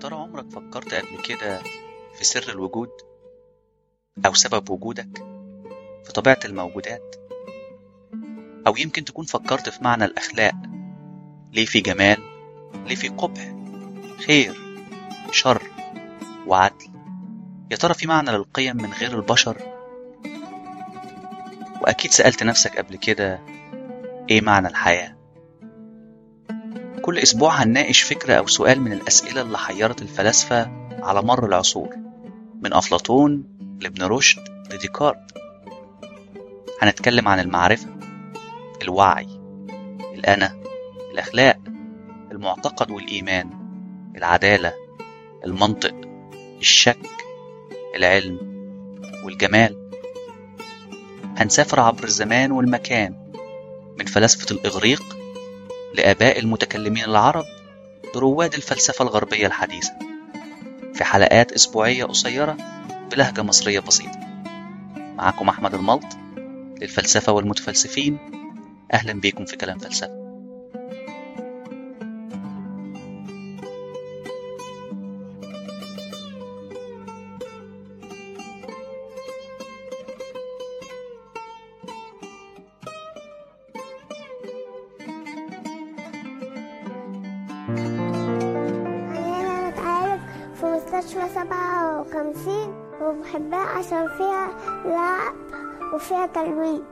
ترى عمرك فكرت قبل كده في سر الوجود أو سبب وجودك في طبيعة الموجودات أو يمكن تكون فكرت في معنى الأخلاق ليه في جمال ليه في قبح خير شر وعدل يا ترى في معنى للقيم من غير البشر وأكيد سألت نفسك قبل كده إيه معنى الحياة كل أسبوع هنناقش فكرة أو سؤال من الأسئلة اللي حيرت الفلاسفة على مر العصور من أفلاطون لابن رشد لديكارت هنتكلم عن المعرفة الوعي الأنا الأخلاق المعتقد والإيمان العدالة المنطق الشك العلم والجمال هنسافر عبر الزمان والمكان من فلاسفة الإغريق لآباء المتكلمين العرب لرواد الفلسفة الغربية الحديثة في حلقات أسبوعية قصيرة بلهجة مصرية بسيطة معكم أحمد الملط للفلسفة والمتفلسفين أهلا بيكم في كلام فلسفة أنا بتعالج في مستشفى سبعة وخمسين وبحبها عشان فيها لعب وفيها تلوين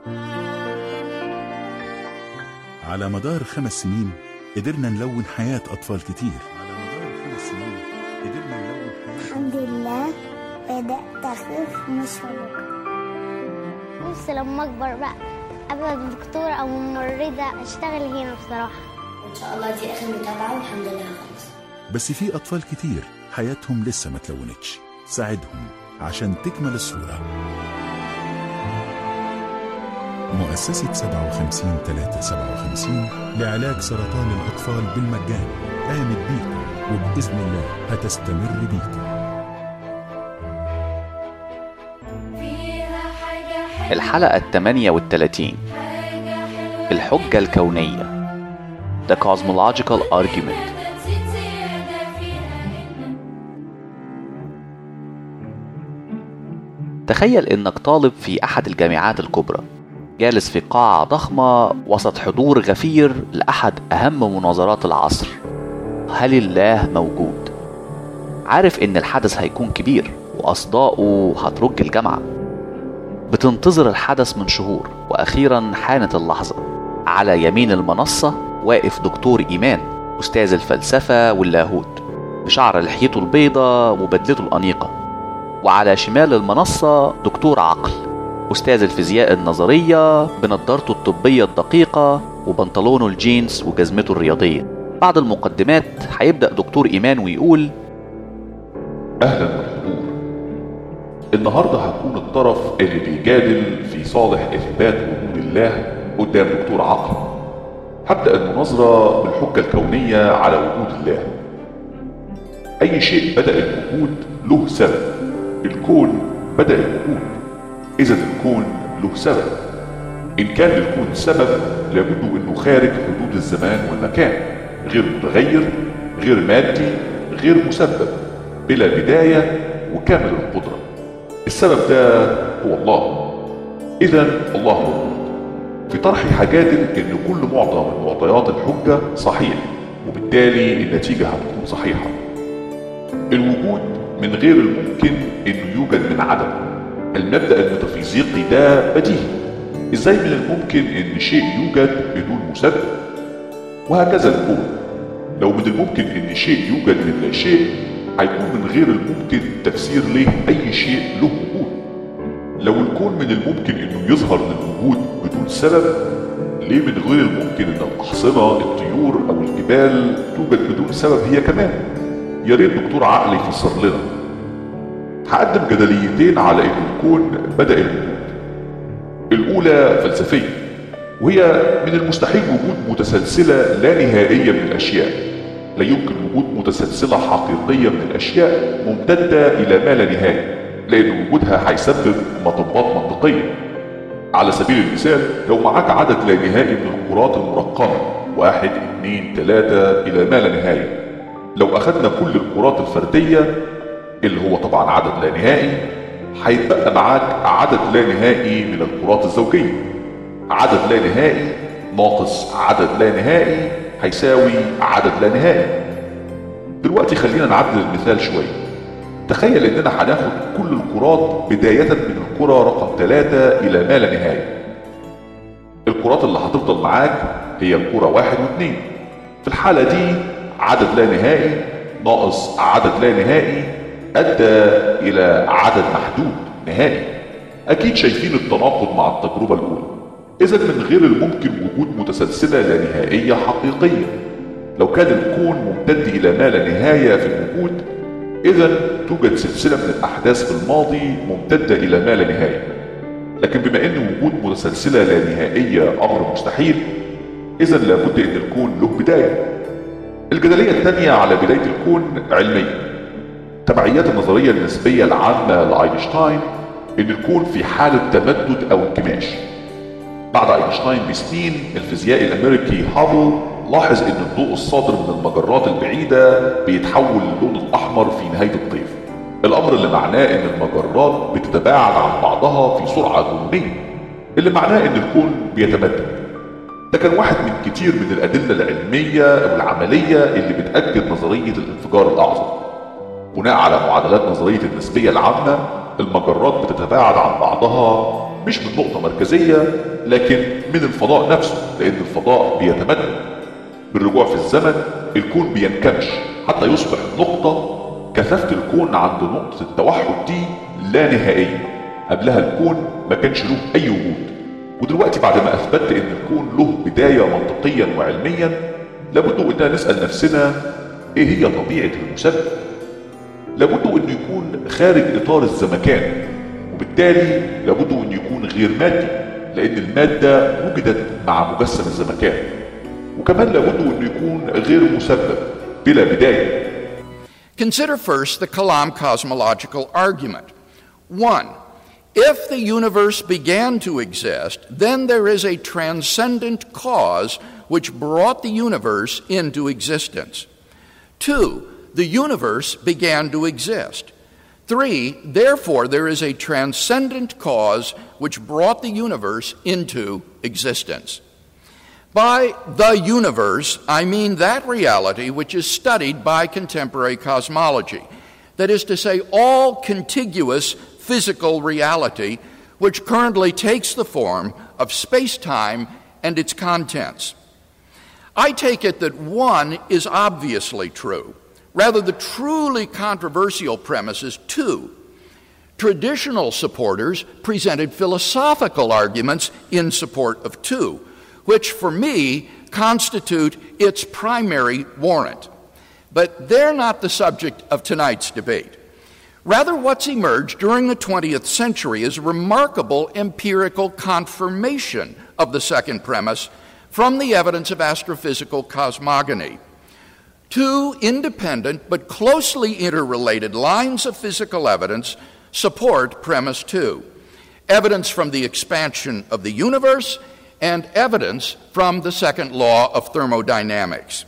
على مدار خمس سنين قدرنا نلون حياة أطفال كتير على مدار خمس سنين قدرنا نلون حياة الحمد لله بدأت أخف من الشبكة نفسي لما أكبر بقى أبقى دكتورة أو ممرضة أشتغل هنا بصراحة ان شاء الله دي اخر متابعه والحمد لله خلاص بس في أطفال كتير حياتهم لسه ما تلونتش ساعدهم عشان تكمل الصورة مؤسسة 57 357 لعلاج سرطان الأطفال بالمجان قامت بيكم وبإذن الله هتستمر بيكم الحلقة الثمانية والثلاثين الحجة الكونية The Cosmological Argument تخيل إنك طالب في أحد الجامعات الكبرى جالس في قاعة ضخمة وسط حضور غفير لأحد أهم مناظرات العصر هل الله موجود؟ عارف إن الحدث هيكون كبير وأصداؤه هترج الجامعة بتنتظر الحدث من شهور وأخيرا حانت اللحظة على يمين المنصة واقف دكتور إيمان أستاذ الفلسفة واللاهوت بشعر لحيته البيضة وبدلته الأنيقة وعلى شمال المنصة دكتور عقل أستاذ الفيزياء النظرية بنضارته الطبية الدقيقة وبنطلونه الجينز وجزمته الرياضية بعد المقدمات هيبدأ دكتور إيمان ويقول اهلا بالحضور النهارده هكون الطرف اللي بيجادل في صالح اثبات وجود الله قدام دكتور عقل هبدا المناظره بالحجه الكونيه على وجود الله اي شيء بدا الوجود له سبب الكون بدا الوجود اذا الكون له سبب ان كان للكون سبب لابد انه خارج حدود الزمان والمكان غير متغير غير مادي غير مسبب بلا بدايه وكامل القدره السبب ده هو الله اذا الله موجود في طرحي هجادل ان كل معطى من معطيات الحجه صحيح وبالتالي النتيجه هتكون صحيحه الوجود من غير الممكن انه يوجد من عدم المبدا الميتافيزيقي ده بديهي ازاي من الممكن ان شيء يوجد بدون مسبب وهكذا الكون لو من الممكن ان شيء يوجد من لا شيء هيكون من غير الممكن تفسير ليه اي شيء له وجود لو الكون من الممكن انه يظهر للوجود بدون سبب ليه من غير الممكن ان الاحصنه الطيور او الجبال توجد بدون سبب هي كمان يا ريت دكتور عقل يفسر لنا هقدم جدليتين على ان الكون بدا الوجود الاولى فلسفيه وهي من المستحيل وجود متسلسله لا نهائيه من الاشياء لا يمكن وجود متسلسله حقيقيه من الاشياء ممتده الى ما لا نهايه لان وجودها هيسبب مطبات منطقيه على سبيل المثال لو معاك عدد لا نهائي من الكرات المرقمه واحد اتنين تلاتة الى ما لا نهايه لو أخذنا كل الكرات الفردية اللي هو طبعا عدد لا نهائي هيتبقى معاك عدد لا نهائي من الكرات الزوجية عدد لا نهائي ناقص عدد لا نهائي هيساوي عدد لا نهائي دلوقتي خلينا نعدل المثال شوية تخيل اننا هناخد كل الكرات بداية من الكرة رقم 3 الى ما لا نهاية الكرات اللي هتفضل معاك هي الكرة واحد واثنين في الحالة دي عدد لا نهائي ناقص عدد لا نهائي أدى إلى عدد محدود نهائي أكيد شايفين التناقض مع التجربة الأولى إذا من غير الممكن وجود متسلسلة لا نهائية حقيقية لو كان الكون ممتد إلى ما لا نهاية في الوجود إذا توجد سلسلة من الأحداث في الماضي ممتدة إلى ما لا نهاية لكن بما أن وجود متسلسلة لا نهائية أمر مستحيل إذا لابد أن الكون له بداية الجدلية الثانية على بداية الكون علمية تبعيات النظرية النسبية العامة لأينشتاين أن الكون في حالة تمدد أو انكماش بعد أينشتاين بسنين الفيزيائي الأمريكي هابل لاحظ أن الضوء الصادر من المجرات البعيدة بيتحول للون الأحمر في نهاية الطيف الأمر اللي معناه أن المجرات بتتباعد عن بعضها في سرعة جنونية اللي معناه أن الكون بيتمدد ده كان واحد من كتير من الأدلة العلمية والعملية اللي بتأكد نظرية الانفجار الأعظم بناء على معادلات نظرية النسبية العامة المجرات بتتباعد عن بعضها مش من نقطة مركزية لكن من الفضاء نفسه لأن الفضاء بيتمدد بالرجوع في الزمن الكون بينكمش حتى يصبح نقطة كثافة الكون عند نقطة التوحد دي لا نهائية قبلها الكون ما كانش له أي وجود ودلوقتي بعد ما أثبتت إن الكون له بداية منطقيا وعلميا لابد إننا نسأل نفسنا إيه هي طبيعة المسبب لابد انه يكون خارج اطار الزمكان وبالتالي لابد انه يكون غير مادي لان المادة وجدت مع مجسم الزمكان وكمان لابد انه يكون غير مسبب بلا بداية Consider first the Kalam cosmological argument. One, if the universe began to exist, then there is a transcendent cause which brought the universe into existence. Two, the universe began to exist. Three, therefore, there is a transcendent cause which brought the universe into existence. By the universe, I mean that reality which is studied by contemporary cosmology. That is to say, all contiguous physical reality which currently takes the form of space time and its contents. I take it that one is obviously true. Rather, the truly controversial premise is two. Traditional supporters presented philosophical arguments in support of two, which for me constitute its primary warrant. But they're not the subject of tonight's debate. Rather, what's emerged during the 20th century is remarkable empirical confirmation of the second premise from the evidence of astrophysical cosmogony. Two independent but closely interrelated lines of physical evidence support premise two evidence from the expansion of the universe and evidence from the second law of thermodynamics.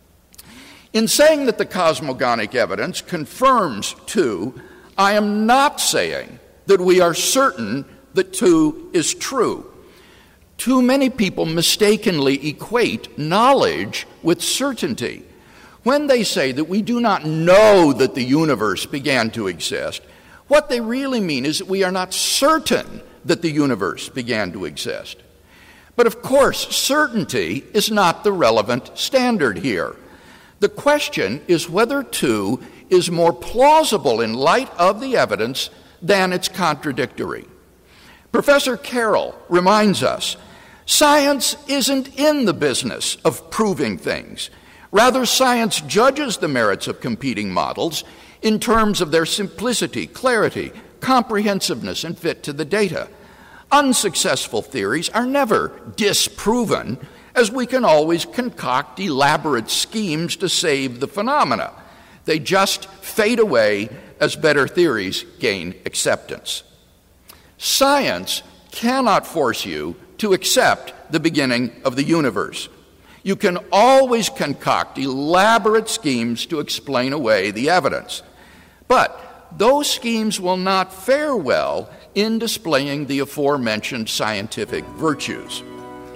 In saying that the cosmogonic evidence confirms two, I am not saying that we are certain that two is true. Too many people mistakenly equate knowledge with certainty. When they say that we do not know that the universe began to exist, what they really mean is that we are not certain that the universe began to exist. But of course, certainty is not the relevant standard here. The question is whether two is more plausible in light of the evidence than it's contradictory. Professor Carroll reminds us science isn't in the business of proving things. Rather, science judges the merits of competing models in terms of their simplicity, clarity, comprehensiveness, and fit to the data. Unsuccessful theories are never disproven, as we can always concoct elaborate schemes to save the phenomena. They just fade away as better theories gain acceptance. Science cannot force you to accept the beginning of the universe. You can always concoct elaborate schemes to explain away the evidence. But those schemes will not fare well in displaying the aforementioned scientific virtues.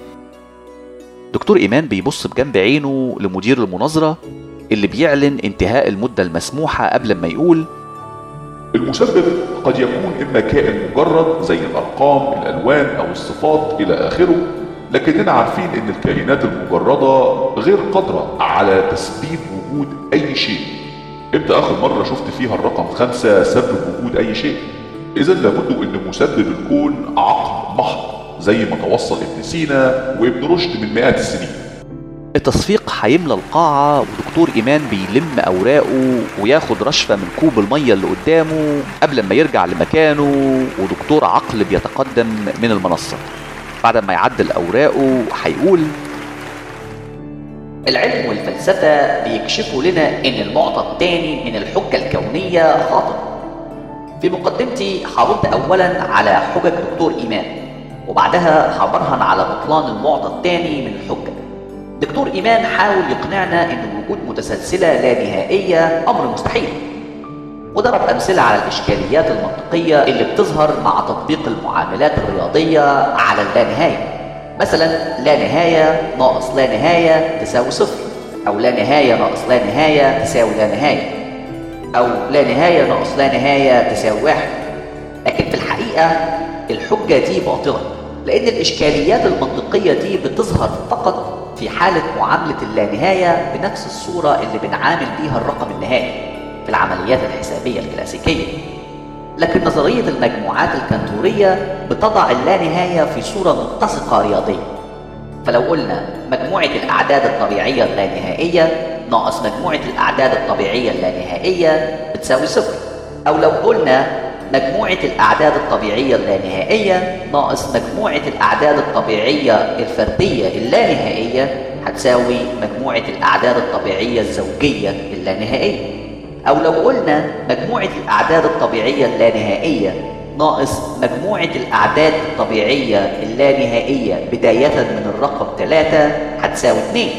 دكتور إيمان بيبص بجنب عينه لمدير المناظرة اللي بيعلن انتهاء المدة المسموحة قبل ما يقول المسبب قد يكون إما كائن مجرد زي الأرقام الألوان أو الصفات إلى آخره لكننا عارفين إن الكائنات المجردة غير قادرة على تسبيب وجود أي شيء إمتى آخر مرة شفت فيها الرقم خمسة سبب وجود أي شيء إذا لابد إن مسبب الكون عقل محض زي ما توصل ابن سينا وابن رشد من مئات السنين التصفيق هيملى القاعة ودكتور إيمان بيلم أوراقه وياخد رشفة من كوب المية اللي قدامه قبل ما يرجع لمكانه ودكتور عقل بيتقدم من المنصة بعد ما يعدل أوراقه هيقول العلم والفلسفة بيكشفوا لنا إن المعطى الثاني من الحجة الكونية خاطئ في مقدمتي حاولت أولا على حجج دكتور إيمان وبعدها هبرهن على بطلان المعطى الثاني من الحجة دكتور إيمان حاول يقنعنا إن وجود متسلسلة لا نهائية أمر مستحيل وضرب أمثلة على الإشكاليات المنطقية اللي بتظهر مع تطبيق المعاملات الرياضية على اللانهاية مثلا لا نهاية ناقص لا نهاية تساوي صفر أو لا نهاية ناقص لا نهاية تساوي لا نهاية أو لا نهاية ناقص لا نهاية تساوي واحد لكن في الحقيقة الحجة دي باطلة لأن الإشكاليات المنطقية دي بتظهر فقط في حالة معاملة اللانهاية بنفس الصورة اللي بنعامل بيها الرقم النهائي في العمليات الحسابية الكلاسيكية لكن نظرية المجموعات الكنتورية بتضع اللانهاية في صورة متسقة رياضية فلو قلنا مجموعة الأعداد الطبيعية اللانهائية ناقص مجموعة الأعداد الطبيعية اللانهائية بتساوي صفر أو لو قلنا مجموعة الأعداد الطبيعية اللانهائية ناقص مجموعة الأعداد الطبيعية الفردية اللانهائية هتساوي مجموعة الأعداد الطبيعية الزوجية اللانهائية أو لو قلنا مجموعة الأعداد الطبيعية اللانهائية ناقص مجموعة الأعداد الطبيعية اللانهائية بداية من الرقم 3 هتساوي 2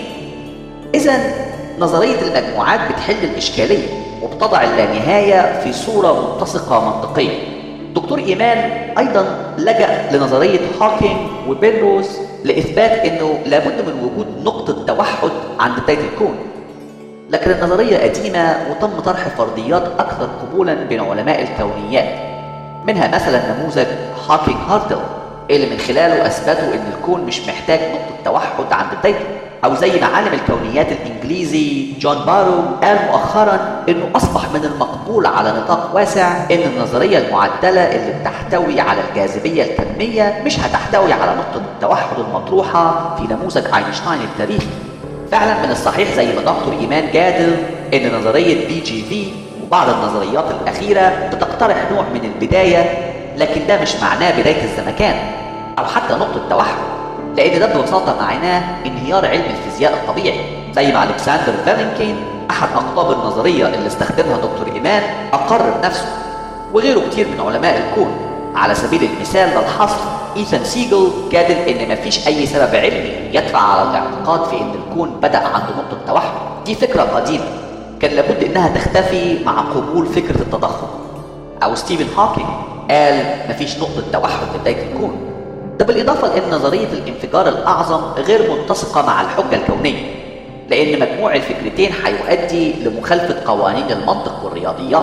إذا نظرية المجموعات بتحل الإشكالية وبتضع اللانهاية في صورة متسقة منطقية دكتور إيمان أيضا لجأ لنظرية هوكينج وبيلروز لإثبات أنه لابد من وجود نقطة توحد عند بداية الكون لكن النظرية قديمة وتم طرح فرضيات أكثر قبولا بين علماء الكونيات منها مثلا نموذج هوكينج هارتل اللي من خلاله أثبتوا أن الكون مش محتاج نقطة توحد عند بدايته أو زي ما عالم الكونيات الإنجليزي جون بارو قال مؤخرا أنه أصبح من المقبول على نطاق واسع أن النظرية المعدلة اللي بتحتوي على الجاذبية الكمية مش هتحتوي على نقطة التوحد المطروحة في نموذج أينشتاين التاريخي فعلا من الصحيح زي ما دكتور إيمان جادل أن نظرية بي جي في وبعض النظريات الأخيرة بتقترح نوع من البداية لكن ده مش معناه بداية الزمكان أو حتى نقطة توحد لأن ده ببساطة معناه انهيار علم الفيزياء الطبيعي زي ما ألكسندر فالنكين أحد أقطاب النظرية اللي استخدمها دكتور إيمان أقر بنفسه وغيره كتير من علماء الكون على سبيل المثال للحصر إيثان سيجل جادل إن مفيش أي سبب علمي يدفع على الاعتقاد في إن الكون بدأ عند نقطة توحد دي فكرة قديمة كان لابد إنها تختفي مع قبول فكرة التضخم أو ستيفن هوكينج قال مفيش نقطة توحد في بداية الكون ده بالإضافة لأن نظرية الانفجار الأعظم غير متسقة مع الحجة الكونية لأن مجموع الفكرتين هيؤدي لمخالفة قوانين المنطق والرياضيات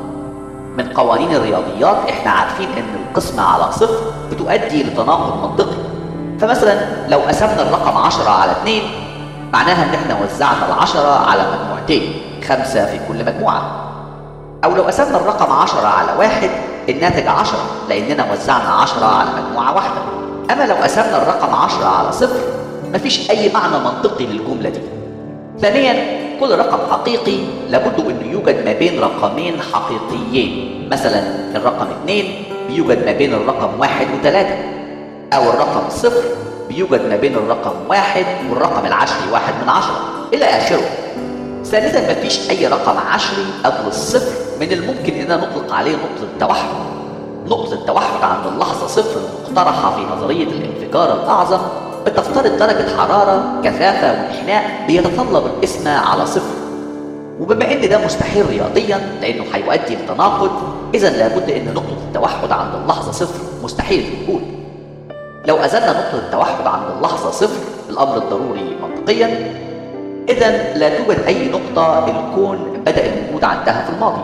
من قوانين الرياضيات احنا عارفين ان القسمة على صفر بتؤدي لتناقض منطقي فمثلا لو قسمنا الرقم 10 على 2 معناها ان احنا وزعنا العشرة على مجموعتين خمسة في كل مجموعة او لو قسمنا الرقم 10 على واحد الناتج 10 لاننا وزعنا 10 على مجموعة واحدة اما لو قسمنا الرقم 10 على صفر مفيش اي معنى منطقي للجملة دي ثانيا كل رقم حقيقي لابد انه يوجد ما بين رقمين حقيقيين مثلا الرقم 2 بيوجد ما بين الرقم 1 و3 او الرقم 0 بيوجد ما بين الرقم 1 والرقم العشري 1 من 10 الى اخره ثالثا مفيش اي رقم عشري قبل الصفر من الممكن اننا نطلق عليه نقطة التوحد نقطة التوحد عند اللحظة صفر المقترحة في نظرية الانفجار الأعظم بتفترض درجة حرارة كثافة وانحناء بيتطلب القسمة على صفر وبما ان ده مستحيل رياضيا لانه هيؤدي لتناقض اذا لابد ان نقطة التوحد عند اللحظة صفر مستحيل الوجود لو ازلنا نقطة التوحد عند اللحظة صفر الامر الضروري منطقيا اذا لا توجد اي نقطة الكون بدأ الوجود عندها في الماضي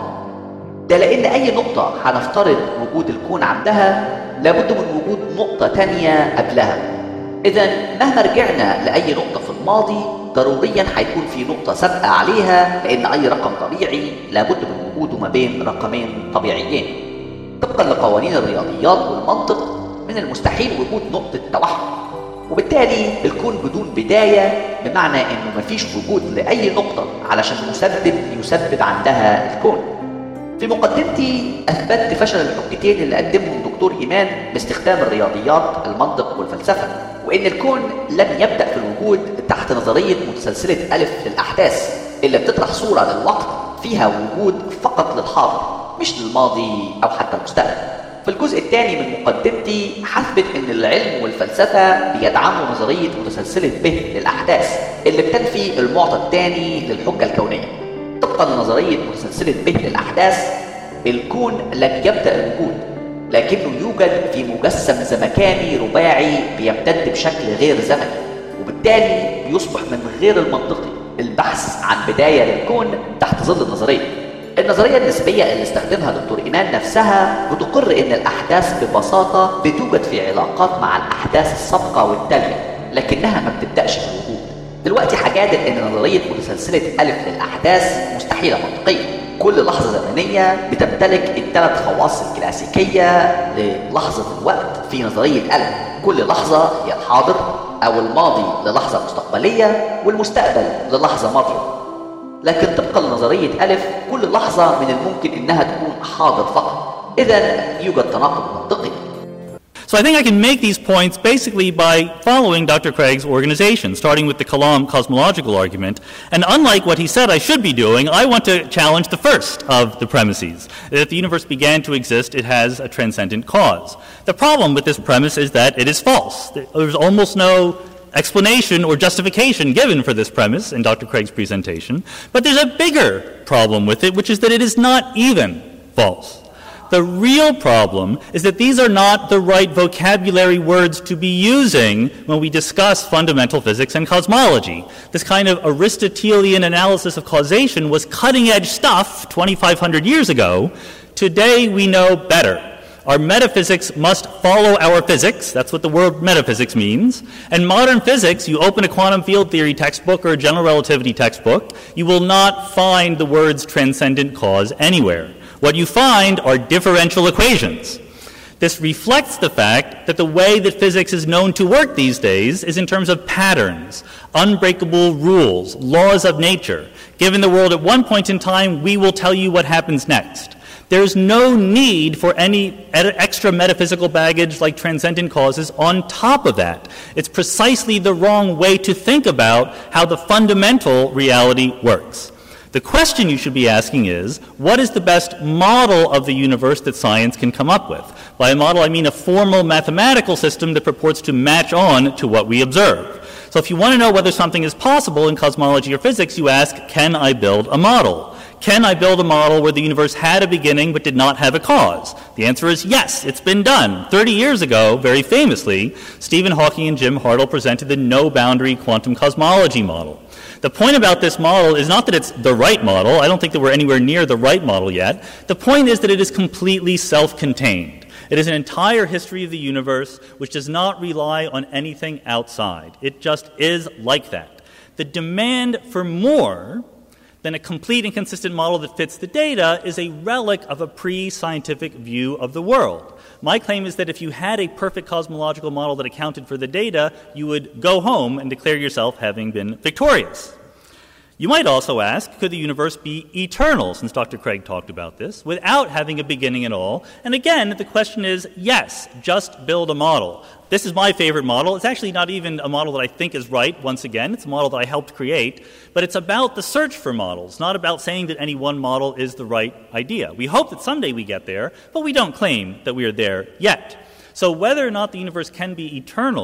ده لان اي نقطة هنفترض وجود الكون عندها لابد من وجود نقطة تانية قبلها اذا مهما رجعنا لاي نقطة في الماضي ضروريا هيكون في نقطة سابقة عليها لان اي رقم طبيعي لابد من وجوده ما بين رقمين طبيعيين طبقا لقوانين الرياضيات والمنطق من المستحيل وجود نقطة توحد وبالتالي الكون بدون بداية بمعنى انه مفيش وجود لأي نقطة علشان مسبب يسبب عندها الكون في مقدمتي أثبتت فشل الحجتين اللي قدمهم دكتور إيمان باستخدام الرياضيات المنطق والفلسفة وإن الكون لم يبدأ في الوجود تحت نظرية متسلسلة ألف للأحداث اللي بتطرح صورة للوقت فيها وجود فقط للحاضر مش للماضي أو حتى المستقبل في الجزء الثاني من مقدمتي هثبت ان العلم والفلسفه بيدعموا نظريه متسلسله به للاحداث اللي بتنفي المعطى الثاني للحجه الكونيه طبقا لنظريه متسلسله به للاحداث الكون لم يبدا الوجود لكنه يوجد في مجسم زمكاني رباعي بيمتد بشكل غير زمني وبالتالي بيصبح من غير المنطقي البحث عن بدايه للكون تحت ظل النظريه النظرية النسبية اللي استخدمها دكتور إيمان نفسها بتقر إن الأحداث ببساطة بتوجد في علاقات مع الأحداث السابقة والتالية لكنها ما بتبدأش في الوجود دلوقتي هجادل إن نظرية متسلسلة ألف للأحداث مستحيلة منطقية كل لحظة زمنية بتمتلك الثلاث خواص الكلاسيكية للحظة الوقت في نظرية ألف كل لحظة هي الحاضر أو الماضي للحظة مستقبلية والمستقبل للحظة ماضية لكن طبقا لنظرية ألف كل لحظة من الممكن إنها تكون حاضر فقط إذا يوجد تناقض منطقي So I think I can make these points basically by following Dr. Craig's organization, starting with the Kalam cosmological argument. And unlike what he said I should be doing, I want to challenge the first of the premises. That if the universe began to exist, it has a transcendent cause. The problem with this premise is that it is false. There's almost no explanation or justification given for this premise in Dr. Craig's presentation, but there's a bigger problem with it, which is that it is not even false. The real problem is that these are not the right vocabulary words to be using when we discuss fundamental physics and cosmology. This kind of Aristotelian analysis of causation was cutting edge stuff 2,500 years ago. Today we know better. Our metaphysics must follow our physics. That's what the word metaphysics means. And modern physics, you open a quantum field theory textbook or a general relativity textbook, you will not find the words transcendent cause anywhere. What you find are differential equations. This reflects the fact that the way that physics is known to work these days is in terms of patterns, unbreakable rules, laws of nature. Given the world at one point in time, we will tell you what happens next. There's no need for any extra metaphysical baggage like transcendent causes on top of that. It's precisely the wrong way to think about how the fundamental reality works. The question you should be asking is what is the best model of the universe that science can come up with? By a model, I mean a formal mathematical system that purports to match on to what we observe. So if you want to know whether something is possible in cosmology or physics, you ask, can I build a model? Can I build a model where the universe had a beginning but did not have a cause? The answer is yes, it's been done. 30 years ago, very famously, Stephen Hawking and Jim Hartle presented the no boundary quantum cosmology model. The point about this model is not that it's the right model. I don't think that we're anywhere near the right model yet. The point is that it is completely self contained. It is an entire history of the universe which does not rely on anything outside. It just is like that. The demand for more than a complete and consistent model that fits the data is a relic of a pre scientific view of the world. My claim is that if you had a perfect cosmological model that accounted for the data, you would go home and declare yourself having been victorious. You might also ask could the universe be eternal, since Dr. Craig talked about this, without having a beginning at all? And again, the question is yes, just build a model. This is my favorite model. It's actually not even a model that I think is right, once again. It's a model that I helped create. But it's about the search for models, not about saying that any one model is the right idea. We hope that someday we get there, but we don't claim that we are there yet. So whether or not the universe can be eternal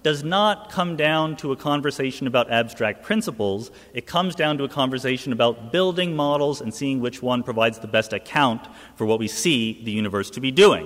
does not come down to a conversation about abstract principles. It comes down to a conversation about building models and seeing which one provides the best account for what we see the universe to be doing.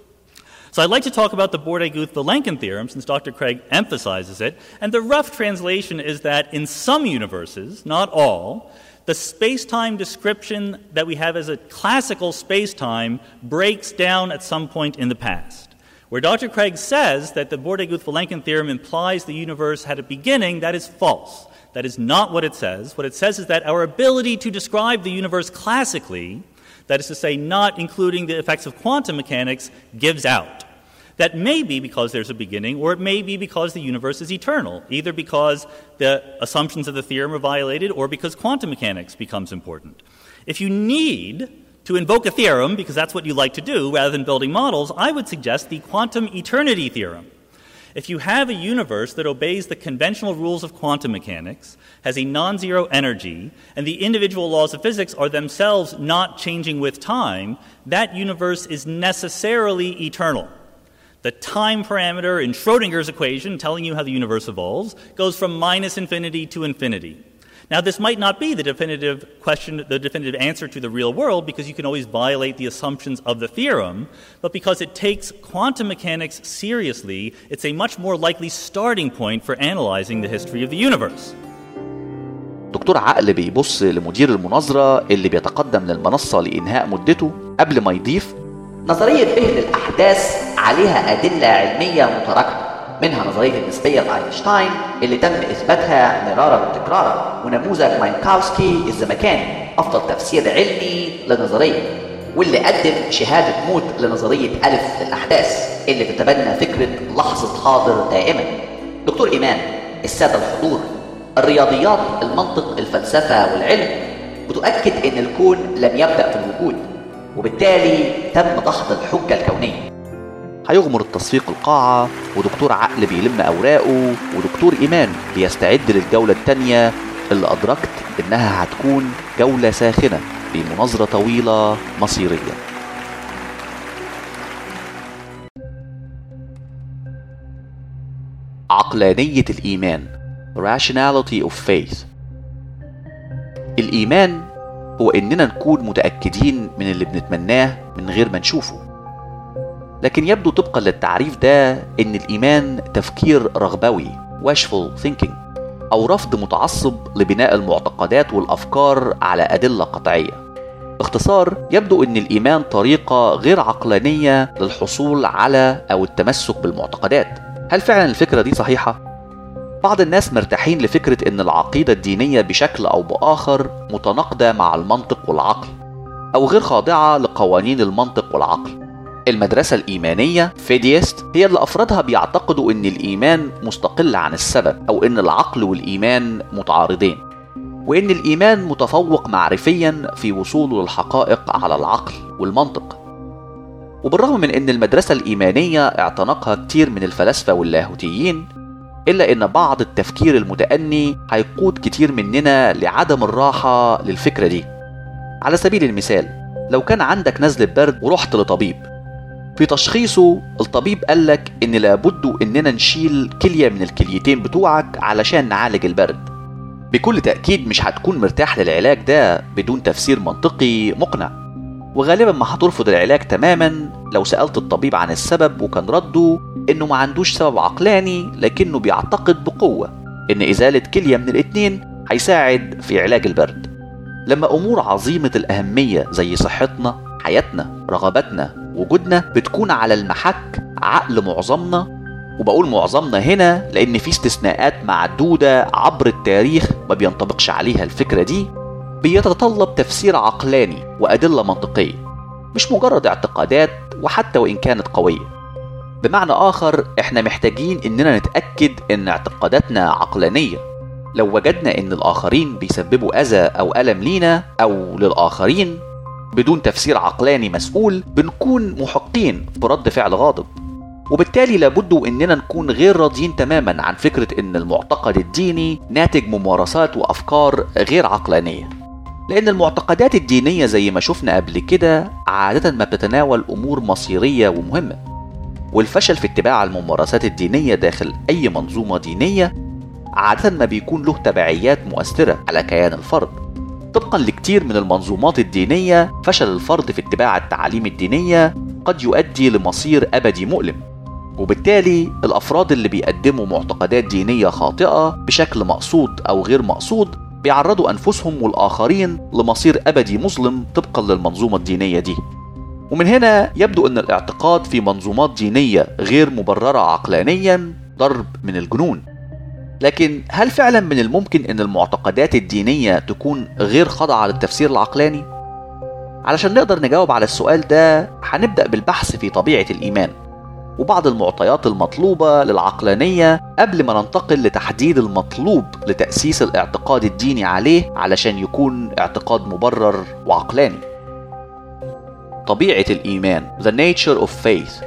So I'd like to talk about the Bordet-Guth-Vilenkin theorem since Dr. Craig emphasizes it. And the rough translation is that in some universes, not all, the space time description that we have as a classical space time breaks down at some point in the past. Where Dr. Craig says that the Bordet-Guth-Vilenkin theorem implies the universe had a beginning, that is false. That is not what it says. What it says is that our ability to describe the universe classically, that is to say, not including the effects of quantum mechanics, gives out. That may be because there's a beginning, or it may be because the universe is eternal, either because the assumptions of the theorem are violated or because quantum mechanics becomes important. If you need to invoke a theorem, because that's what you like to do, rather than building models, I would suggest the quantum eternity theorem. If you have a universe that obeys the conventional rules of quantum mechanics, has a non zero energy, and the individual laws of physics are themselves not changing with time, that universe is necessarily eternal. The time parameter in Schrodinger's equation, telling you how the universe evolves, goes from minus infinity to infinity. Now, this might not be the definitive question, the definitive answer to the real world, because you can always violate the assumptions of the theorem, but because it takes quantum mechanics seriously, it's a much more likely starting point for analyzing the history of the universe. دكتور عقل بيبص لمدير المناظرة اللي بيتقدم للمنصة لإنهاء مدته قبل ما يضيف نظرية بهل الأحداث عليها أدلة علمية متراكمة منها نظرية النسبية لأينشتاين اللي تم إثباتها مرارا وتكرارا ونموذج ماينكاوسكي الزمكاني أفضل تفسير علمي لنظرية واللي قدم شهادة موت لنظرية ألف للأحداث اللي تتبنى فكرة لحظة حاضر دائما دكتور إيمان السادة الحضور الرياضيات المنطق الفلسفة والعلم بتؤكد أن الكون لم يبدأ في الوجود وبالتالي تم دحض الحجة الكونية هيغمر التصفيق القاعة ودكتور عقل بيلم أوراقه ودكتور إيمان بيستعد للجولة التانية اللي أدركت إنها هتكون جولة ساخنة في مناظرة طويلة مصيرية عقلانية الإيمان Rationality of Faith الإيمان هو إننا نكون متأكدين من اللي بنتمناه من غير ما نشوفه لكن يبدو طبقا للتعريف ده ان الايمان تفكير رغبوي wishful thinking او رفض متعصب لبناء المعتقدات والافكار على ادله قطعيه باختصار يبدو ان الايمان طريقه غير عقلانيه للحصول على او التمسك بالمعتقدات هل فعلا الفكره دي صحيحه بعض الناس مرتاحين لفكره ان العقيده الدينيه بشكل او باخر متناقضه مع المنطق والعقل او غير خاضعه لقوانين المنطق والعقل المدرسة الإيمانية فيديست هي اللي أفرادها بيعتقدوا إن الإيمان مستقل عن السبب أو إن العقل والإيمان متعارضين وإن الإيمان متفوق معرفيا في وصوله للحقائق على العقل والمنطق وبالرغم من إن المدرسة الإيمانية اعتنقها كتير من الفلاسفة واللاهوتيين إلا إن بعض التفكير المتأني هيقود كتير مننا لعدم الراحة للفكرة دي على سبيل المثال لو كان عندك نزلة برد ورحت لطبيب في تشخيصه الطبيب قالك ان لابد اننا نشيل كليه من الكليتين بتوعك علشان نعالج البرد بكل تاكيد مش هتكون مرتاح للعلاج ده بدون تفسير منطقي مقنع وغالبا ما هترفض العلاج تماما لو سالت الطبيب عن السبب وكان رده انه ما عندوش سبب عقلاني لكنه بيعتقد بقوه ان ازاله كليه من الاتنين هيساعد في علاج البرد لما امور عظيمه الاهميه زي صحتنا حياتنا رغباتنا وجودنا بتكون على المحك عقل معظمنا وبقول معظمنا هنا لان في استثناءات معدوده عبر التاريخ ما بينطبقش عليها الفكره دي بيتطلب تفسير عقلاني وادله منطقيه مش مجرد اعتقادات وحتى وان كانت قويه بمعنى اخر احنا محتاجين اننا نتاكد ان اعتقاداتنا عقلانيه لو وجدنا ان الاخرين بيسببوا اذى او الم لينا او للاخرين بدون تفسير عقلاني مسؤول بنكون محقين برد فعل غاضب وبالتالي لابد اننا نكون غير راضيين تماما عن فكره ان المعتقد الديني ناتج ممارسات وافكار غير عقلانيه لان المعتقدات الدينيه زي ما شفنا قبل كده عاده ما بتتناول امور مصيريه ومهمه والفشل في اتباع الممارسات الدينية داخل أي منظومة دينية عادة ما بيكون له تبعيات مؤثرة على كيان الفرد طبقا لكتير من المنظومات الدينية فشل الفرد في اتباع التعاليم الدينية قد يؤدي لمصير أبدي مؤلم وبالتالي الأفراد اللي بيقدموا معتقدات دينية خاطئة بشكل مقصود أو غير مقصود بيعرضوا أنفسهم والآخرين لمصير أبدي مظلم طبقا للمنظومة الدينية دي ومن هنا يبدو أن الاعتقاد في منظومات دينية غير مبررة عقلانيا ضرب من الجنون لكن هل فعلا من الممكن أن المعتقدات الدينية تكون غير خاضعة للتفسير العقلاني؟ علشان نقدر نجاوب على السؤال ده هنبدأ بالبحث في طبيعة الإيمان وبعض المعطيات المطلوبة للعقلانية قبل ما ننتقل لتحديد المطلوب لتأسيس الاعتقاد الديني عليه علشان يكون اعتقاد مبرر وعقلاني. طبيعة الإيمان The nature of faith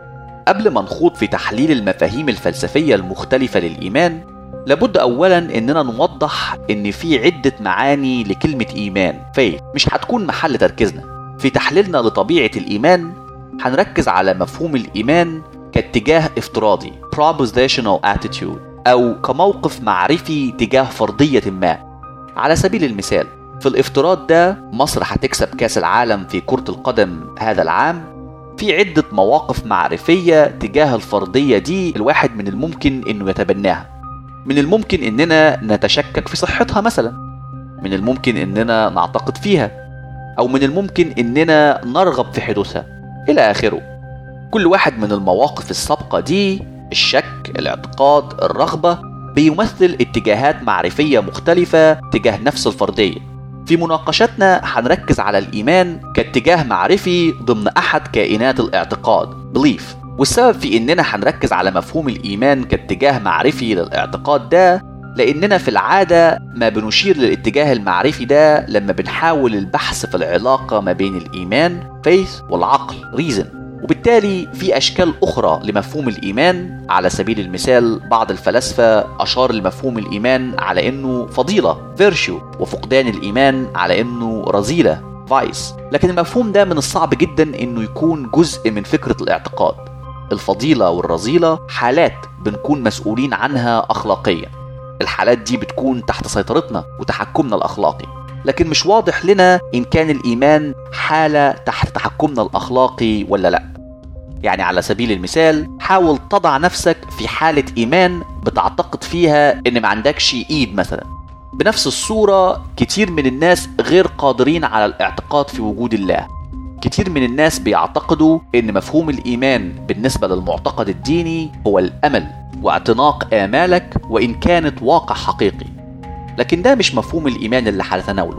قبل ما نخوض في تحليل المفاهيم الفلسفية المختلفة للإيمان لابد أولا إننا نوضح إن في عدة معاني لكلمة إيمان faith مش هتكون محل تركيزنا في تحليلنا لطبيعة الإيمان هنركز على مفهوم الإيمان كاتجاه افتراضي propositional attitude أو كموقف معرفي تجاه فرضية ما على سبيل المثال في الافتراض ده مصر هتكسب كاس العالم في كرة القدم هذا العام في عدة مواقف معرفية تجاه الفرضية دي الواحد من الممكن انه يتبناها من الممكن اننا نتشكك في صحتها مثلا من الممكن اننا نعتقد فيها او من الممكن اننا نرغب في حدوثها الى اخره كل واحد من المواقف السابقة دي الشك الاعتقاد الرغبة بيمثل اتجاهات معرفية مختلفة تجاه نفس الفردية في مناقشتنا هنركز على الإيمان كاتجاه معرفي ضمن أحد كائنات الاعتقاد belief والسبب في إننا هنركز على مفهوم الإيمان كاتجاه معرفي للاعتقاد ده لأننا في العادة ما بنشير للاتجاه المعرفي ده لما بنحاول البحث في العلاقة ما بين الإيمان faith والعقل reason وبالتالي في أشكال أخرى لمفهوم الإيمان على سبيل المثال بعض الفلاسفة أشار لمفهوم الإيمان على أنه فضيلة virtue وفقدان الإيمان على أنه رذيلة vice لكن المفهوم ده من الصعب جدا أنه يكون جزء من فكرة الاعتقاد الفضيلة والرذيلة حالات بنكون مسؤولين عنها أخلاقيا الحالات دي بتكون تحت سيطرتنا وتحكمنا الأخلاقي لكن مش واضح لنا إن كان الإيمان حالة تحت تحكمنا الأخلاقي ولا لأ يعني على سبيل المثال حاول تضع نفسك في حالة إيمان بتعتقد فيها إن ما عندكش إيد مثلا بنفس الصورة كتير من الناس غير قادرين على الاعتقاد في وجود الله كتير من الناس بيعتقدوا إن مفهوم الإيمان بالنسبة للمعتقد الديني هو الأمل واعتناق آمالك وإن كانت واقع حقيقي لكن ده مش مفهوم الإيمان اللي هنتناوله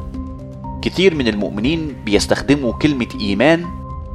كتير من المؤمنين بيستخدموا كلمة إيمان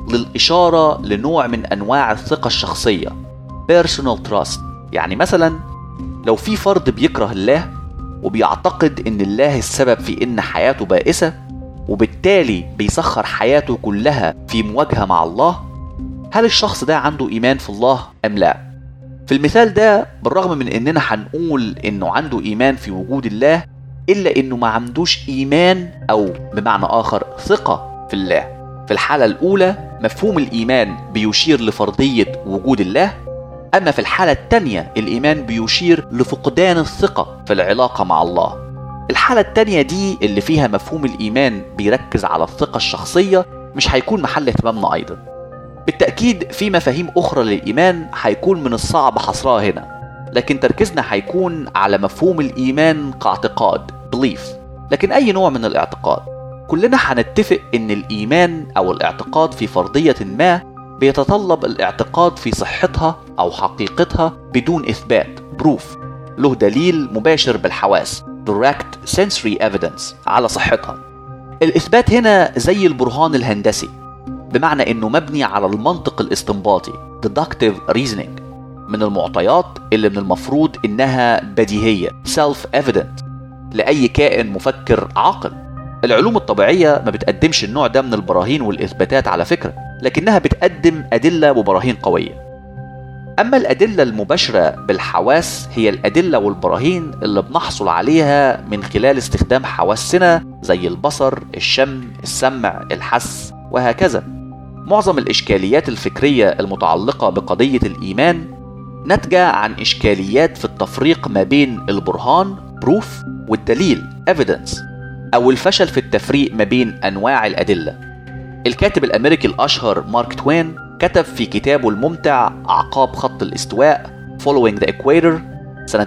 للإشارة لنوع من أنواع الثقة الشخصية personal trust يعني مثلا لو في فرد بيكره الله وبيعتقد إن الله السبب في إن حياته بائسة وبالتالي بيسخر حياته كلها في مواجهة مع الله هل الشخص ده عنده إيمان في الله أم لا؟ في المثال ده بالرغم من إننا هنقول إنه عنده إيمان في وجود الله إلا إنه ما عندوش إيمان أو بمعنى آخر ثقة في الله في الحالة الأولى مفهوم الإيمان بيشير لفرضية وجود الله أما في الحالة الثانية الإيمان بيشير لفقدان الثقة في العلاقة مع الله الحالة الثانية دي اللي فيها مفهوم الإيمان بيركز على الثقة الشخصية مش هيكون محل اهتمامنا أيضا بالتأكيد في مفاهيم أخرى للإيمان هيكون من الصعب حصرها هنا لكن تركيزنا هيكون على مفهوم الإيمان كاعتقاد belief لكن أي نوع من الاعتقاد كلنا هنتفق إن الإيمان أو الاعتقاد في فرضية ما بيتطلب الاعتقاد في صحتها أو حقيقتها بدون إثبات proof له دليل مباشر بالحواس direct sensory evidence على صحتها الإثبات هنا زي البرهان الهندسي بمعنى إنه مبني على المنطق الاستنباطي deductive reasoning من المعطيات اللي من المفروض إنها بديهية self evident لأي كائن مفكر عاقل العلوم الطبيعية ما بتقدمش النوع ده من البراهين والإثباتات على فكرة لكنها بتقدم أدلة وبراهين قوية أما الأدلة المباشرة بالحواس هي الأدلة والبراهين اللي بنحصل عليها من خلال استخدام حواسنا زي البصر، الشم، السمع، الحس وهكذا. معظم الإشكاليات الفكرية المتعلقة بقضية الإيمان ناتجة عن إشكاليات في التفريق ما بين البرهان proof والدليل evidence أو الفشل في التفريق ما بين أنواع الأدلة الكاتب الأمريكي الأشهر مارك توين كتب في كتابه الممتع أعقاب خط الاستواء Following the Equator سنة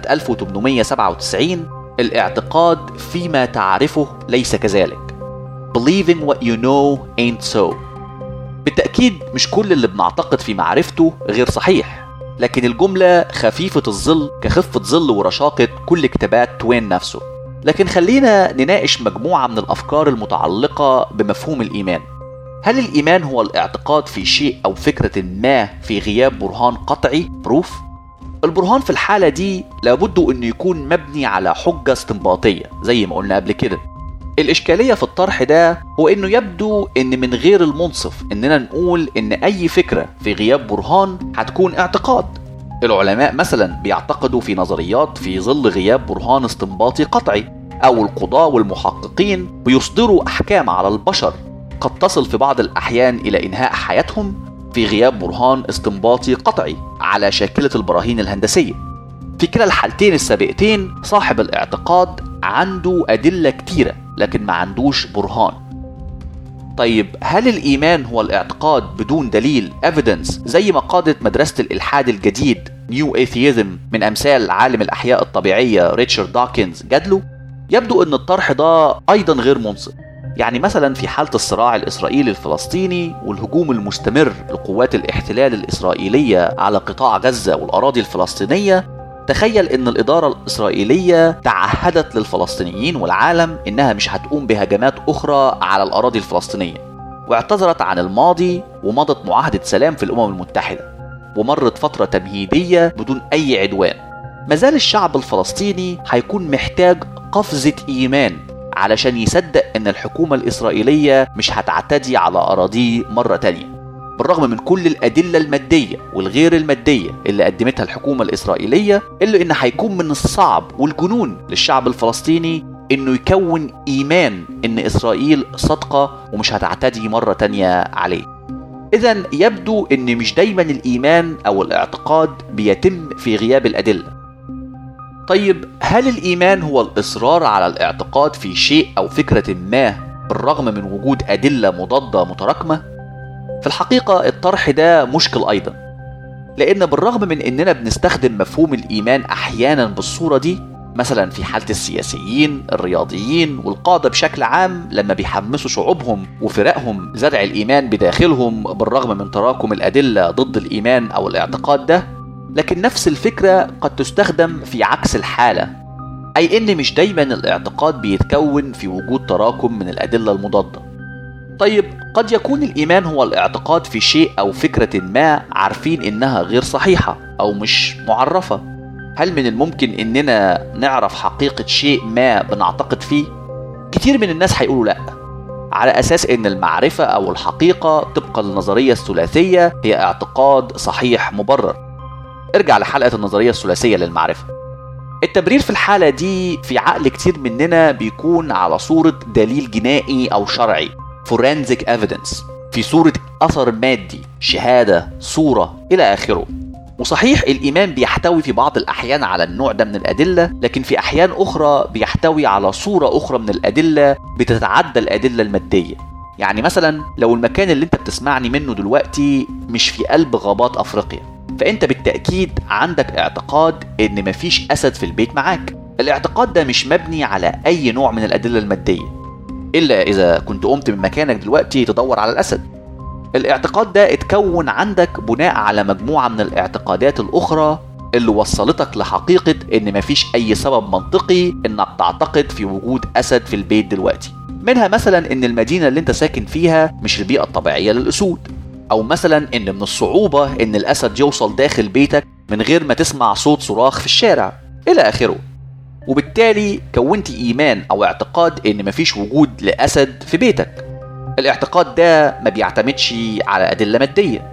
1897 الاعتقاد فيما تعرفه ليس كذلك Believing what you know ain't so بالتأكيد مش كل اللي بنعتقد في معرفته غير صحيح لكن الجملة خفيفة الظل كخفة ظل ورشاقة كل كتابات توين نفسه لكن خلينا نناقش مجموعة من الأفكار المتعلقة بمفهوم الإيمان هل الإيمان هو الاعتقاد في شيء أو فكرة ما في غياب برهان قطعي بروف؟ البرهان في الحالة دي لابد أنه يكون مبني على حجة استنباطية زي ما قلنا قبل كده الإشكالية في الطرح ده هو إنه يبدو إن من غير المنصف إننا نقول إن أي فكرة في غياب برهان هتكون اعتقاد العلماء مثلا بيعتقدوا في نظريات في ظل غياب برهان استنباطي قطعي أو القضاة والمحققين بيصدروا أحكام على البشر قد تصل في بعض الأحيان إلى إنهاء حياتهم في غياب برهان استنباطي قطعي على شاكلة البراهين الهندسية في كلا الحالتين السابقتين صاحب الاعتقاد عنده أدلة كتيرة لكن ما عندوش برهان طيب هل الإيمان هو الاعتقاد بدون دليل evidence زي ما قادت مدرسة الإلحاد الجديد نيو ايثيزم من أمثال عالم الأحياء الطبيعية ريتشارد داكنز جادله؟ يبدو أن الطرح ده أيضا غير منصف يعني مثلا في حالة الصراع الإسرائيلي الفلسطيني والهجوم المستمر لقوات الاحتلال الإسرائيلية على قطاع غزة والأراضي الفلسطينية تخيل ان الاداره الاسرائيليه تعهدت للفلسطينيين والعالم انها مش هتقوم بهجمات اخرى على الاراضي الفلسطينيه واعتذرت عن الماضي ومضت معاهده سلام في الامم المتحده ومرت فتره تمهيديه بدون اي عدوان مازال الشعب الفلسطيني هيكون محتاج قفزه ايمان علشان يصدق ان الحكومه الاسرائيليه مش هتعتدي على اراضيه مره تانيه بالرغم من كل الأدلة المادية والغير المادية اللي قدمتها الحكومة الإسرائيلية إلا إن هيكون من الصعب والجنون للشعب الفلسطيني إنه يكون إيمان إن إسرائيل صادقة ومش هتعتدي مرة تانية عليه إذا يبدو إن مش دايما الإيمان أو الاعتقاد بيتم في غياب الأدلة طيب هل الإيمان هو الإصرار على الاعتقاد في شيء أو فكرة ما بالرغم من وجود أدلة مضادة متراكمة؟ في الحقيقة الطرح ده مشكل أيضا لأن بالرغم من إننا بنستخدم مفهوم الإيمان أحيانا بالصورة دي مثلا في حالة السياسيين الرياضيين والقادة بشكل عام لما بيحمسوا شعوبهم وفرقهم زرع الإيمان بداخلهم بالرغم من تراكم الأدلة ضد الإيمان أو الاعتقاد ده لكن نفس الفكرة قد تستخدم في عكس الحالة أي إن مش دايما الاعتقاد بيتكون في وجود تراكم من الأدلة المضادة طيب قد يكون الإيمان هو الاعتقاد في شيء أو فكرة ما عارفين إنها غير صحيحة أو مش معرفة هل من الممكن إننا نعرف حقيقة شيء ما بنعتقد فيه؟ كتير من الناس هيقولوا لأ على أساس إن المعرفة أو الحقيقة طبقا للنظرية الثلاثية هي اعتقاد صحيح مبرر ارجع لحلقة النظرية الثلاثية للمعرفة التبرير في الحالة دي في عقل كتير مننا بيكون على صورة دليل جنائي أو شرعي forensic evidence في صورة أثر مادي شهادة صورة إلى آخره وصحيح الإيمان بيحتوي في بعض الأحيان على النوع ده من الأدلة لكن في أحيان أخرى بيحتوي على صورة أخرى من الأدلة بتتعدى الأدلة المادية يعني مثلا لو المكان اللي انت بتسمعني منه دلوقتي مش في قلب غابات أفريقيا فانت بالتأكيد عندك اعتقاد ان مفيش أسد في البيت معاك الاعتقاد ده مش مبني على أي نوع من الأدلة المادية إلا إذا كنت قمت من مكانك دلوقتي تدور على الأسد الاعتقاد ده اتكون عندك بناء على مجموعة من الاعتقادات الأخرى اللي وصلتك لحقيقة إن مفيش أي سبب منطقي إنك تعتقد في وجود أسد في البيت دلوقتي منها مثلا إن المدينة اللي أنت ساكن فيها مش البيئة الطبيعية للأسود أو مثلا إن من الصعوبة إن الأسد يوصل داخل بيتك من غير ما تسمع صوت صراخ في الشارع إلى آخره وبالتالي كونت إيمان أو اعتقاد إن مفيش وجود لأسد في بيتك الاعتقاد ده ما بيعتمدش على أدلة مادية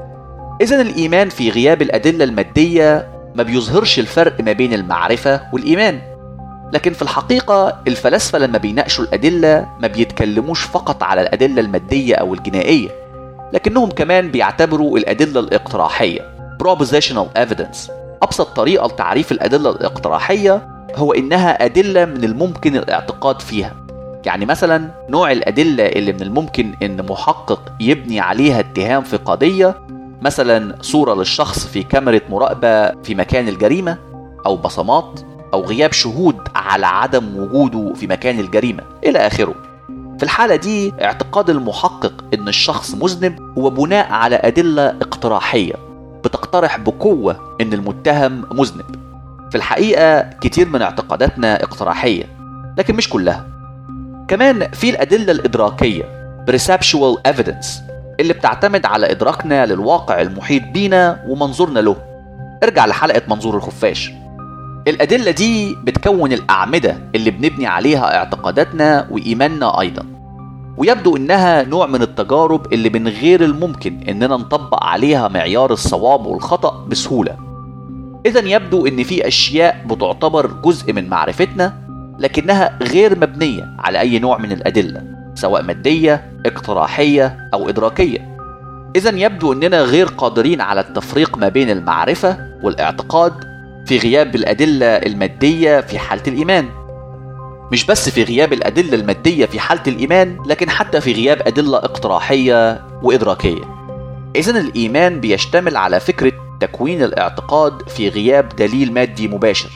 إذا الإيمان في غياب الأدلة المادية ما بيظهرش الفرق ما بين المعرفة والإيمان لكن في الحقيقة الفلاسفة لما بيناقشوا الأدلة ما بيتكلموش فقط على الأدلة المادية أو الجنائية لكنهم كمان بيعتبروا الأدلة الاقتراحية propositional evidence أبسط طريقة لتعريف الأدلة الاقتراحية هو إنها أدلة من الممكن الاعتقاد فيها يعني مثلا نوع الأدلة اللي من الممكن إن محقق يبني عليها اتهام في قضية مثلا صورة للشخص في كاميرا مراقبة في مكان الجريمة أو بصمات أو غياب شهود على عدم وجوده في مكان الجريمة إلى آخره في الحالة دي اعتقاد المحقق إن الشخص مذنب هو بناء على أدلة اقتراحية بتقترح بقوة إن المتهم مذنب في الحقيقة كتير من اعتقاداتنا اقتراحية لكن مش كلها كمان في الأدلة الإدراكية perceptual evidence اللي بتعتمد على إدراكنا للواقع المحيط بينا ومنظورنا له ارجع لحلقة منظور الخفاش الأدلة دي بتكون الأعمدة اللي بنبني عليها اعتقاداتنا وإيماننا أيضا ويبدو إنها نوع من التجارب اللي من غير الممكن إننا نطبق عليها معيار الصواب والخطأ بسهولة إذا يبدو إن في أشياء بتعتبر جزء من معرفتنا لكنها غير مبنية على أي نوع من الأدلة سواء مادية اقتراحية أو إدراكية إذا يبدو أننا غير قادرين على التفريق ما بين المعرفة والاعتقاد في غياب الأدلة المادية في حالة الإيمان مش بس في غياب الأدلة المادية في حالة الإيمان لكن حتى في غياب أدلة اقتراحية وإدراكية إذا الإيمان بيشتمل على فكرة تكوين الاعتقاد في غياب دليل مادي مباشر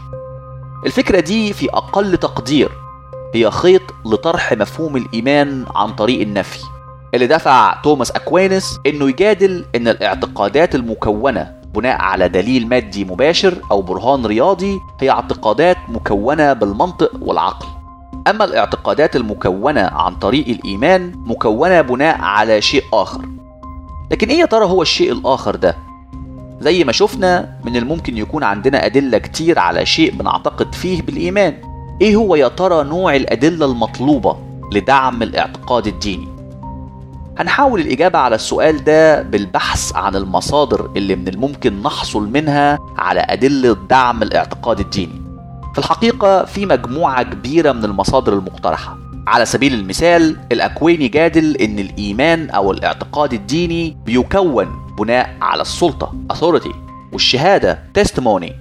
الفكرة دي في أقل تقدير هي خيط لطرح مفهوم الإيمان عن طريق النفي اللي دفع توماس أكوينس إنه يجادل إن الاعتقادات المكونة بناء على دليل مادي مباشر أو برهان رياضي هي اعتقادات مكونة بالمنطق والعقل أما الاعتقادات المكونة عن طريق الإيمان مكونة بناء على شيء آخر لكن إيه يا ترى هو الشيء الآخر ده؟ زي ما شفنا من الممكن يكون عندنا أدلة كتير على شيء بنعتقد فيه بالإيمان إيه هو يا ترى نوع الأدلة المطلوبة لدعم الاعتقاد الديني هنحاول الإجابة على السؤال ده بالبحث عن المصادر اللي من الممكن نحصل منها على أدلة دعم الاعتقاد الديني في الحقيقة في مجموعة كبيرة من المصادر المقترحة على سبيل المثال الأكويني جادل إن الإيمان أو الاعتقاد الديني بيكون بناء على السلطة authority والشهادة testimony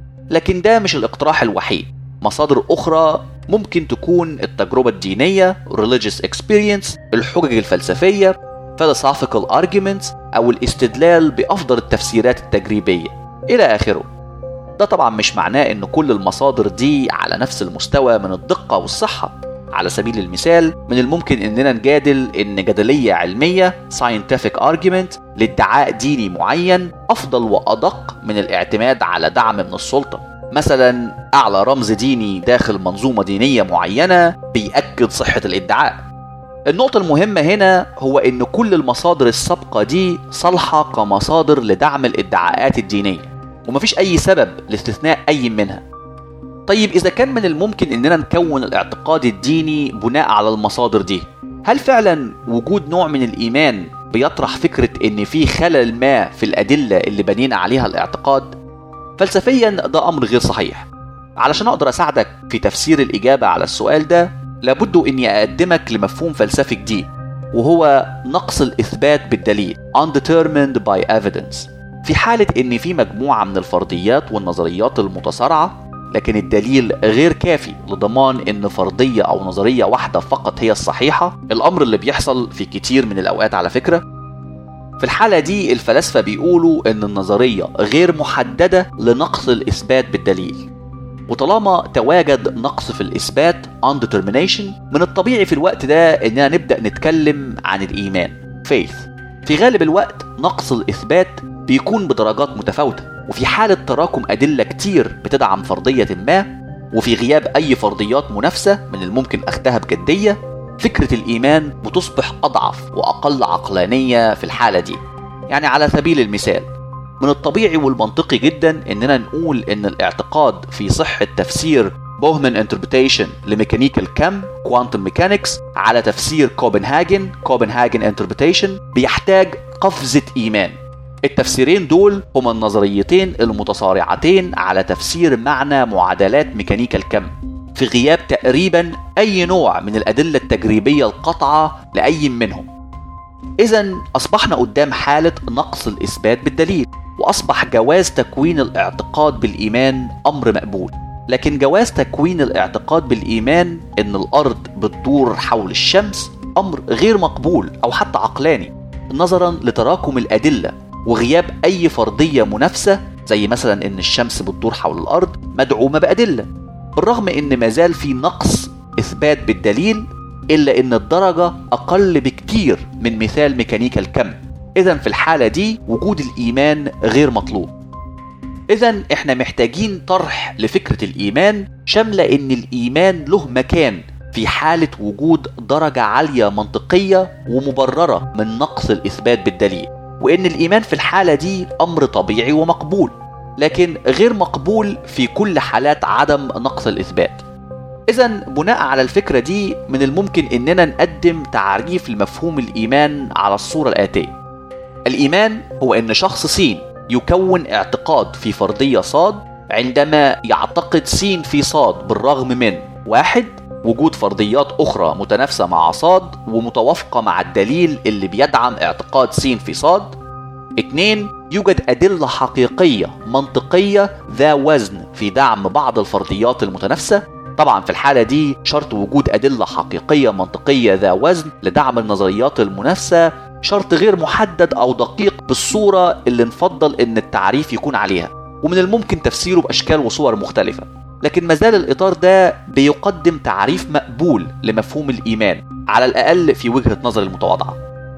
لكن ده مش الاقتراح الوحيد مصادر أخرى ممكن تكون التجربة الدينية religious experience الحجج الفلسفية philosophical arguments أو الاستدلال بأفضل التفسيرات التجريبية إلى آخره ده طبعا مش معناه ان كل المصادر دي على نفس المستوى من الدقة والصحة على سبيل المثال من الممكن اننا نجادل ان جدلية علمية scientific argument لادعاء ديني معين افضل وادق من الاعتماد على دعم من السلطة مثلا اعلى رمز ديني داخل منظومة دينية معينة بيأكد صحة الادعاء النقطة المهمة هنا هو ان كل المصادر السابقة دي صالحة كمصادر لدعم الادعاءات الدينية ومفيش أي سبب لاستثناء أي منها. طيب إذا كان من الممكن إننا نكون الاعتقاد الديني بناء على المصادر دي، هل فعلا وجود نوع من الإيمان بيطرح فكرة إن في خلل ما في الأدلة اللي بنينا عليها الاعتقاد؟ فلسفيا ده أمر غير صحيح. علشان أقدر أساعدك في تفسير الإجابة على السؤال ده، لابد إني أقدمك لمفهوم فلسفي جديد، وهو نقص الإثبات بالدليل undetermined by evidence. في حالة إن في مجموعة من الفرضيات والنظريات المتصارعة لكن الدليل غير كافي لضمان إن فرضية أو نظرية واحدة فقط هي الصحيحة الأمر اللي بيحصل في كتير من الأوقات على فكرة في الحالة دي الفلاسفة بيقولوا إن النظرية غير محددة لنقص الإثبات بالدليل وطالما تواجد نقص في الإثبات undetermination من الطبيعي في الوقت ده إننا نبدأ نتكلم عن الإيمان faith في غالب الوقت نقص الإثبات بيكون بدرجات متفاوتة وفي حالة تراكم أدلة كتير بتدعم فرضية ما وفي غياب أي فرضيات منافسة من الممكن أخذها بجدية فكرة الإيمان بتصبح أضعف وأقل عقلانية في الحالة دي يعني على سبيل المثال من الطبيعي والمنطقي جدا إننا نقول إن الاعتقاد في صحة تفسير بوهمان انتربريتيشن لميكانيكا الكم كوانتم ميكانكس على تفسير كوبنهاجن كوبنهاجن انتربريتيشن بيحتاج قفزة إيمان التفسيرين دول هما النظريتين المتصارعتين على تفسير معنى معادلات ميكانيكا الكم في غياب تقريبا أي نوع من الأدلة التجريبية القطعة لأي منهم إذا أصبحنا قدام حالة نقص الإثبات بالدليل وأصبح جواز تكوين الاعتقاد بالإيمان أمر مقبول لكن جواز تكوين الاعتقاد بالإيمان إن الأرض بتدور حول الشمس أمر غير مقبول أو حتى عقلاني نظرا لتراكم الأدلة وغياب أي فرضية منافسة زي مثلا إن الشمس بتدور حول الأرض مدعومة بأدلة بالرغم إن مازال في نقص إثبات بالدليل إلا إن الدرجة أقل بكتير من مثال ميكانيكا الكم إذا في الحالة دي وجود الإيمان غير مطلوب إذا إحنا محتاجين طرح لفكرة الإيمان شاملة إن الإيمان له مكان في حالة وجود درجة عالية منطقية ومبررة من نقص الإثبات بالدليل وإن الإيمان في الحالة دي أمر طبيعي ومقبول لكن غير مقبول في كل حالات عدم نقص الإثبات إذا بناء على الفكرة دي من الممكن إننا نقدم تعريف لمفهوم الإيمان على الصورة الآتية الإيمان هو إن شخص سين يكون اعتقاد في فرضية صاد عندما يعتقد سين في صاد بالرغم من واحد وجود فرضيات أخرى متنافسة مع صاد ومتوافقة مع الدليل اللي بيدعم اعتقاد سين في صاد اتنين يوجد أدلة حقيقية منطقية ذا وزن في دعم بعض الفرضيات المتنافسة طبعا في الحالة دي شرط وجود أدلة حقيقية منطقية ذا وزن لدعم النظريات المنافسة شرط غير محدد أو دقيق بالصورة اللي نفضل إن التعريف يكون عليها ومن الممكن تفسيره بأشكال وصور مختلفة لكن مازال الإطار ده بيقدم تعريف مقبول لمفهوم الإيمان على الأقل في وجهة نظر المتواضعة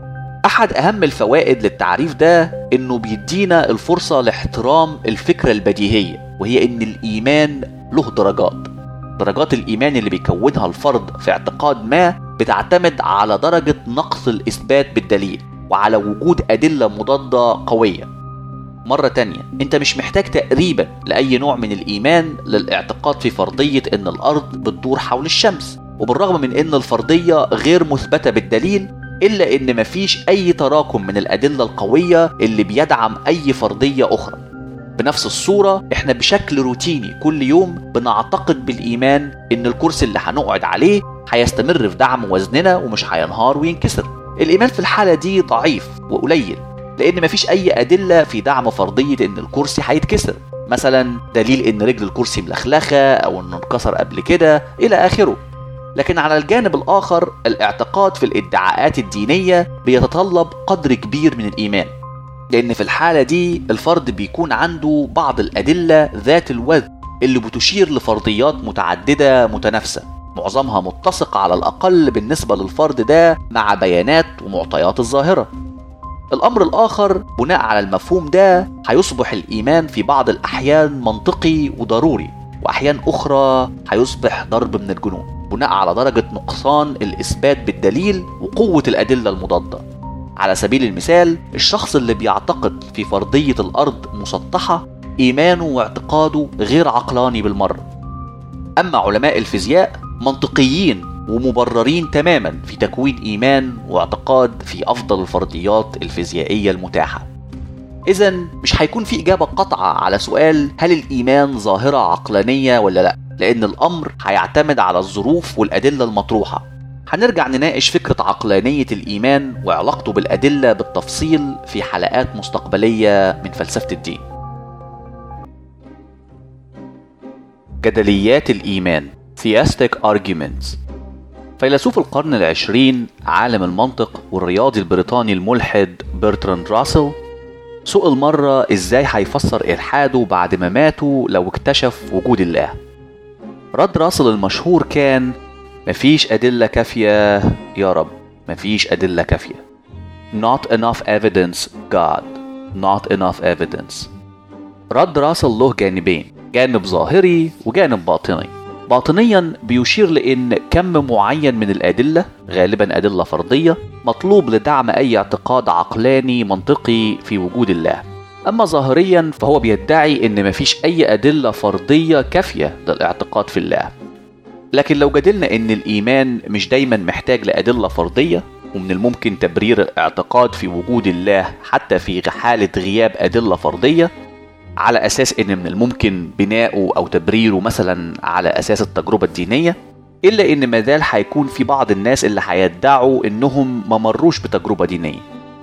أحد أهم الفوائد للتعريف ده إنه بيدينا الفرصة لاحترام الفكرة البديهية وهي إن الإيمان له درجات درجات الإيمان اللي بيكونها الفرد في اعتقاد ما بتعتمد على درجة نقص الإثبات بالدليل وعلى وجود أدلة مضادة قوية مرة تانية انت مش محتاج تقريبا لأي نوع من الإيمان للاعتقاد في فرضية ان الأرض بتدور حول الشمس وبالرغم من ان الفرضية غير مثبتة بالدليل إلا ان مفيش أي تراكم من الأدلة القوية اللي بيدعم أي فرضية أخرى بنفس الصورة احنا بشكل روتيني كل يوم بنعتقد بالإيمان ان الكرسي اللي هنقعد عليه هيستمر في دعم وزننا ومش هينهار وينكسر الإيمان في الحالة دي ضعيف وقليل لأن مفيش أي أدلة في دعم فرضية إن الكرسي هيتكسر مثلا دليل إن رجل الكرسي ملخلخة أو إنه انكسر قبل كده إلى آخره لكن على الجانب الآخر الاعتقاد في الادعاءات الدينية بيتطلب قدر كبير من الإيمان لأن في الحالة دي الفرد بيكون عنده بعض الأدلة ذات الوزن اللي بتشير لفرضيات متعددة متنافسة معظمها متسق على الأقل بالنسبة للفرد ده مع بيانات ومعطيات الظاهرة الأمر الآخر بناء على المفهوم ده هيصبح الإيمان في بعض الأحيان منطقي وضروري وأحيان أخرى هيصبح ضرب من الجنون بناء على درجة نقصان الإثبات بالدليل وقوة الأدلة المضادة على سبيل المثال الشخص اللي بيعتقد في فرضية الأرض مسطحة إيمانه واعتقاده غير عقلاني بالمرة أما علماء الفيزياء منطقيين ومبررين تماما في تكوين ايمان واعتقاد في افضل الفرضيات الفيزيائيه المتاحه اذا مش هيكون في اجابه قاطعه على سؤال هل الايمان ظاهره عقلانيه ولا لا لان الامر هيعتمد على الظروف والادله المطروحه هنرجع نناقش فكره عقلانيه الايمان وعلاقته بالادله بالتفصيل في حلقات مستقبليه من فلسفه الدين جدليات الايمان Theistic Arguments فيلسوف القرن العشرين عالم المنطق والرياضي البريطاني الملحد برتراند راسل سئل مرة ازاي هيفسر إلحاده بعد ما ماتوا لو اكتشف وجود الله رد راسل المشهور كان مفيش أدلة كافية يا رب مفيش أدلة كافية Not enough evidence God Not enough evidence رد راسل له جانبين جانب ظاهري وجانب باطني باطنيا بيشير لان كم معين من الادله غالبا ادله فرضيه مطلوب لدعم اي اعتقاد عقلاني منطقي في وجود الله اما ظاهريا فهو بيدعي ان مفيش اي ادله فرضيه كافيه للاعتقاد في الله لكن لو جدلنا ان الايمان مش دايما محتاج لادله فرضيه ومن الممكن تبرير الاعتقاد في وجود الله حتى في حاله غياب ادله فرضيه على اساس ان من الممكن بناؤه او تبريره مثلا على اساس التجربه الدينيه الا ان مازال هيكون في بعض الناس اللي هيدعوا انهم ما مروش بتجربه دينيه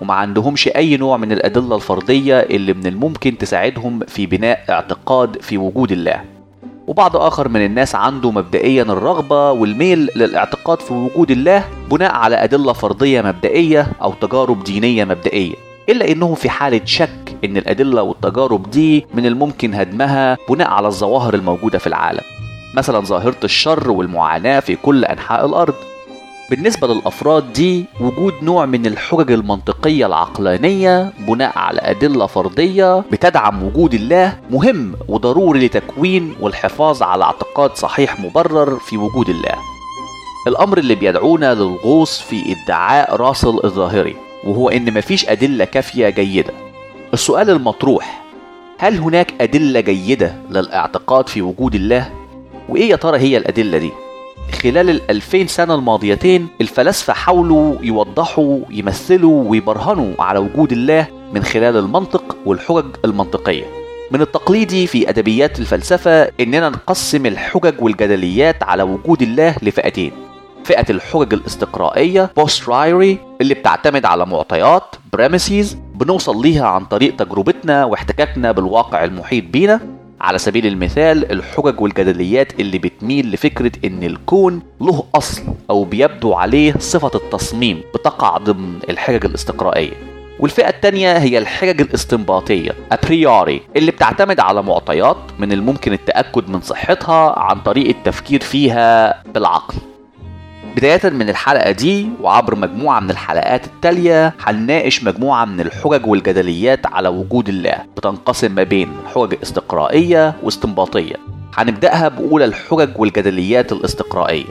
وما عندهمش أي نوع من الأدلة الفرضية اللي من الممكن تساعدهم في بناء اعتقاد في وجود الله وبعض آخر من الناس عنده مبدئيا الرغبة والميل للاعتقاد في وجود الله بناء على أدلة فرضية مبدئية أو تجارب دينية مبدئية إلا إنه في حالة شك إن الأدلة والتجارب دي من الممكن هدمها بناء على الظواهر الموجودة في العالم مثلا ظاهرة الشر والمعاناة في كل أنحاء الأرض بالنسبة للأفراد دي وجود نوع من الحجج المنطقية العقلانية بناء على أدلة فرضية بتدعم وجود الله مهم وضروري لتكوين والحفاظ على اعتقاد صحيح مبرر في وجود الله الأمر اللي بيدعونا للغوص في ادعاء راسل الظاهري وهو إن مفيش أدلة كافية جيدة السؤال المطروح هل هناك أدلة جيدة للاعتقاد في وجود الله؟ وإيه يا ترى هي الأدلة دي؟ خلال الألفين سنة الماضيتين الفلاسفة حاولوا يوضحوا يمثلوا ويبرهنوا على وجود الله من خلال المنطق والحجج المنطقية من التقليدي في أدبيات الفلسفة إننا نقسم الحجج والجدليات على وجود الله لفئتين فئة الحجج الاستقرائية بوست رايري اللي بتعتمد على معطيات بريمسيز بنوصل ليها عن طريق تجربتنا واحتكاكنا بالواقع المحيط بينا على سبيل المثال الحجج والجدليات اللي بتميل لفكرة إن الكون له أصل أو بيبدو عليه صفة التصميم بتقع ضمن الحجج الاستقرائية والفئة التانية هي الحجج الاستنباطية أبريوري اللي بتعتمد على معطيات من الممكن التأكد من صحتها عن طريق التفكير فيها بالعقل بداية من الحلقة دي وعبر مجموعة من الحلقات التالية هنناقش مجموعة من الحجج والجدليات على وجود الله بتنقسم ما بين حجج استقرائية واستنباطية هنبدأها بأولى الحجج والجدليات الاستقرائية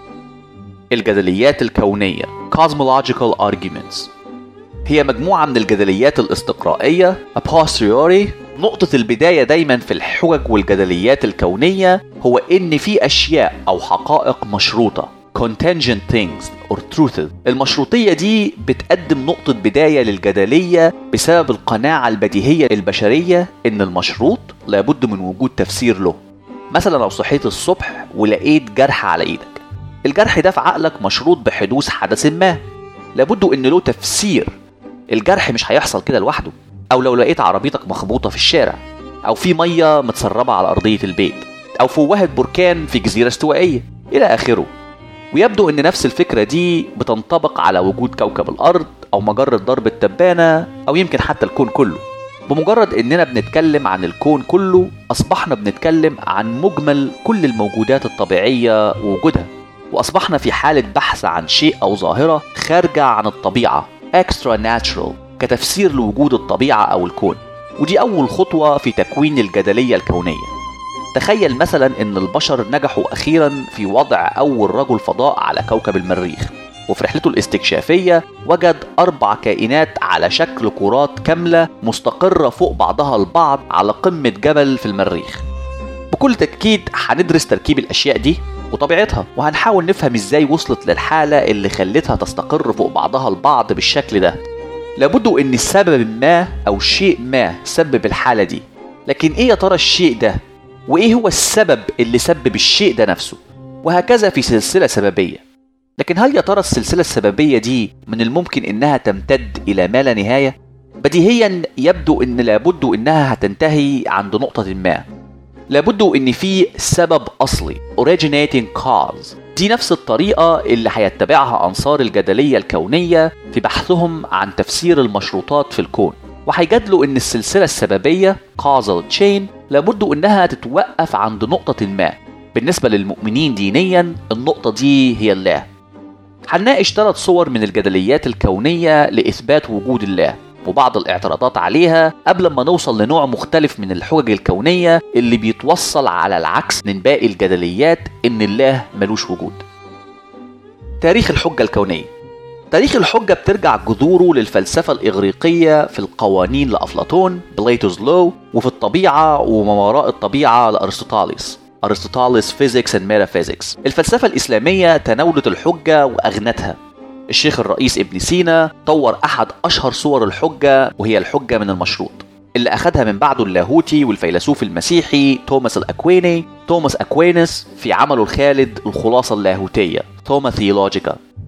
الجدليات الكونية Cosmological Arguments هي مجموعة من الجدليات الاستقرائية a posteriori نقطة البداية دايما في الحجج والجدليات الكونية هو إن في أشياء أو حقائق مشروطة contingent things or truths المشروطية دي بتقدم نقطة بداية للجدلية بسبب القناعة البديهية البشرية إن المشروط لابد من وجود تفسير له مثلا لو صحيت الصبح ولقيت جرح على إيدك الجرح ده في عقلك مشروط بحدوث حدث ما لابد إن له تفسير الجرح مش هيحصل كده لوحده أو لو لقيت عربيتك مخبوطة في الشارع أو في مية متسربة على أرضية البيت أو فوهة بركان في جزيرة استوائية إلى آخره ويبدو ان نفس الفكره دي بتنطبق على وجود كوكب الارض او مجره درب التبانه او يمكن حتى الكون كله بمجرد اننا بنتكلم عن الكون كله اصبحنا بنتكلم عن مجمل كل الموجودات الطبيعيه ووجودها واصبحنا في حاله بحث عن شيء او ظاهره خارجه عن الطبيعه extra natural كتفسير لوجود الطبيعه او الكون ودي اول خطوه في تكوين الجدليه الكونيه تخيل مثلا ان البشر نجحوا اخيرا في وضع اول رجل فضاء على كوكب المريخ وفي رحلته الاستكشافية وجد أربع كائنات على شكل كرات كاملة مستقرة فوق بعضها البعض على قمة جبل في المريخ بكل تأكيد هندرس تركيب الأشياء دي وطبيعتها وهنحاول نفهم ازاي وصلت للحالة اللي خلتها تستقر فوق بعضها البعض بالشكل ده لابد ان السبب ما او شيء ما سبب الحالة دي لكن ايه يا ترى الشيء ده وايه هو السبب اللي سبب الشيء ده نفسه وهكذا في سلسلة سببية لكن هل يا ترى السلسلة السببية دي من الممكن انها تمتد الى ما لا نهاية بديهيا يبدو ان لابد انها هتنتهي عند نقطة ما لابد ان في سبب اصلي originating cause دي نفس الطريقة اللي هيتبعها أنصار الجدلية الكونية في بحثهم عن تفسير المشروطات في الكون وهيجادلوا إن السلسلة السببية causal chain لابد إنها تتوقف عند نقطة ما بالنسبة للمؤمنين دينيا النقطة دي هي الله هنناقش ثلاث صور من الجدليات الكونية لإثبات وجود الله وبعض الاعتراضات عليها قبل ما نوصل لنوع مختلف من الحجج الكونية اللي بيتوصل على العكس من باقي الجدليات إن الله ملوش وجود تاريخ الحجة الكونية تاريخ الحجة بترجع جذوره للفلسفة الإغريقية في القوانين لأفلاطون بليتوز لو وفي الطبيعة وما وراء الطبيعة لأرسطاليس أرسطاليس فيزيكس اند ميتافيزيكس الفلسفة الإسلامية تناولت الحجة وأغنتها الشيخ الرئيس ابن سينا طور أحد أشهر صور الحجة وهي الحجة من المشروط اللي أخدها من بعده اللاهوتي والفيلسوف المسيحي توماس الأكويني توماس أكوينس في عمله الخالد الخلاصة اللاهوتية توما ثيولوجيكا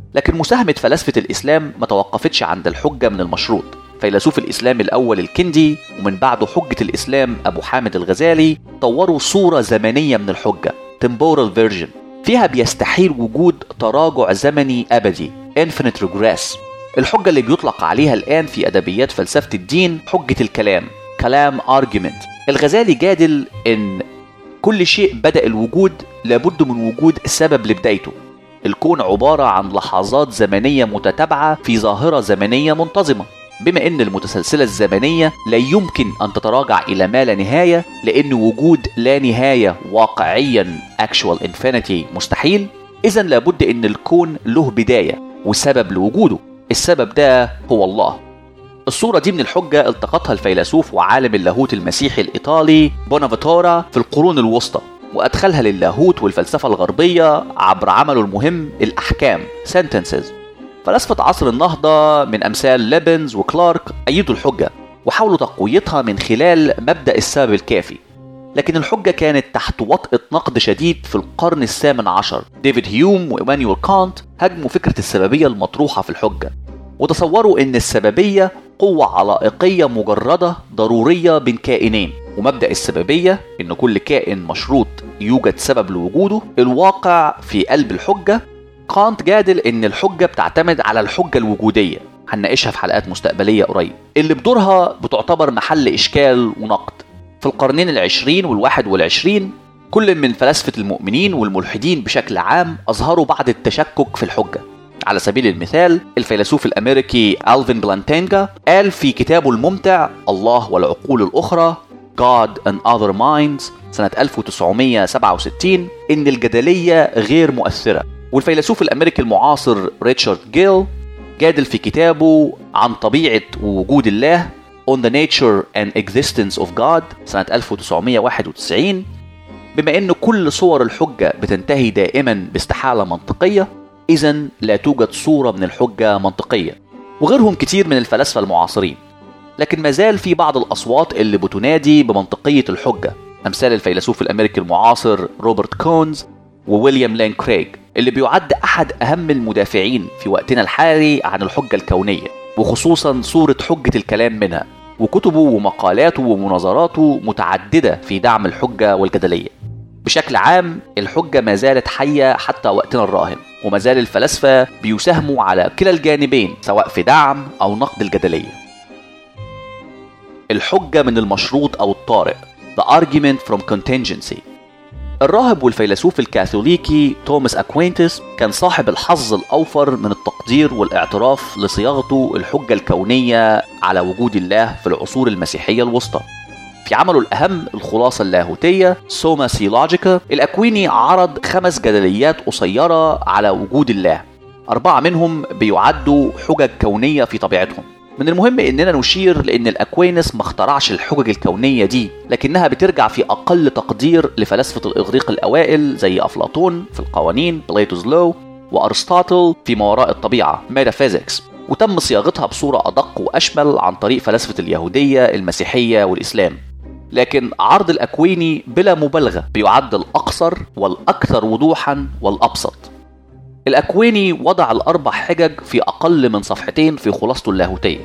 لكن مساهمة فلاسفة الإسلام ما توقفتش عند الحجة من المشروط فيلسوف الإسلام الأول الكندي ومن بعده حجة الإسلام أبو حامد الغزالي طوروا صورة زمنية من الحجة temporal version فيها بيستحيل وجود تراجع زمني أبدي infinite regress الحجة اللي بيطلق عليها الآن في أدبيات فلسفة الدين حجة الكلام كلام argument الغزالي جادل إن كل شيء بدأ الوجود لابد من وجود سبب لبدايته الكون عبارة عن لحظات زمنية متتابعة في ظاهرة زمنية منتظمة بما ان المتسلسلة الزمنية لا يمكن ان تتراجع الى ما لا نهاية لان وجود لا نهاية واقعيا actual infinity مستحيل اذا لابد ان الكون له بداية وسبب لوجوده السبب ده هو الله الصورة دي من الحجة التقطها الفيلسوف وعالم اللاهوت المسيحي الإيطالي بونافاتورا في القرون الوسطى وأدخلها للاهوت والفلسفة الغربية عبر عمله المهم الأحكام sentences فلاسفة عصر النهضة من أمثال ليبنز وكلارك أيدوا الحجة وحاولوا تقويتها من خلال مبدأ السبب الكافي لكن الحجة كانت تحت وطأة نقد شديد في القرن الثامن عشر ديفيد هيوم وإيمانويل كانت هاجموا فكرة السببية المطروحة في الحجة وتصوروا ان السببيه قوه علائقيه مجرده ضروريه بين كائنين ومبدا السببيه ان كل كائن مشروط يوجد سبب لوجوده الواقع في قلب الحجه كانت جادل ان الحجه بتعتمد على الحجه الوجوديه هنناقشها في حلقات مستقبليه قريب اللي بدورها بتعتبر محل اشكال ونقد في القرنين العشرين والواحد والعشرين كل من فلاسفه المؤمنين والملحدين بشكل عام اظهروا بعض التشكك في الحجه على سبيل المثال الفيلسوف الأمريكي ألفين بلانتينجا قال في كتابه الممتع الله والعقول الأخرى God and Other Minds سنة 1967 إن الجدلية غير مؤثرة والفيلسوف الأمريكي المعاصر ريتشارد جيل جادل في كتابه عن طبيعة وجود الله On the Nature and Existence of God سنة 1991 بما أن كل صور الحجة بتنتهي دائما باستحالة منطقية إذا لا توجد صورة من الحجة منطقية وغيرهم كتير من الفلاسفة المعاصرين لكن ما زال في بعض الأصوات اللي بتنادي بمنطقية الحجة أمثال الفيلسوف الأمريكي المعاصر روبرت كونز وويليام لين كريغ اللي بيعد أحد أهم المدافعين في وقتنا الحالي عن الحجة الكونية وخصوصا صورة حجة الكلام منها وكتبه ومقالاته ومناظراته متعددة في دعم الحجة والجدلية بشكل عام الحجة ما زالت حية حتى وقتنا الراهن وما زال الفلاسفة بيساهموا على كلا الجانبين سواء في دعم أو نقد الجدلية الحجة من المشروط أو الطارئ The argument from contingency الراهب والفيلسوف الكاثوليكي توماس أكوينتس كان صاحب الحظ الأوفر من التقدير والاعتراف لصياغته الحجة الكونية على وجود الله في العصور المسيحية الوسطى في عمله الأهم الخلاصة اللاهوتية سوما سيولوجيكا الأكويني عرض خمس جدليات قصيرة على وجود الله أربعة منهم بيعدوا حجج كونية في طبيعتهم من المهم اننا نشير لان الاكوينس ما اخترعش الحجج الكونيه دي لكنها بترجع في اقل تقدير لفلاسفه الاغريق الاوائل زي افلاطون في القوانين بليتوز لو وارسطاطل في ما وراء الطبيعه ميتافيزيكس وتم صياغتها بصوره ادق واشمل عن طريق فلاسفه اليهوديه المسيحيه والاسلام لكن عرض الأكويني بلا مبالغة بيعد الأقصر والأكثر وضوحا والأبسط الأكويني وضع الأربع حجج في أقل من صفحتين في خلاصته اللاهوتية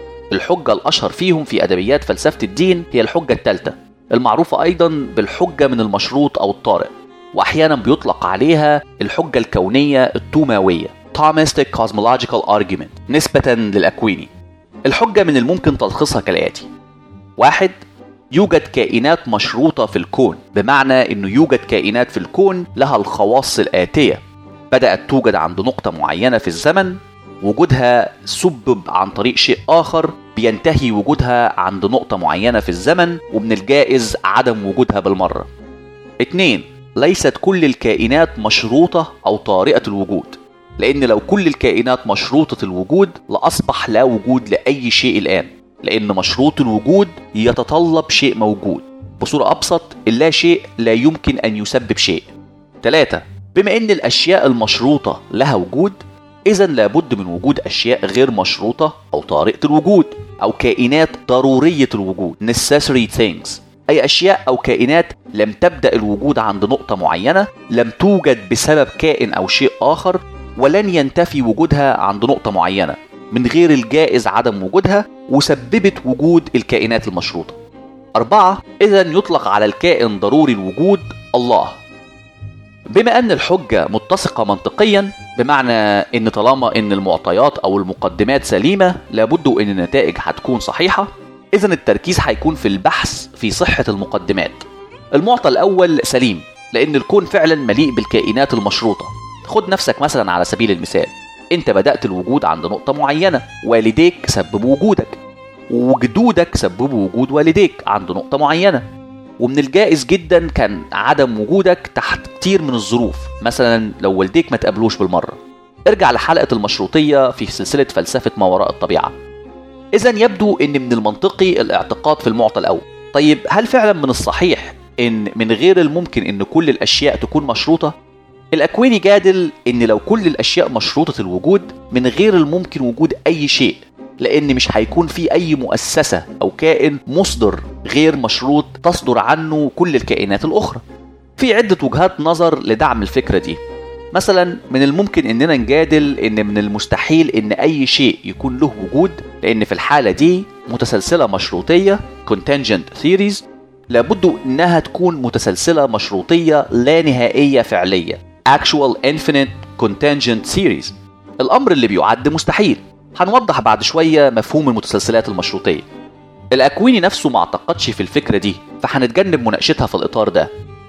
الحجة الأشهر فيهم في أدبيات فلسفة الدين هي الحجة الثالثة المعروفة أيضا بالحجة من المشروط أو الطارئ وأحيانا بيطلق عليها الحجة الكونية التوماوية Thomistic Cosmological Argument نسبة للأكويني الحجة من الممكن تلخيصها كالآتي واحد يوجد كائنات مشروطة في الكون بمعنى أنه يوجد كائنات في الكون لها الخواص الآتية بدأت توجد عند نقطة معينة في الزمن وجودها سبب عن طريق شيء آخر بينتهي وجودها عند نقطة معينة في الزمن ومن الجائز عدم وجودها بالمرة اتنين ليست كل الكائنات مشروطة أو طارئة الوجود لأن لو كل الكائنات مشروطة الوجود لأصبح لا وجود لأي شيء الآن لأن مشروط الوجود يتطلب شيء موجود بصورة أبسط اللا شيء لا يمكن أن يسبب شيء ثلاثة بما أن الأشياء المشروطة لها وجود إذا لابد من وجود أشياء غير مشروطة أو طارئة الوجود أو كائنات ضرورية الوجود necessary things أي أشياء أو كائنات لم تبدأ الوجود عند نقطة معينة لم توجد بسبب كائن أو شيء آخر ولن ينتفي وجودها عند نقطة معينة من غير الجائز عدم وجودها وسببت وجود الكائنات المشروطة أربعة إذا يطلق على الكائن ضروري الوجود الله بما أن الحجة متسقة منطقيا بمعنى أن طالما أن المعطيات أو المقدمات سليمة لابد أن النتائج هتكون صحيحة إذا التركيز هيكون في البحث في صحة المقدمات المعطى الأول سليم لأن الكون فعلا مليء بالكائنات المشروطة خد نفسك مثلا على سبيل المثال أنت بدأت الوجود عند نقطة معينة والديك سببوا وجودك وجدودك سببوا وجود والديك عند نقطة معينة ومن الجائز جدا كان عدم وجودك تحت كتير من الظروف مثلا لو والديك ما تقابلوش بالمرة ارجع لحلقة المشروطية في سلسلة فلسفة ما وراء الطبيعة إذا يبدو أن من المنطقي الاعتقاد في المعطى الأول طيب هل فعلا من الصحيح أن من غير الممكن أن كل الأشياء تكون مشروطة؟ الأكويني جادل أن لو كل الأشياء مشروطة الوجود من غير الممكن وجود أي شيء لأن مش هيكون في أي مؤسسة أو كائن مصدر غير مشروط تصدر عنه كل الكائنات الأخرى في عدة وجهات نظر لدعم الفكرة دي مثلا من الممكن اننا نجادل ان من المستحيل ان اي شيء يكون له وجود لان في الحالة دي متسلسلة مشروطية contingent theories لابد انها تكون متسلسلة مشروطية لا نهائية فعلية actual infinite contingent series الامر اللي بيعد مستحيل هنوضح بعد شوية مفهوم المتسلسلات المشروطية الأكويني نفسه ما اعتقدش في الفكرة دي فهنتجنب مناقشتها في الإطار ده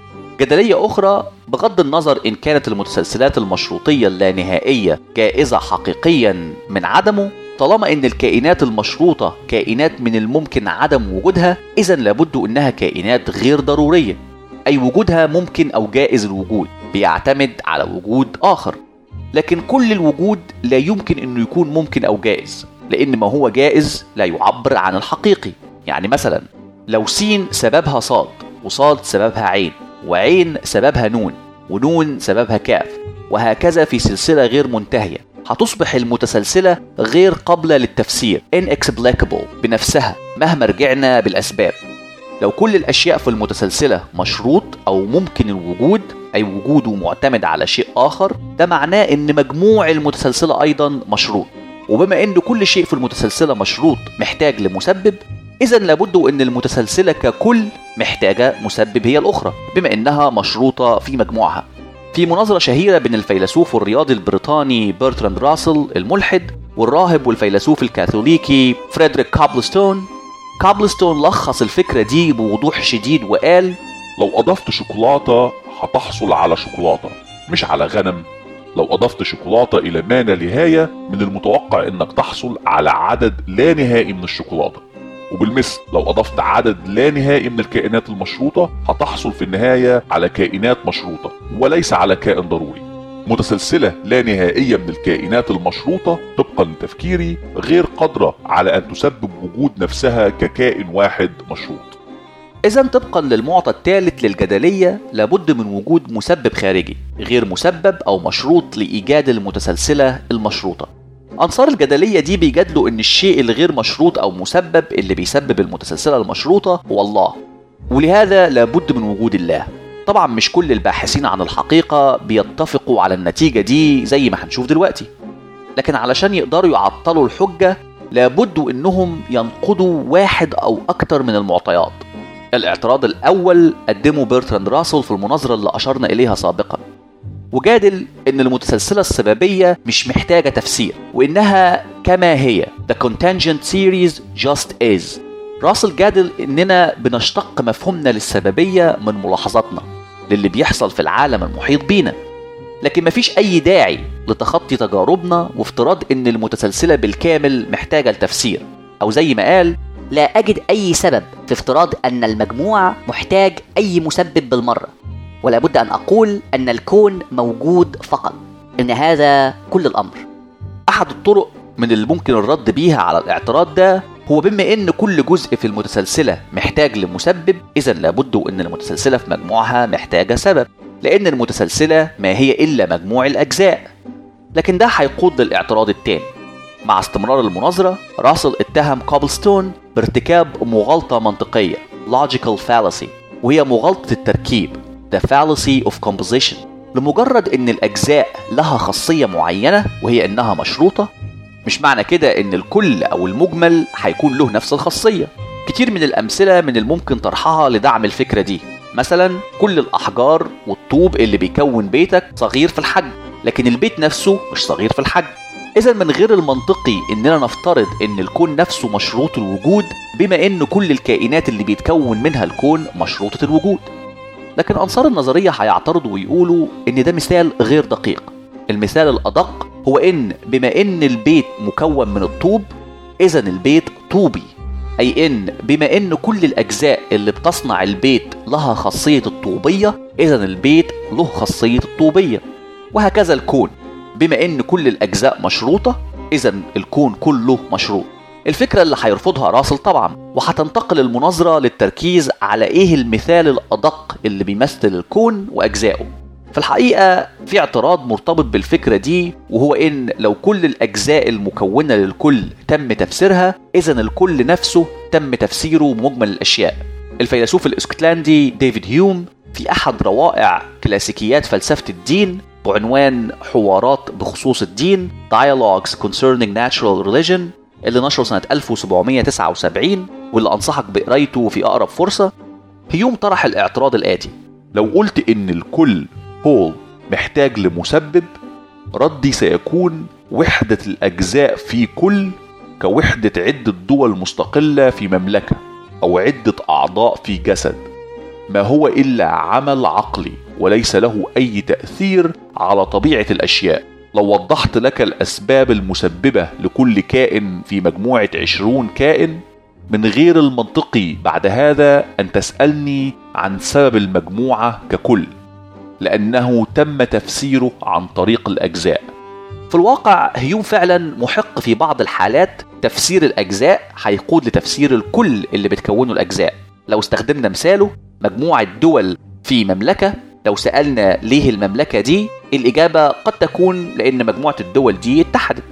جدلية أخرى بغض النظر إن كانت المتسلسلات المشروطية اللانهائية جائزة حقيقيا من عدمه طالما إن الكائنات المشروطة كائنات من الممكن عدم وجودها إذا لابد إنها كائنات غير ضرورية أي وجودها ممكن أو جائز الوجود بيعتمد على وجود آخر لكن كل الوجود لا يمكن انه يكون ممكن او جائز لان ما هو جائز لا يعبر عن الحقيقي يعني مثلا لو سين سببها صاد وصاد سببها عين وعين سببها نون ونون سببها كاف وهكذا في سلسلة غير منتهية هتصبح المتسلسلة غير قابلة للتفسير inexplicable بنفسها مهما رجعنا بالأسباب لو كل الأشياء في المتسلسلة مشروط أو ممكن الوجود أي وجوده معتمد على شيء آخر ده معناه إن مجموع المتسلسلة أيضا مشروط وبما إن كل شيء في المتسلسلة مشروط محتاج لمسبب إذا لابد أن المتسلسلة ككل محتاجة مسبب هي الأخرى بما إنها مشروطة في مجموعها في مناظرة شهيرة بين الفيلسوف الرياضي البريطاني برتراند راسل الملحد والراهب والفيلسوف الكاثوليكي فريدريك كابلستون كابلستون لخص الفكرة دي بوضوح شديد وقال لو أضفت شوكولاتة هتحصل على شوكولاتة مش على غنم لو أضفت شوكولاتة إلى ما لا نهاية من المتوقع إنك تحصل على عدد لا نهائي من الشوكولاتة وبالمثل لو أضفت عدد لا نهائي من الكائنات المشروطة هتحصل في النهاية على كائنات مشروطة وليس على كائن ضروري متسلسلة لا نهائية من الكائنات المشروطة طبقا لتفكيري غير قادرة على أن تسبب وجود نفسها ككائن واحد مشروط إذا طبقا للمعطى الثالث للجدلية لابد من وجود مسبب خارجي غير مسبب أو مشروط لإيجاد المتسلسلة المشروطة أنصار الجدلية دي بيجادلوا إن الشيء الغير مشروط أو مسبب اللي بيسبب المتسلسلة المشروطة هو الله ولهذا لابد من وجود الله طبعا مش كل الباحثين عن الحقيقة بيتفقوا على النتيجة دي زي ما هنشوف دلوقتي لكن علشان يقدروا يعطلوا الحجة لابد إنهم ينقضوا واحد أو أكتر من المعطيات الاعتراض الأول قدمه برتراند راسل في المناظرة اللي أشرنا إليها سابقا وجادل إن المتسلسلة السببية مش محتاجة تفسير وإنها كما هي The contingent series just is راسل جادل إننا بنشتق مفهومنا للسببية من ملاحظاتنا للي بيحصل في العالم المحيط بينا لكن مفيش أي داعي لتخطي تجاربنا وافتراض إن المتسلسلة بالكامل محتاجة لتفسير أو زي ما قال لا أجد أي سبب في افتراض أن المجموع محتاج أي مسبب بالمرة ولا بد أن أقول أن الكون موجود فقط إن هذا كل الأمر أحد الطرق من اللي ممكن الرد بيها على الاعتراض ده هو بما ان كل جزء في المتسلسلة محتاج لمسبب اذا لابد ان المتسلسلة في مجموعها محتاجة سبب لان المتسلسلة ما هي الا مجموع الاجزاء لكن ده هيقود للاعتراض التاني مع استمرار المناظرة راسل اتهم كوبلستون بارتكاب مغالطة منطقية logical fallacy وهي مغالطة التركيب the fallacy of composition لمجرد ان الاجزاء لها خاصيه معينه وهي انها مشروطه مش معنى كده ان الكل او المجمل هيكون له نفس الخاصيه كتير من الامثله من الممكن طرحها لدعم الفكره دي مثلا كل الاحجار والطوب اللي بيكون بيتك صغير في الحجم لكن البيت نفسه مش صغير في الحجم اذا من غير المنطقي اننا نفترض ان الكون نفسه مشروط الوجود بما ان كل الكائنات اللي بيتكون منها الكون مشروطه الوجود لكن انصار النظريه هيعترضوا ويقولوا ان ده مثال غير دقيق المثال الادق هو ان بما ان البيت مكون من الطوب اذا البيت طوبي اي ان بما ان كل الاجزاء اللي بتصنع البيت لها خاصيه الطوبيه اذا البيت له خاصيه الطوبيه وهكذا الكون بما ان كل الاجزاء مشروطه اذا الكون كله مشروط الفكرة اللي هيرفضها راسل طبعا وهتنتقل المناظرة للتركيز على ايه المثال الأدق اللي بيمثل الكون وأجزائه في الحقيقة في اعتراض مرتبط بالفكرة دي وهو إن لو كل الأجزاء المكونة للكل تم تفسيرها إذا الكل نفسه تم تفسيره بمجمل الأشياء الفيلسوف الاسكتلندي ديفيد هيوم في أحد روائع كلاسيكيات فلسفة الدين بعنوان حوارات بخصوص الدين Dialogues Concerning Natural Religion اللي نشره سنة 1779 واللي أنصحك بقرايته في أقرب فرصة هيوم طرح الاعتراض الآتي لو قلت إن الكل بول محتاج لمسبب ردي سيكون وحدة الأجزاء في كل كوحدة عدة دول مستقلة في مملكة أو عدة أعضاء في جسد ما هو إلا عمل عقلي وليس له أي تأثير على طبيعة الأشياء لو وضحت لك الأسباب المسببة لكل كائن في مجموعة عشرون كائن من غير المنطقي بعد هذا أن تسألني عن سبب المجموعة ككل لأنه تم تفسيره عن طريق الأجزاء في الواقع هيوم فعلا محق في بعض الحالات تفسير الأجزاء هيقود لتفسير الكل اللي بتكونه الأجزاء لو استخدمنا مثاله مجموعة دول في مملكة لو سألنا ليه المملكة دي الإجابة قد تكون لأن مجموعة الدول دي اتحدت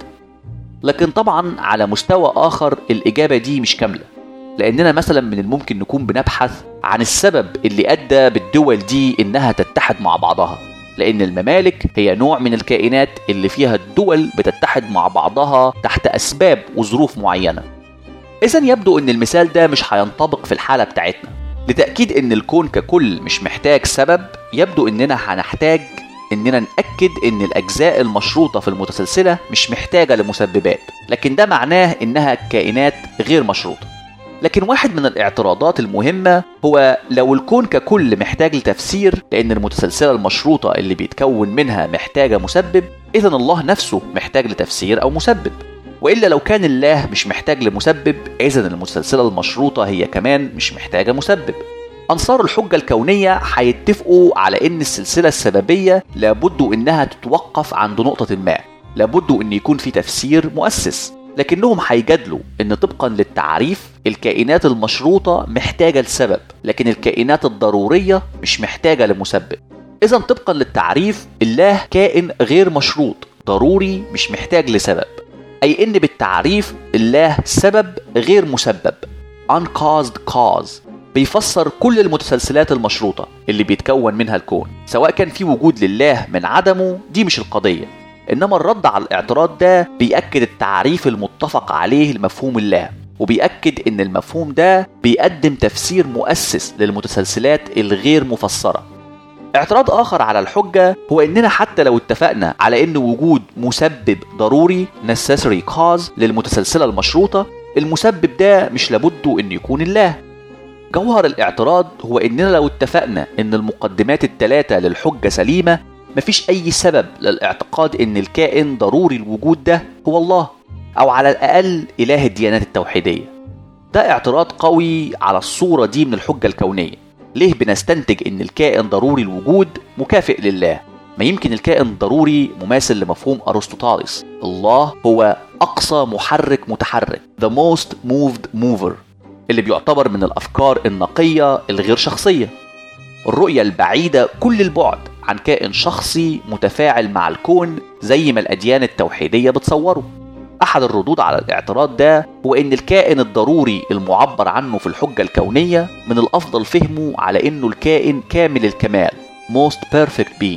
لكن طبعا على مستوى آخر الإجابة دي مش كاملة لأننا مثلا من الممكن نكون بنبحث عن السبب اللي أدى بالدول دي إنها تتحد مع بعضها لأن الممالك هي نوع من الكائنات اللي فيها الدول بتتحد مع بعضها تحت أسباب وظروف معينة إذا يبدو إن المثال ده مش هينطبق في الحالة بتاعتنا لتأكيد إن الكون ككل مش محتاج سبب يبدو إننا هنحتاج إننا نأكد إن الأجزاء المشروطة في المتسلسلة مش محتاجة لمسببات لكن ده معناه إنها كائنات غير مشروطة لكن واحد من الاعتراضات المهمة هو لو الكون ككل محتاج لتفسير لأن المتسلسلة المشروطة اللي بيتكون منها محتاجة مسبب إذا الله نفسه محتاج لتفسير أو مسبب وإلا لو كان الله مش محتاج لمسبب إذا المتسلسلة المشروطة هي كمان مش محتاجة مسبب أنصار الحجة الكونية هيتفقوا على إن السلسلة السببية لابد إنها تتوقف عند نقطة ما لابد إن يكون في تفسير مؤسس لكنهم هيجادلوا إن طبقا للتعريف الكائنات المشروطة محتاجة لسبب لكن الكائنات الضرورية مش محتاجة لمسبب إذا طبقا للتعريف الله كائن غير مشروط ضروري مش محتاج لسبب أي إن بالتعريف الله سبب غير مسبب uncaused cause بيفسر كل المتسلسلات المشروطة اللي بيتكون منها الكون سواء كان في وجود لله من عدمه دي مش القضية إنما الرد على الاعتراض ده بيأكد التعريف المتفق عليه لمفهوم الله وبيأكد إن المفهوم ده بيقدم تفسير مؤسس للمتسلسلات الغير مفسرة اعتراض آخر على الحجة هو إننا حتى لو اتفقنا على إن وجود مسبب ضروري necessary cause للمتسلسلة المشروطة المسبب ده مش لابد إن يكون الله جوهر الاعتراض هو إننا لو اتفقنا إن المقدمات الثلاثة للحجة سليمة مفيش أي سبب للاعتقاد إن الكائن ضروري الوجود ده هو الله أو على الأقل إله الديانات التوحيدية ده اعتراض قوي على الصورة دي من الحجة الكونية ليه بنستنتج إن الكائن ضروري الوجود مكافئ لله ما يمكن الكائن ضروري مماثل لمفهوم أرسطوطاليس الله هو أقصى محرك متحرك the most moved mover اللي بيعتبر من الأفكار النقية الغير شخصية الرؤية البعيدة كل البعد عن كائن شخصي متفاعل مع الكون زي ما الأديان التوحيدية بتصوره أحد الردود على الاعتراض ده هو إن الكائن الضروري المعبر عنه في الحجة الكونية من الأفضل فهمه على إنه الكائن كامل الكمال most perfect being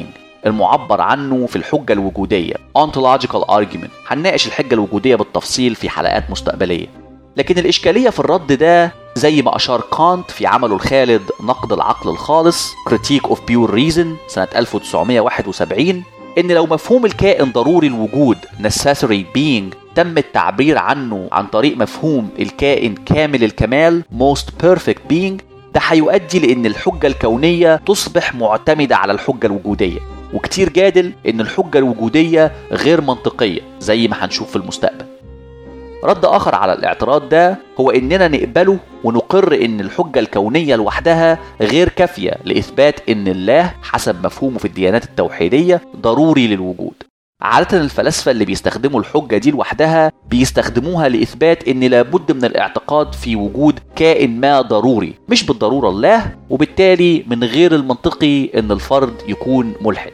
المعبر عنه في الحجة الوجودية ontological argument هنناقش الحجة الوجودية بالتفصيل في حلقات مستقبلية لكن الإشكالية في الرد ده زي ما أشار كانت في عمله الخالد نقد العقل الخالص Critique of Pure Reason سنة 1971 إن لو مفهوم الكائن ضروري الوجود necessary being تم التعبير عنه عن طريق مفهوم الكائن كامل الكمال most perfect being ده هيؤدي لأن الحجة الكونية تصبح معتمدة على الحجة الوجودية وكتير جادل إن الحجة الوجودية غير منطقية زي ما هنشوف في المستقبل رد آخر على الاعتراض ده هو إننا نقبله ونقر إن الحجة الكونية لوحدها غير كافية لإثبات إن الله حسب مفهومه في الديانات التوحيدية ضروري للوجود عادة الفلاسفة اللي بيستخدموا الحجة دي لوحدها بيستخدموها لإثبات إن لابد من الاعتقاد في وجود كائن ما ضروري مش بالضرورة الله وبالتالي من غير المنطقي إن الفرد يكون ملحد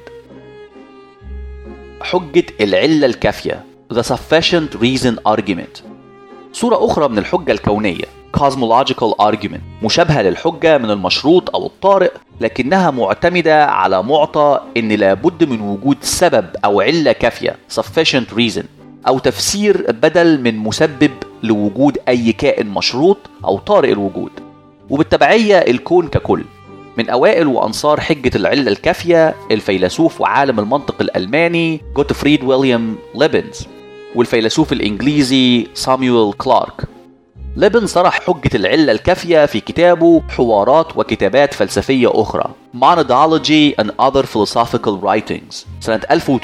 حجة العلة الكافية The Sufficient Reason Argument صورة أخرى من الحجة الكونية Cosmological Argument مشابهة للحجة من المشروط أو الطارئ لكنها معتمدة على معطى إن لابد من وجود سبب أو علة كافية Sufficient Reason أو تفسير بدل من مسبب لوجود أي كائن مشروط أو طارئ الوجود وبالتبعية الكون ككل من أوائل وأنصار حجة العلة الكافية الفيلسوف وعالم المنطق الألماني جوتفريد ويليام ليبنز والفيلسوف الإنجليزي سامويل كلارك ليبن صرح حجة العلة الكافية في كتابه حوارات وكتابات فلسفية أخرى Monadology and Other Philosophical Writings سنة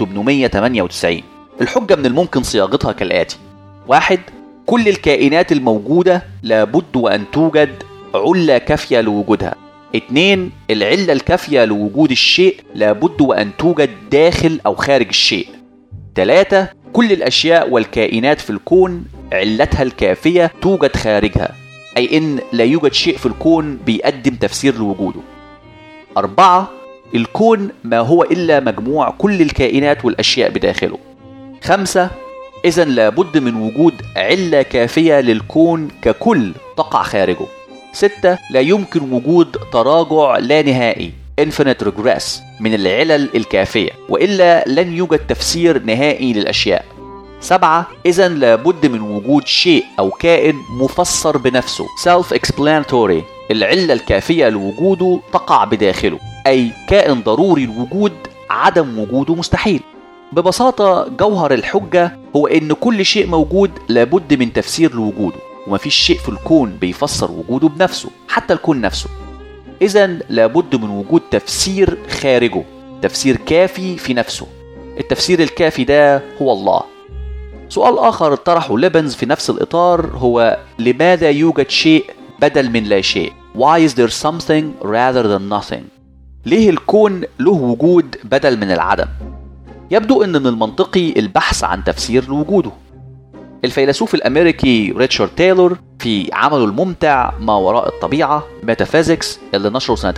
1898 الحجة من الممكن صياغتها كالآتي واحد كل الكائنات الموجودة لابد وأن توجد علة كافية لوجودها اتنين العلة الكافية لوجود الشيء لابد وأن توجد داخل أو خارج الشيء تلاتة كل الأشياء والكائنات في الكون علتها الكافية توجد خارجها أي إن لا يوجد شيء في الكون بيقدم تفسير لوجوده أربعة الكون ما هو إلا مجموع كل الكائنات والأشياء بداخله خمسة إذا لابد من وجود علة كافية للكون ككل تقع خارجه ستة لا يمكن وجود تراجع لا نهائي infinite regress من العلل الكافية وإلا لن يوجد تفسير نهائي للأشياء سبعة إذا لابد من وجود شيء أو كائن مفسر بنفسه self-explanatory العلة الكافية لوجوده تقع بداخله أي كائن ضروري الوجود عدم وجوده مستحيل ببساطة جوهر الحجة هو إن كل شيء موجود لابد من تفسير لوجوده ومفيش شيء في الكون بيفسر وجوده بنفسه حتى الكون نفسه إذا لابد من وجود تفسير خارجه تفسير كافي في نفسه التفسير الكافي ده هو الله سؤال آخر طرحه ليبنز في نفس الإطار هو لماذا يوجد شيء بدل من لا شيء Why is there something rather than nothing ليه الكون له وجود بدل من العدم يبدو أن من المنطقي البحث عن تفسير لوجوده الفيلسوف الأمريكي ريتشارد تايلور في عمله الممتع ما وراء الطبيعة ميتافيزيكس اللي نشره سنة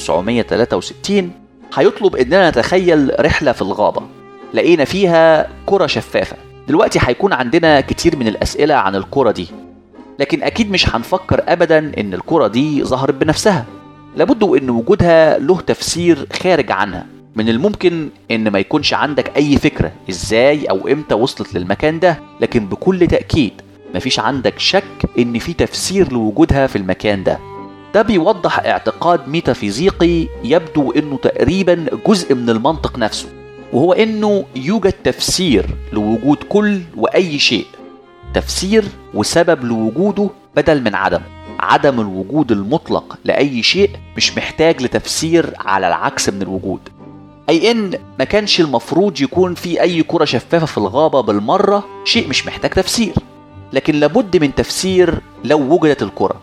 1963 هيطلب إننا نتخيل رحلة في الغابة لقينا فيها كرة شفافة دلوقتي هيكون عندنا كتير من الأسئلة عن الكرة دي لكن أكيد مش هنفكر أبدا إن الكرة دي ظهرت بنفسها لابد إن وجودها له تفسير خارج عنها من الممكن ان ما يكونش عندك اي فكره ازاي او امتى وصلت للمكان ده لكن بكل تاكيد مفيش عندك شك ان في تفسير لوجودها في المكان ده ده بيوضح اعتقاد ميتافيزيقي يبدو انه تقريبا جزء من المنطق نفسه وهو انه يوجد تفسير لوجود كل واي شيء تفسير وسبب لوجوده بدل من عدم عدم الوجود المطلق لاي شيء مش محتاج لتفسير على العكس من الوجود أي إن ما كانش المفروض يكون في أي كرة شفافة في الغابة بالمرة شيء مش محتاج تفسير لكن لابد من تفسير لو وجدت الكرة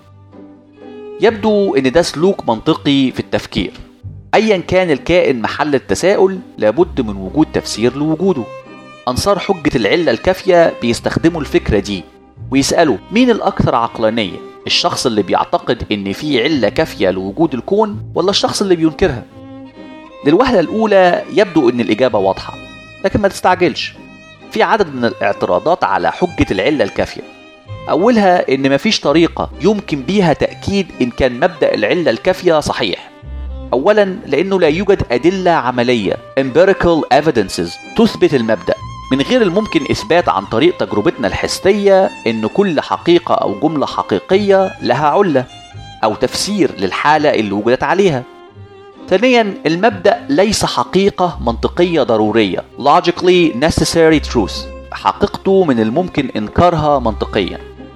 يبدو إن ده سلوك منطقي في التفكير أيا كان الكائن محل التساؤل لابد من وجود تفسير لوجوده أنصار حجة العلة الكافية بيستخدموا الفكرة دي ويسألوا مين الأكثر عقلانية الشخص اللي بيعتقد إن في علة كافية لوجود الكون ولا الشخص اللي بينكرها للوهلة الأولى يبدو أن الإجابة واضحة لكن ما تستعجلش في عدد من الاعتراضات على حجة العلة الكافية أولها إن مفيش طريقة يمكن بيها تأكيد إن كان مبدأ العلة الكافية صحيح أولا لأنه لا يوجد أدلة عملية empirical evidences تثبت المبدأ من غير الممكن إثبات عن طريق تجربتنا الحسية إن كل حقيقة أو جملة حقيقية لها علة أو تفسير للحالة اللي وجدت عليها ثانيا المبدأ ليس حقيقة منطقية ضرورية logically necessary truth حقيقته من الممكن إنكارها منطقيا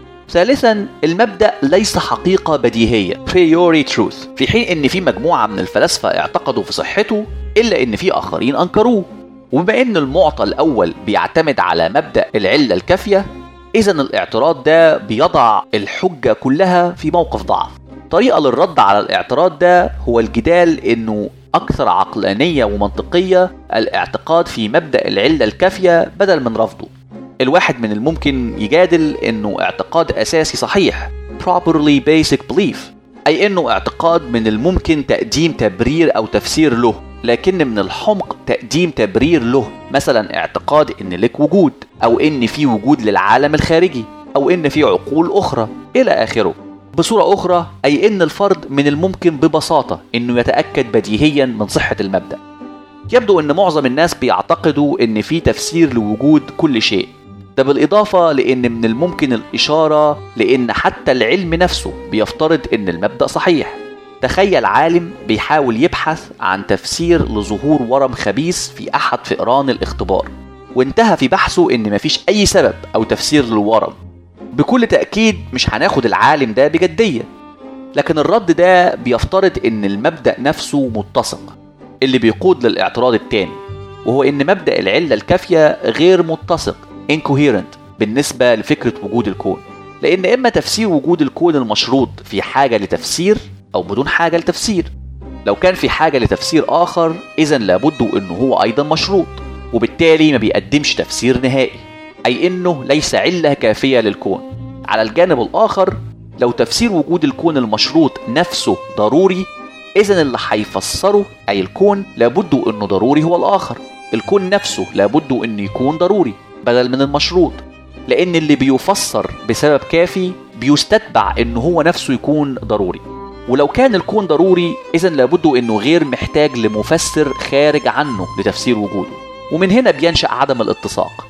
ثالثا المبدأ ليس حقيقة بديهية priori truth في حين ان في مجموعة من الفلاسفة اعتقدوا في صحته الا ان في اخرين انكروه وبما ان المعطى الاول بيعتمد على مبدأ العلة الكافية اذا الاعتراض ده بيضع الحجة كلها في موقف ضعف طريقة للرد على الاعتراض ده هو الجدال انه اكثر عقلانية ومنطقية الاعتقاد في مبدأ العلة الكافية بدل من رفضه الواحد من الممكن يجادل انه اعتقاد اساسي صحيح properly basic belief اي انه اعتقاد من الممكن تقديم تبرير او تفسير له لكن من الحمق تقديم تبرير له مثلا اعتقاد ان لك وجود او ان في وجود للعالم الخارجي او ان في عقول اخرى الى اخره بصورة أخرى أي أن الفرد من الممكن ببساطة أنه يتأكد بديهيا من صحة المبدأ يبدو أن معظم الناس بيعتقدوا أن في تفسير لوجود كل شيء ده بالإضافة لأن من الممكن الإشارة لأن حتى العلم نفسه بيفترض أن المبدأ صحيح تخيل عالم بيحاول يبحث عن تفسير لظهور ورم خبيث في أحد فئران الاختبار وانتهى في بحثه أن مفيش أي سبب أو تفسير للورم بكل تأكيد مش هناخد العالم ده بجدية لكن الرد ده بيفترض ان المبدأ نفسه متسق اللي بيقود للاعتراض التاني وهو ان مبدأ العلة الكافية غير متسق incoherent بالنسبة لفكرة وجود الكون لان اما تفسير وجود الكون المشروط في حاجة لتفسير او بدون حاجة لتفسير لو كان في حاجة لتفسير اخر اذا لابد انه هو ايضا مشروط وبالتالي ما بيقدمش تفسير نهائي أي إنه ليس علة كافية للكون. على الجانب الآخر لو تفسير وجود الكون المشروط نفسه ضروري إذا اللي هيفسره أي الكون لابد إنه ضروري هو الآخر. الكون نفسه لابد إنه يكون ضروري بدل من المشروط. لأن اللي بيفسر بسبب كافي بيستتبع إنه هو نفسه يكون ضروري. ولو كان الكون ضروري إذا لابد إنه غير محتاج لمفسر خارج عنه لتفسير وجوده. ومن هنا بينشأ عدم الاتساق.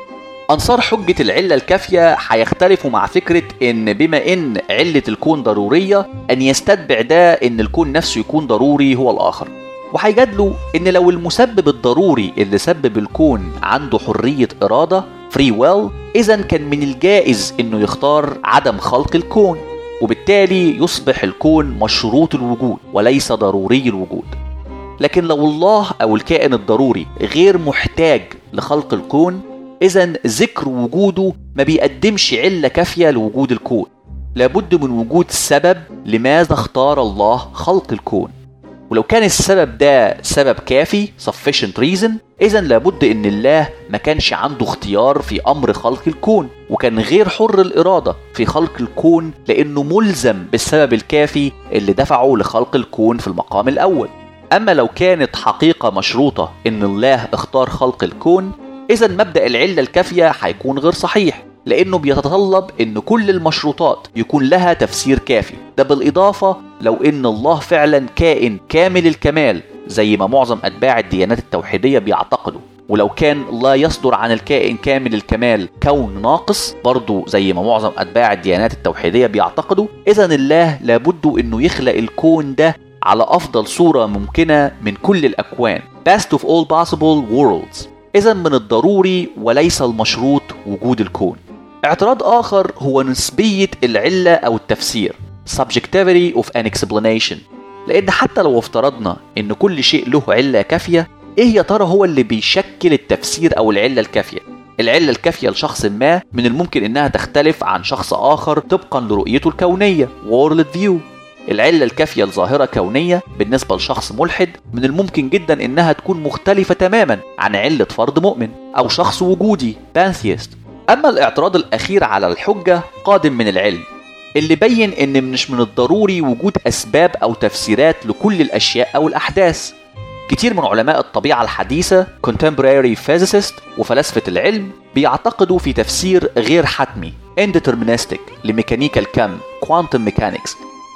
أنصار حجة العلة الكافية هيختلفوا مع فكرة إن بما إن علة الكون ضرورية أن يستتبع ده إن الكون نفسه يكون ضروري هو الآخر وهيجادلوا إن لو المسبب الضروري اللي سبب الكون عنده حرية إرادة فري ويل إذا كان من الجائز إنه يختار عدم خلق الكون وبالتالي يصبح الكون مشروط الوجود وليس ضروري الوجود لكن لو الله أو الكائن الضروري غير محتاج لخلق الكون إذا ذكر وجوده ما بيقدمش علة كافية لوجود الكون لابد من وجود سبب لماذا اختار الله خلق الكون ولو كان السبب ده سبب كافي sufficient reason إذا لابد إن الله ما كانش عنده اختيار في أمر خلق الكون وكان غير حر الإرادة في خلق الكون لأنه ملزم بالسبب الكافي اللي دفعه لخلق الكون في المقام الأول أما لو كانت حقيقة مشروطة إن الله اختار خلق الكون إذا مبدأ العلة الكافية هيكون غير صحيح لأنه بيتطلب إن كل المشروطات يكون لها تفسير كافي ده بالإضافة لو إن الله فعلا كائن كامل الكمال زي ما معظم أتباع الديانات التوحيدية بيعتقدوا ولو كان لا يصدر عن الكائن كامل الكمال كون ناقص برضه زي ما معظم أتباع الديانات التوحيدية بيعتقدوا إذا الله لابد إنه يخلق الكون ده على أفضل صورة ممكنة من كل الأكوان best of all possible worlds إذا من الضروري وليس المشروط وجود الكون. اعتراض آخر هو نسبية العلة أو التفسير subjectivity of an explanation لأن حتى لو افترضنا إن كل شيء له علة كافية إيه يا ترى هو اللي بيشكل التفسير أو العلة الكافية؟ العلة الكافية لشخص ما من الممكن إنها تختلف عن شخص آخر طبقا لرؤيته الكونية world view العلة الكافية لظاهرة كونية بالنسبة لشخص ملحد من الممكن جدا إنها تكون مختلفة تماما عن علة فرد مؤمن أو شخص وجودي pantheist أما الاعتراض الأخير على الحجة قادم من العلم اللي بين إن مش من الضروري وجود أسباب أو تفسيرات لكل الأشياء أو الأحداث كتير من علماء الطبيعة الحديثة contemporary physicists وفلاسفة العلم بيعتقدوا في تفسير غير حتمي indeterministic لميكانيكا الكم quantum mechanics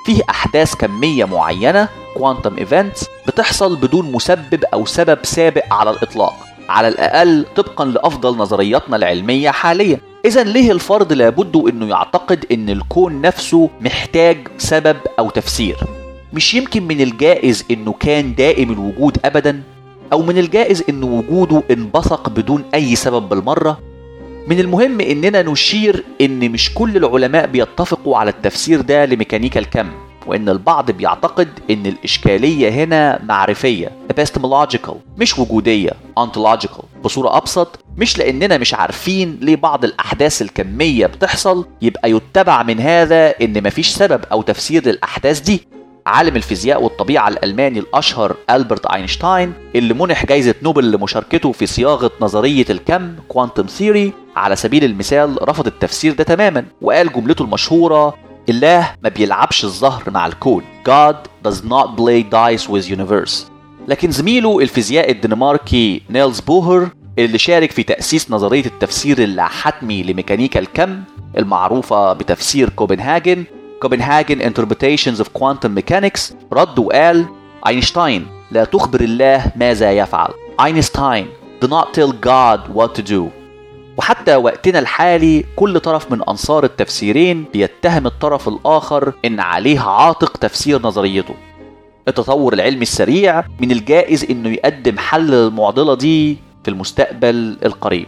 فيه أحداث كمية معينة كوانتم ايفنتس بتحصل بدون مسبب أو سبب سابق على الإطلاق على الأقل طبقا لأفضل نظرياتنا العلمية حاليا إذا ليه الفرد لابد إنه يعتقد إن الكون نفسه محتاج سبب أو تفسير مش يمكن من الجائز إنه كان دائم الوجود أبدا أو من الجائز إن وجوده انبثق بدون أي سبب بالمرة من المهم إننا نشير إن مش كل العلماء بيتفقوا على التفسير ده لميكانيكا الكم وإن البعض بيعتقد إن الإشكالية هنا معرفية epistemological مش وجودية ontological بصورة أبسط مش لأننا مش عارفين ليه بعض الأحداث الكمية بتحصل يبقى يتبع من هذا إن مفيش سبب أو تفسير للأحداث دي عالم الفيزياء والطبيعة الألماني الأشهر ألبرت أينشتاين اللي منح جائزة نوبل لمشاركته في صياغة نظرية الكم كوانتم ثيوري على سبيل المثال رفض التفسير ده تماما وقال جملته المشهورة الله ما بيلعبش الزهر مع الكون God does not play dice with universe لكن زميله الفيزياء الدنماركي نيلز بوهر اللي شارك في تأسيس نظرية التفسير اللاحتمي لميكانيكا الكم المعروفة بتفسير كوبنهاجن كوبنهاجن Interpretations of Quantum Mechanics رد وقال أينشتاين لا تخبر الله ماذا يفعل أينشتاين do not tell God what to do وحتى وقتنا الحالي كل طرف من أنصار التفسيرين بيتهم الطرف الآخر إن عليه عاتق تفسير نظريته التطور العلمي السريع من الجائز إنه يقدم حل للمعضلة دي في المستقبل القريب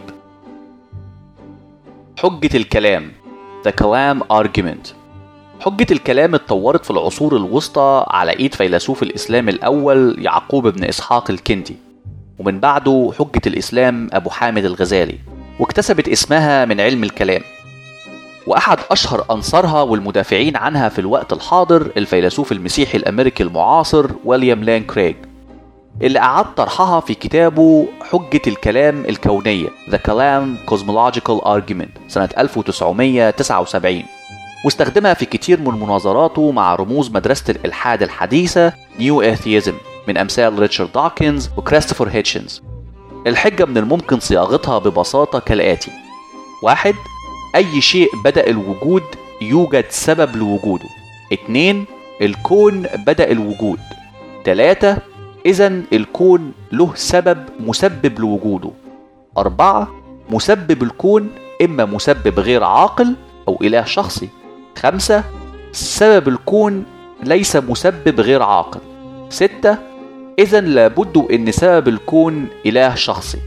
حجة الكلام The Kalam Argument حجة الكلام اتطورت في العصور الوسطى على ايد فيلسوف الاسلام الاول يعقوب بن اسحاق الكندي ومن بعده حجة الاسلام ابو حامد الغزالي واكتسبت اسمها من علم الكلام واحد اشهر انصارها والمدافعين عنها في الوقت الحاضر الفيلسوف المسيحي الامريكي المعاصر ويليام لان كريج اللي أعاد طرحها في كتابه حجة الكلام الكونية The Kalam Cosmological Argument سنة 1979 واستخدمها في كتير من مناظراته مع رموز مدرسة الإلحاد الحديثة نيو اثيزم من أمثال ريتشارد داكنز وكريستوفر هيتشنز الحجة من الممكن صياغتها ببساطة كالآتي واحد أي شيء بدأ الوجود يوجد سبب لوجوده اتنين الكون بدأ الوجود تلاتة إذا الكون له سبب مسبب لوجوده أربعة مسبب الكون إما مسبب غير عاقل أو إله شخصي خمسة سبب الكون ليس مسبب غير عاقل ستة إذا لابد إن سبب الكون إله شخصي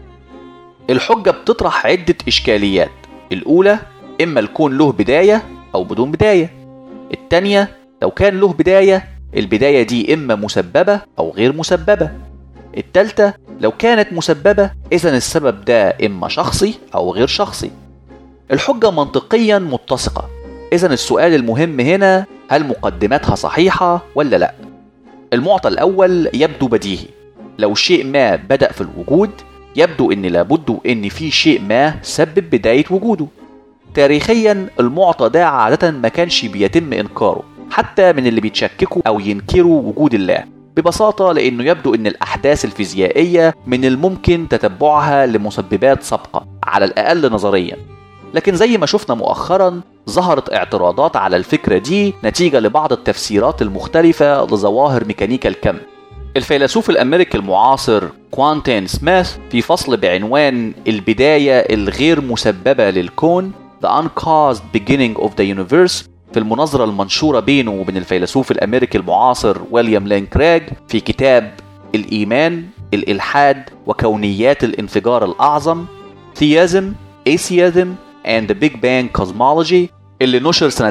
الحجة بتطرح عدة إشكاليات الأولى إما الكون له بداية أو بدون بداية التانية لو كان له بداية البداية دي إما مسببة أو غير مسببة التالتة لو كانت مسببة إذا السبب ده إما شخصي أو غير شخصي الحجة منطقيا متسقة إذا السؤال المهم هنا هل مقدماتها صحيحة ولا لا المعطى الأول يبدو بديهي لو شيء ما بدأ في الوجود يبدو ان لابد ان في شيء ما سبب بداية وجوده تاريخيا المعطى ده عادة ما كانش بيتم انكاره حتى من اللي بيتشككوا او ينكروا وجود الله ببساطة لأنه يبدو أن الأحداث الفيزيائية من الممكن تتبعها لمسببات سابقة على الأقل نظريا لكن زي ما شفنا مؤخرا ظهرت اعتراضات على الفكرة دي نتيجة لبعض التفسيرات المختلفة لظواهر ميكانيكا الكم الفيلسوف الأمريكي المعاصر كوانتين سميث في فصل بعنوان البداية الغير مسببة للكون The Uncaused Beginning of the Universe في المناظرة المنشورة بينه وبين الفيلسوف الأمريكي المعاصر ويليام لين كراج في كتاب الإيمان الإلحاد وكونيات الانفجار الأعظم Theism, Atheism and the Big Bang Cosmology اللي نشر سنة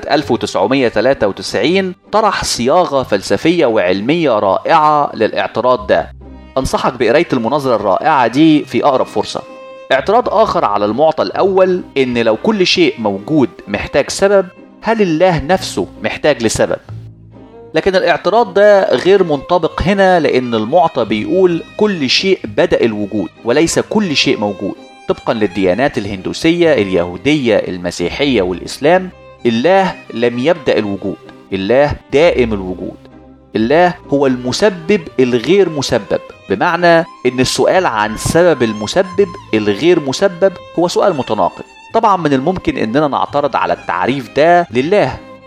1993 طرح صياغة فلسفية وعلمية رائعة للاعتراض ده أنصحك بقراية المناظرة الرائعة دي في أقرب فرصة اعتراض آخر على المعطى الأول إن لو كل شيء موجود محتاج سبب هل الله نفسه محتاج لسبب؟ لكن الاعتراض ده غير منطبق هنا لأن المعطى بيقول كل شيء بدأ الوجود وليس كل شيء موجود طبقا للديانات الهندوسية اليهودية المسيحية والإسلام الله لم يبدأ الوجود الله دائم الوجود الله هو المسبب الغير مسبب بمعنى ان السؤال عن سبب المسبب الغير مسبب هو سؤال متناقض طبعا من الممكن اننا نعترض على التعريف ده لله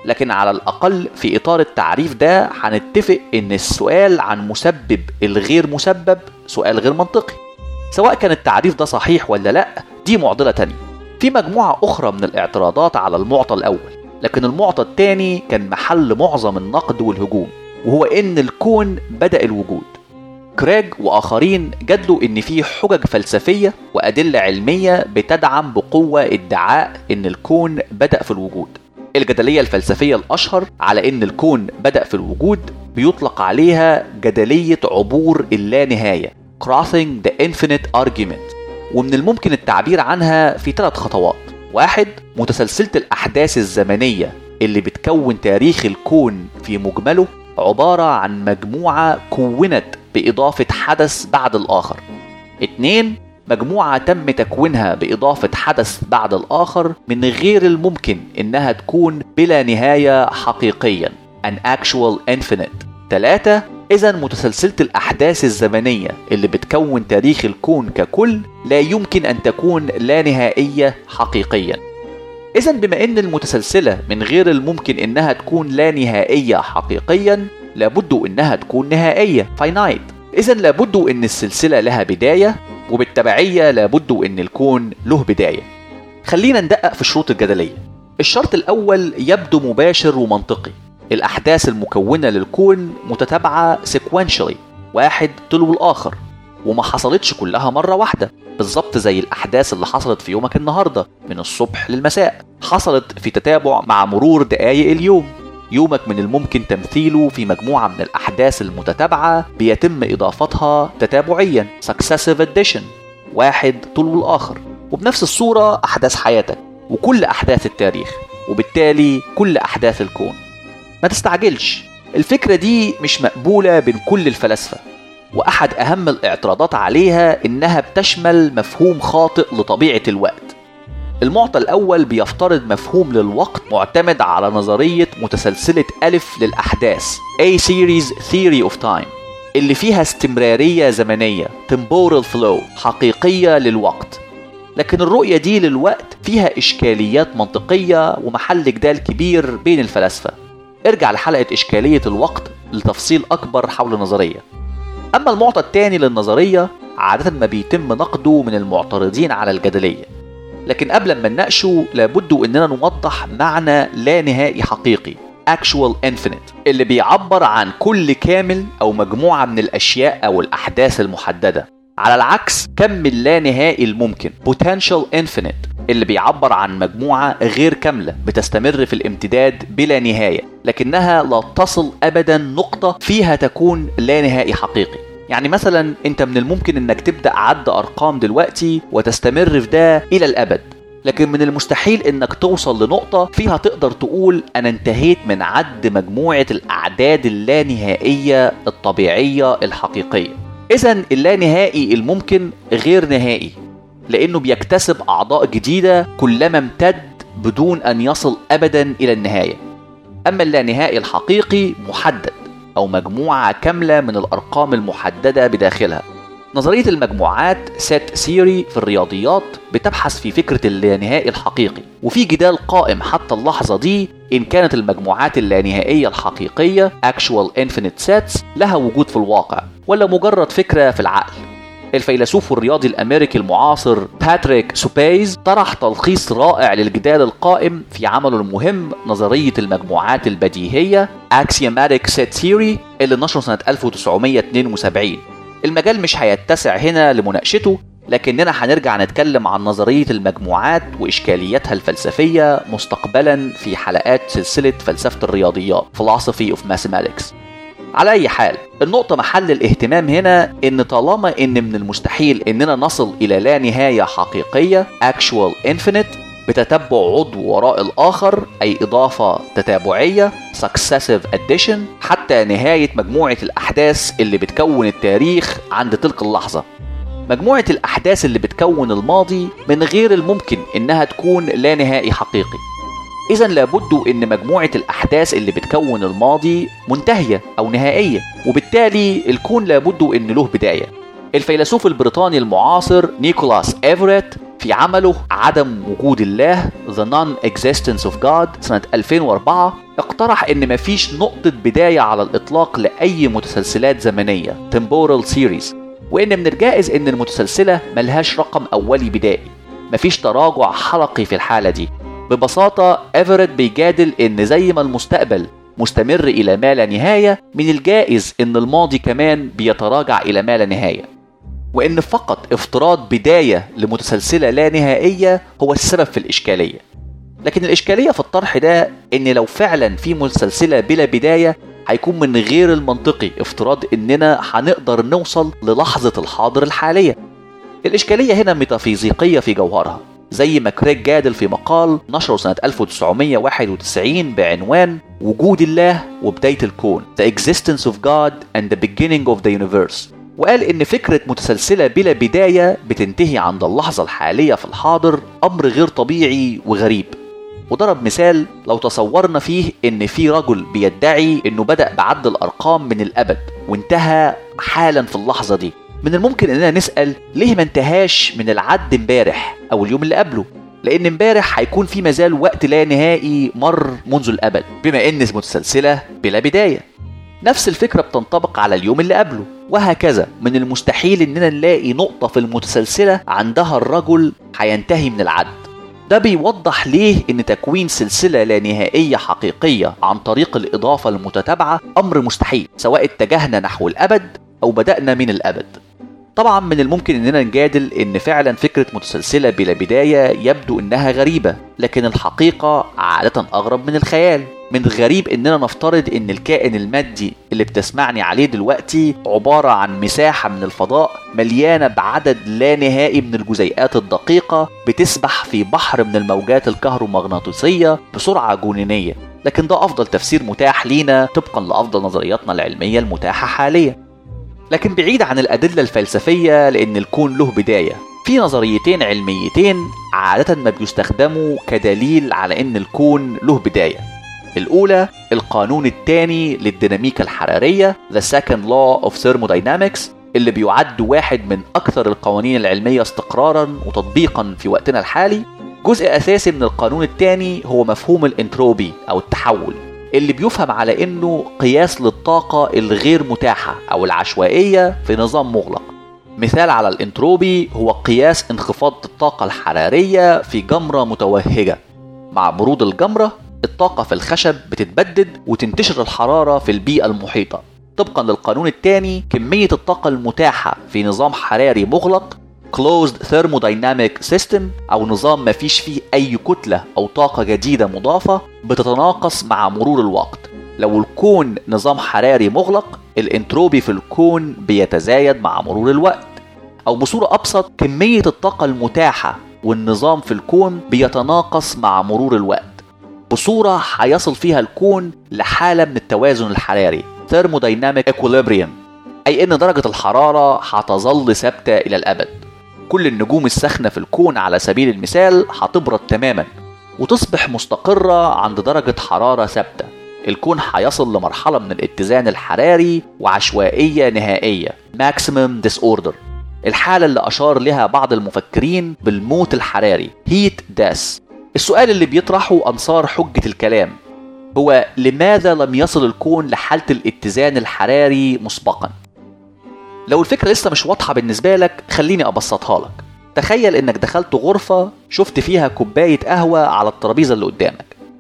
لكن على الأقل في إطار التعريف ده هنتفق إن السؤال عن مسبب الغير مسبب سؤال غير منطقي سواء كان التعريف ده صحيح ولا لأ دي معضلة تانية في مجموعة أخرى من الاعتراضات على المعطى الأول لكن المعطى الثاني كان محل معظم النقد والهجوم وهو إن الكون بدأ الوجود كريج وآخرين جدلوا إن في حجج فلسفية وأدلة علمية بتدعم بقوة ادعاء إن الكون بدأ في الوجود الجدلية الفلسفية الأشهر على إن الكون بدأ في الوجود بيطلق عليها جدلية عبور اللانهاية Crossing the Infinite Argument ومن الممكن التعبير عنها في ثلاث خطوات واحد متسلسلة الأحداث الزمنية اللي بتكون تاريخ الكون في مجمله عبارة عن مجموعة كونت بإضافة حدث بعد الآخر اتنين مجموعة تم تكوينها بإضافة حدث بعد الآخر من غير الممكن إنها تكون بلا نهاية حقيقيا an actual infinite تلاتة إذا متسلسلة الأحداث الزمنية اللي بتكون تاريخ الكون ككل لا يمكن أن تكون لا نهائية حقيقيا إذا بما إن المتسلسلة من غير الممكن إنها تكون لا نهائية حقيقيا لابد إنها تكون نهائية finite إذا لابد إن السلسلة لها بداية وبالتبعية لابد إن الكون له بداية خلينا ندقق في الشروط الجدلية الشرط الأول يبدو مباشر ومنطقي الأحداث المكونة للكون متتابعة sequentially واحد تلو الآخر وما حصلتش كلها مرة واحدة بالظبط زي الأحداث اللي حصلت في يومك النهاردة من الصبح للمساء حصلت في تتابع مع مرور دقايق اليوم يومك من الممكن تمثيله في مجموعة من الأحداث المتتابعة بيتم إضافتها تتابعيا successive addition واحد تلو الآخر وبنفس الصورة أحداث حياتك وكل أحداث التاريخ وبالتالي كل أحداث الكون ما تستعجلش الفكرة دي مش مقبولة بين كل الفلاسفة وأحد أهم الاعتراضات عليها إنها بتشمل مفهوم خاطئ لطبيعة الوقت المعطى الأول بيفترض مفهوم للوقت معتمد على نظرية متسلسلة ألف للأحداث A Series Theory of Time اللي فيها استمرارية زمنية Temporal Flow حقيقية للوقت لكن الرؤية دي للوقت فيها إشكاليات منطقية ومحل جدال كبير بين الفلاسفة ارجع لحلقة إشكالية الوقت لتفصيل أكبر حول النظرية أما المعطى الثاني للنظرية عادة ما بيتم نقده من المعترضين على الجدلية لكن قبل ما نناقشه لابد اننا نوضح معنى لا نهائي حقيقي actual infinite اللي بيعبر عن كل كامل او مجموعه من الاشياء او الاحداث المحدده على العكس كم اللا نهائي الممكن potential infinite اللي بيعبر عن مجموعه غير كامله بتستمر في الامتداد بلا نهايه لكنها لا تصل ابدا نقطه فيها تكون لا نهائي حقيقي يعني مثلا انت من الممكن انك تبدا عد ارقام دلوقتي وتستمر في ده الى الابد لكن من المستحيل انك توصل لنقطة فيها تقدر تقول انا انتهيت من عد مجموعة الاعداد اللانهائية الطبيعية الحقيقية اذا اللانهائي الممكن غير نهائي لانه بيكتسب اعضاء جديدة كلما امتد بدون ان يصل ابدا الى النهاية اما اللانهائي الحقيقي محدد أو مجموعة كاملة من الأرقام المحددة بداخلها. نظرية المجموعات سيت ثيوري في الرياضيات بتبحث في فكرة اللانهائي الحقيقي وفي جدال قائم حتى اللحظة دي إن كانت المجموعات اللانهائية الحقيقية actual infinite sets لها وجود في الواقع ولا مجرد فكرة في العقل الفيلسوف الرياضي الامريكي المعاصر باتريك سوبيز طرح تلخيص رائع للجدال القائم في عمله المهم نظرية المجموعات البديهية Axiomatic Set Theory اللي نشره سنة 1972 المجال مش هيتسع هنا لمناقشته لكننا هنرجع نتكلم عن نظرية المجموعات وإشكالياتها الفلسفية مستقبلا في حلقات سلسلة فلسفة الرياضيات Philosophy of Mathematics على أي حال النقطة محل الاهتمام هنا إن طالما إن من المستحيل إننا نصل إلى لا نهاية حقيقية actual infinite بتتبع عضو وراء الآخر أي إضافة تتابعية successive addition حتى نهاية مجموعة الأحداث اللي بتكون التاريخ عند تلك اللحظة مجموعة الأحداث اللي بتكون الماضي من غير الممكن إنها تكون لا نهائي حقيقي إذا لابد إن مجموعة الأحداث اللي بتكون الماضي منتهية أو نهائية وبالتالي الكون لابد إن له بداية الفيلسوف البريطاني المعاصر نيكولاس إيفريت في عمله عدم وجود الله The Non-Existence of God سنة 2004 اقترح ان مفيش نقطة بداية على الاطلاق لأي متسلسلات زمنية Temporal Series وان من الجائز ان المتسلسلة ملهاش رقم اولي بدائي مفيش تراجع حلقي في الحالة دي ببساطة ايفرت بيجادل ان زي ما المستقبل مستمر الى ما لا نهاية من الجائز ان الماضي كمان بيتراجع الى ما لا نهاية وان فقط افتراض بداية لمتسلسلة لا نهائية هو السبب في الاشكالية لكن الاشكالية في الطرح ده ان لو فعلا في متسلسلة بلا بداية هيكون من غير المنطقي افتراض اننا هنقدر نوصل للحظة الحاضر الحالية الإشكالية هنا ميتافيزيقية في جوهرها زي ما كريج جادل في مقال نشره سنة 1991 بعنوان وجود الله وبداية الكون The Existence of God and the Beginning of the Universe وقال إن فكرة متسلسلة بلا بداية بتنتهي عند اللحظة الحالية في الحاضر أمر غير طبيعي وغريب وضرب مثال لو تصورنا فيه ان في رجل بيدعي انه بدأ بعد الارقام من الابد وانتهى حالا في اللحظة دي من الممكن اننا نسأل ليه ما انتهاش من العد امبارح او اليوم اللي قبله لان امبارح هيكون في مازال وقت لا نهائي مر منذ الابد بما ان متسلسلة بلا بداية نفس الفكرة بتنطبق على اليوم اللي قبله وهكذا من المستحيل اننا نلاقي نقطة في المتسلسلة عندها الرجل هينتهي من العد ده بيوضح ليه ان تكوين سلسلة لا نهائية حقيقية عن طريق الإضافة المتتابعة أمر مستحيل سواء اتجهنا نحو الأبد أو بدأنا من الأبد طبعا من الممكن اننا نجادل ان فعلا فكرة متسلسلة بلا بداية يبدو انها غريبة لكن الحقيقة عادة اغرب من الخيال من الغريب اننا نفترض ان الكائن المادي اللي بتسمعني عليه دلوقتي عبارة عن مساحة من الفضاء مليانة بعدد لا نهائي من الجزيئات الدقيقة بتسبح في بحر من الموجات الكهرومغناطيسية بسرعة جنونية لكن ده افضل تفسير متاح لينا طبقا لافضل نظرياتنا العلمية المتاحة حاليا لكن بعيد عن الأدلة الفلسفية لأن الكون له بداية في نظريتين علميتين عادة ما بيستخدموا كدليل على أن الكون له بداية الأولى القانون الثاني للديناميكا الحرارية The Second Law of Thermodynamics اللي بيعد واحد من أكثر القوانين العلمية استقرارا وتطبيقا في وقتنا الحالي جزء أساسي من القانون الثاني هو مفهوم الانتروبي أو التحول اللي بيفهم على انه قياس للطاقة الغير متاحة او العشوائية في نظام مغلق مثال على الانتروبي هو قياس انخفاض الطاقة الحرارية في جمرة متوهجة مع برود الجمرة الطاقة في الخشب بتتبدد وتنتشر الحرارة في البيئة المحيطة طبقا للقانون الثاني كمية الطاقة المتاحة في نظام حراري مغلق Closed Thermodynamic System أو نظام ما فيش فيه أي كتلة أو طاقة جديدة مضافة بتتناقص مع مرور الوقت لو الكون نظام حراري مغلق الانتروبي في الكون بيتزايد مع مرور الوقت أو بصورة أبسط كمية الطاقة المتاحة والنظام في الكون بيتناقص مع مرور الوقت بصورة هيصل فيها الكون لحالة من التوازن الحراري Thermodynamic Equilibrium أي إن درجة الحرارة هتظل ثابتة إلى الأبد كل النجوم الساخنة في الكون على سبيل المثال هتبرد تماما وتصبح مستقرة عند درجة حرارة ثابتة الكون هيصل لمرحلة من الاتزان الحراري وعشوائية نهائية Maximum Disorder الحالة اللي أشار لها بعض المفكرين بالموت الحراري Heat Death السؤال اللي بيطرحه أنصار حجة الكلام هو لماذا لم يصل الكون لحالة الاتزان الحراري مسبقا لو الفكرة لسه مش واضحة بالنسبة لك خليني أبسطها لك تخيل إنك دخلت غرفة شفت فيها كوباية قهوة على الترابيزة اللي قدامك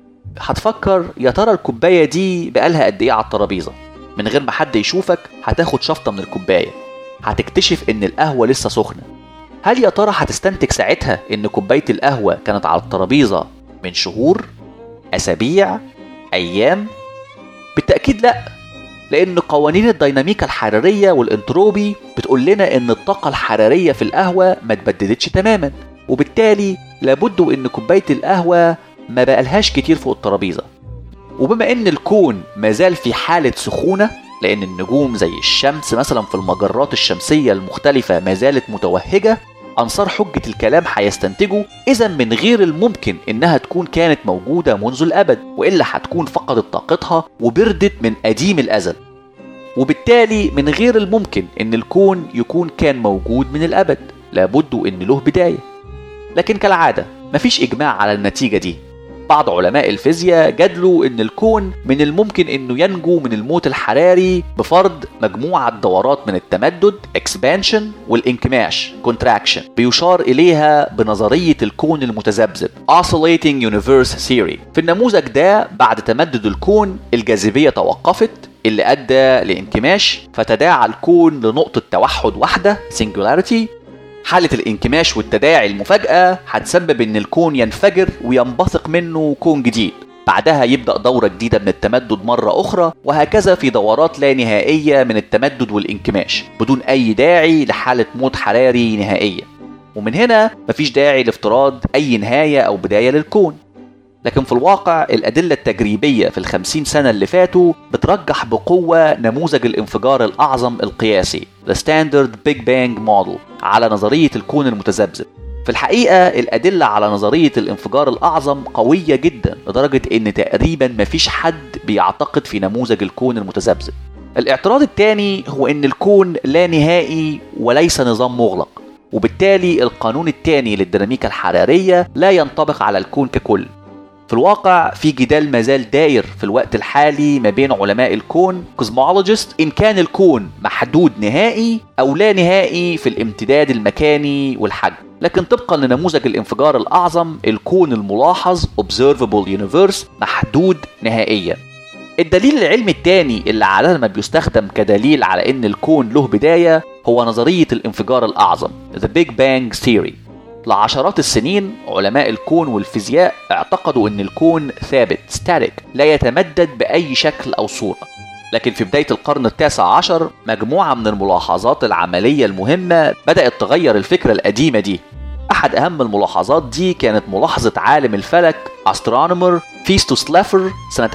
هتفكر يا ترى الكوباية دي بقالها قد إيه على الترابيزة من غير ما حد يشوفك هتاخد شفطة من الكوباية هتكتشف إن القهوة لسه سخنة هل يا ترى هتستنتج ساعتها إن كوباية القهوة كانت على الترابيزة من شهور أسابيع أيام بالتأكيد لأ لأن قوانين الديناميكا الحرارية والانتروبي بتقول لنا إن الطاقة الحرارية في القهوة ما اتبددتش تماما وبالتالي لابد إن كوباية القهوة ما بقالهاش كتير فوق الترابيزة وبما إن الكون مازال في حالة سخونة لأن النجوم زي الشمس مثلا في المجرات الشمسية المختلفة ما زالت متوهجة أنصار حجة الكلام هيستنتجوا إذا من غير الممكن إنها تكون كانت موجودة منذ الأبد وإلا هتكون فقدت طاقتها وبردت من قديم الأزل وبالتالي من غير الممكن إن الكون يكون كان موجود من الأبد لابد إن له بداية لكن كالعادة مفيش إجماع على النتيجة دي بعض علماء الفيزياء جادلوا ان الكون من الممكن انه ينجو من الموت الحراري بفرض مجموعه دورات من التمدد expansion والانكماش contraction بيشار اليها بنظريه الكون المتذبذب oscillating universe theory في النموذج ده بعد تمدد الكون الجاذبيه توقفت اللي ادى لانكماش فتداعى الكون لنقطه توحد واحده singularity حالة الانكماش والتداعي المفاجأة هتسبب إن الكون ينفجر وينبثق منه كون جديد بعدها يبدأ دورة جديدة من التمدد مرة أخرى وهكذا في دورات لا نهائية من التمدد والانكماش بدون أي داعي لحالة موت حراري نهائية ومن هنا مفيش داعي لافتراض أي نهاية أو بداية للكون لكن في الواقع الأدلة التجريبية في الخمسين سنة اللي فاتوا بترجح بقوة نموذج الانفجار الأعظم القياسي The Standard Big Bang Model على نظرية الكون المتذبذب في الحقيقة الأدلة على نظرية الانفجار الأعظم قوية جدا لدرجة إن تقريبا مفيش حد بيعتقد في نموذج الكون المتذبذب الاعتراض الثاني هو إن الكون لا نهائي وليس نظام مغلق وبالتالي القانون الثاني للديناميكا الحرارية لا ينطبق على الكون ككل في الواقع في جدال مازال داير في الوقت الحالي ما بين علماء الكون كوزمولوجيست ان كان الكون محدود نهائي او لا نهائي في الامتداد المكاني والحجم لكن طبقا لنموذج الانفجار الاعظم الكون الملاحظ observable universe محدود نهائيا الدليل العلمي الثاني اللي عادة ما بيستخدم كدليل على ان الكون له بداية هو نظرية الانفجار الاعظم The Big Bang Theory لعشرات السنين علماء الكون والفيزياء اعتقدوا ان الكون ثابت ستاتيك لا يتمدد باي شكل او صوره لكن في بداية القرن التاسع عشر مجموعة من الملاحظات العملية المهمة بدأت تغير الفكرة القديمة دي أحد أهم الملاحظات دي كانت ملاحظة عالم الفلك أسترونومر فيستوس لافر سنة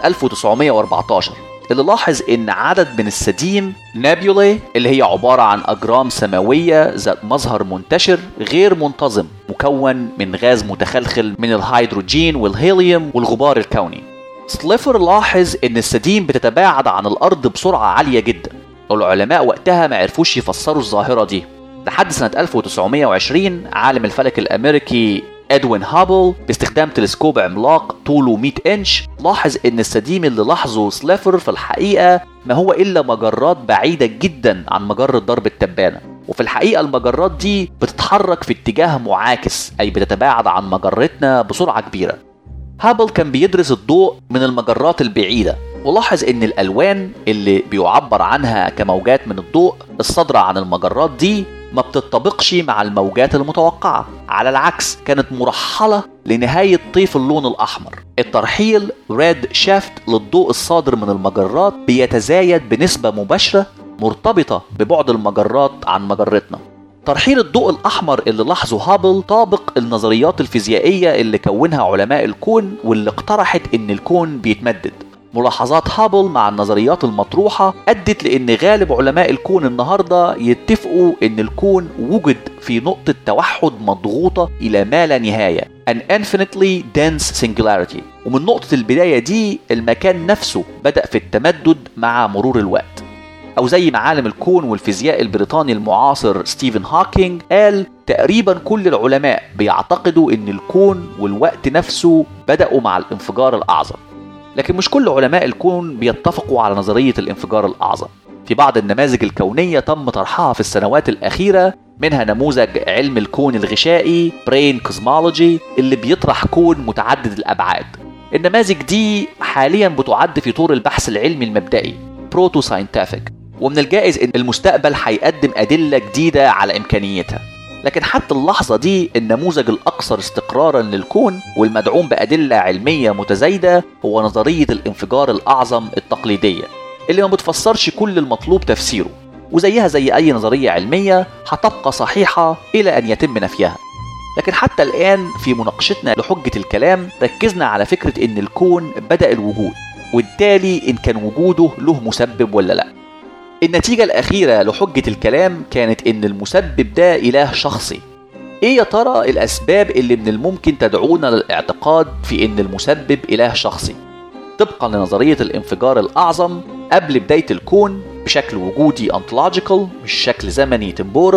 1914 اللي لاحظ ان عدد من السديم نابيولاي اللي هي عبارة عن أجرام سماوية ذات مظهر منتشر غير منتظم مكون من غاز متخلخل من الهيدروجين والهيليوم والغبار الكوني سليفر لاحظ ان السديم بتتباعد عن الأرض بسرعة عالية جدا والعلماء وقتها ما عرفوش يفسروا الظاهرة دي لحد سنة 1920 عالم الفلك الأمريكي ادوين هابل باستخدام تلسكوب عملاق طوله 100 انش لاحظ ان السديم اللي لاحظه سليفر في الحقيقه ما هو الا مجرات بعيده جدا عن مجره درب التبانه وفي الحقيقه المجرات دي بتتحرك في اتجاه معاكس اي بتتباعد عن مجرتنا بسرعه كبيره هابل كان بيدرس الضوء من المجرات البعيده ولاحظ ان الالوان اللي بيعبر عنها كموجات من الضوء الصادره عن المجرات دي ما بتطبقش مع الموجات المتوقعة على العكس كانت مرحلة لنهاية طيف اللون الأحمر الترحيل ريد شافت للضوء الصادر من المجرات بيتزايد بنسبة مباشرة مرتبطة ببعد المجرات عن مجرتنا ترحيل الضوء الأحمر اللي لاحظه هابل طابق النظريات الفيزيائية اللي كونها علماء الكون واللي اقترحت إن الكون بيتمدد ملاحظات هابل مع النظريات المطروحة أدت لأن غالب علماء الكون النهاردة يتفقوا أن الكون وجد في نقطة توحد مضغوطة إلى ما لا نهاية an infinitely dense singularity ومن نقطة البداية دي المكان نفسه بدأ في التمدد مع مرور الوقت أو زي ما عالم الكون والفيزياء البريطاني المعاصر ستيفن هوكينج قال تقريبا كل العلماء بيعتقدوا أن الكون والوقت نفسه بدأوا مع الانفجار الأعظم لكن مش كل علماء الكون بيتفقوا على نظرية الانفجار الأعظم في بعض النماذج الكونية تم طرحها في السنوات الأخيرة منها نموذج علم الكون الغشائي برين كوزمولوجي اللي بيطرح كون متعدد الأبعاد النماذج دي حاليا بتعد في طور البحث العلمي المبدئي بروتو ساينتافيك ومن الجائز ان المستقبل هيقدم أدلة جديدة على إمكانيتها لكن حتى اللحظة دي النموذج الأكثر استقرارا للكون والمدعوم بأدلة علمية متزايدة هو نظرية الانفجار الأعظم التقليدية اللي ما بتفسرش كل المطلوب تفسيره وزيها زي أي نظرية علمية هتبقى صحيحة إلى أن يتم نفيها لكن حتى الآن في مناقشتنا لحجة الكلام ركزنا على فكرة إن الكون بدأ الوجود وبالتالي إن كان وجوده له مسبب ولا لأ النتيجة الأخيرة لحجة الكلام كانت إن المسبب ده إله شخصي. إيه يا ترى الأسباب اللي من الممكن تدعونا للاعتقاد في إن المسبب إله شخصي؟ طبقا لنظرية الانفجار الأعظم قبل بداية الكون بشكل وجودي ontological مش شكل زمني temporal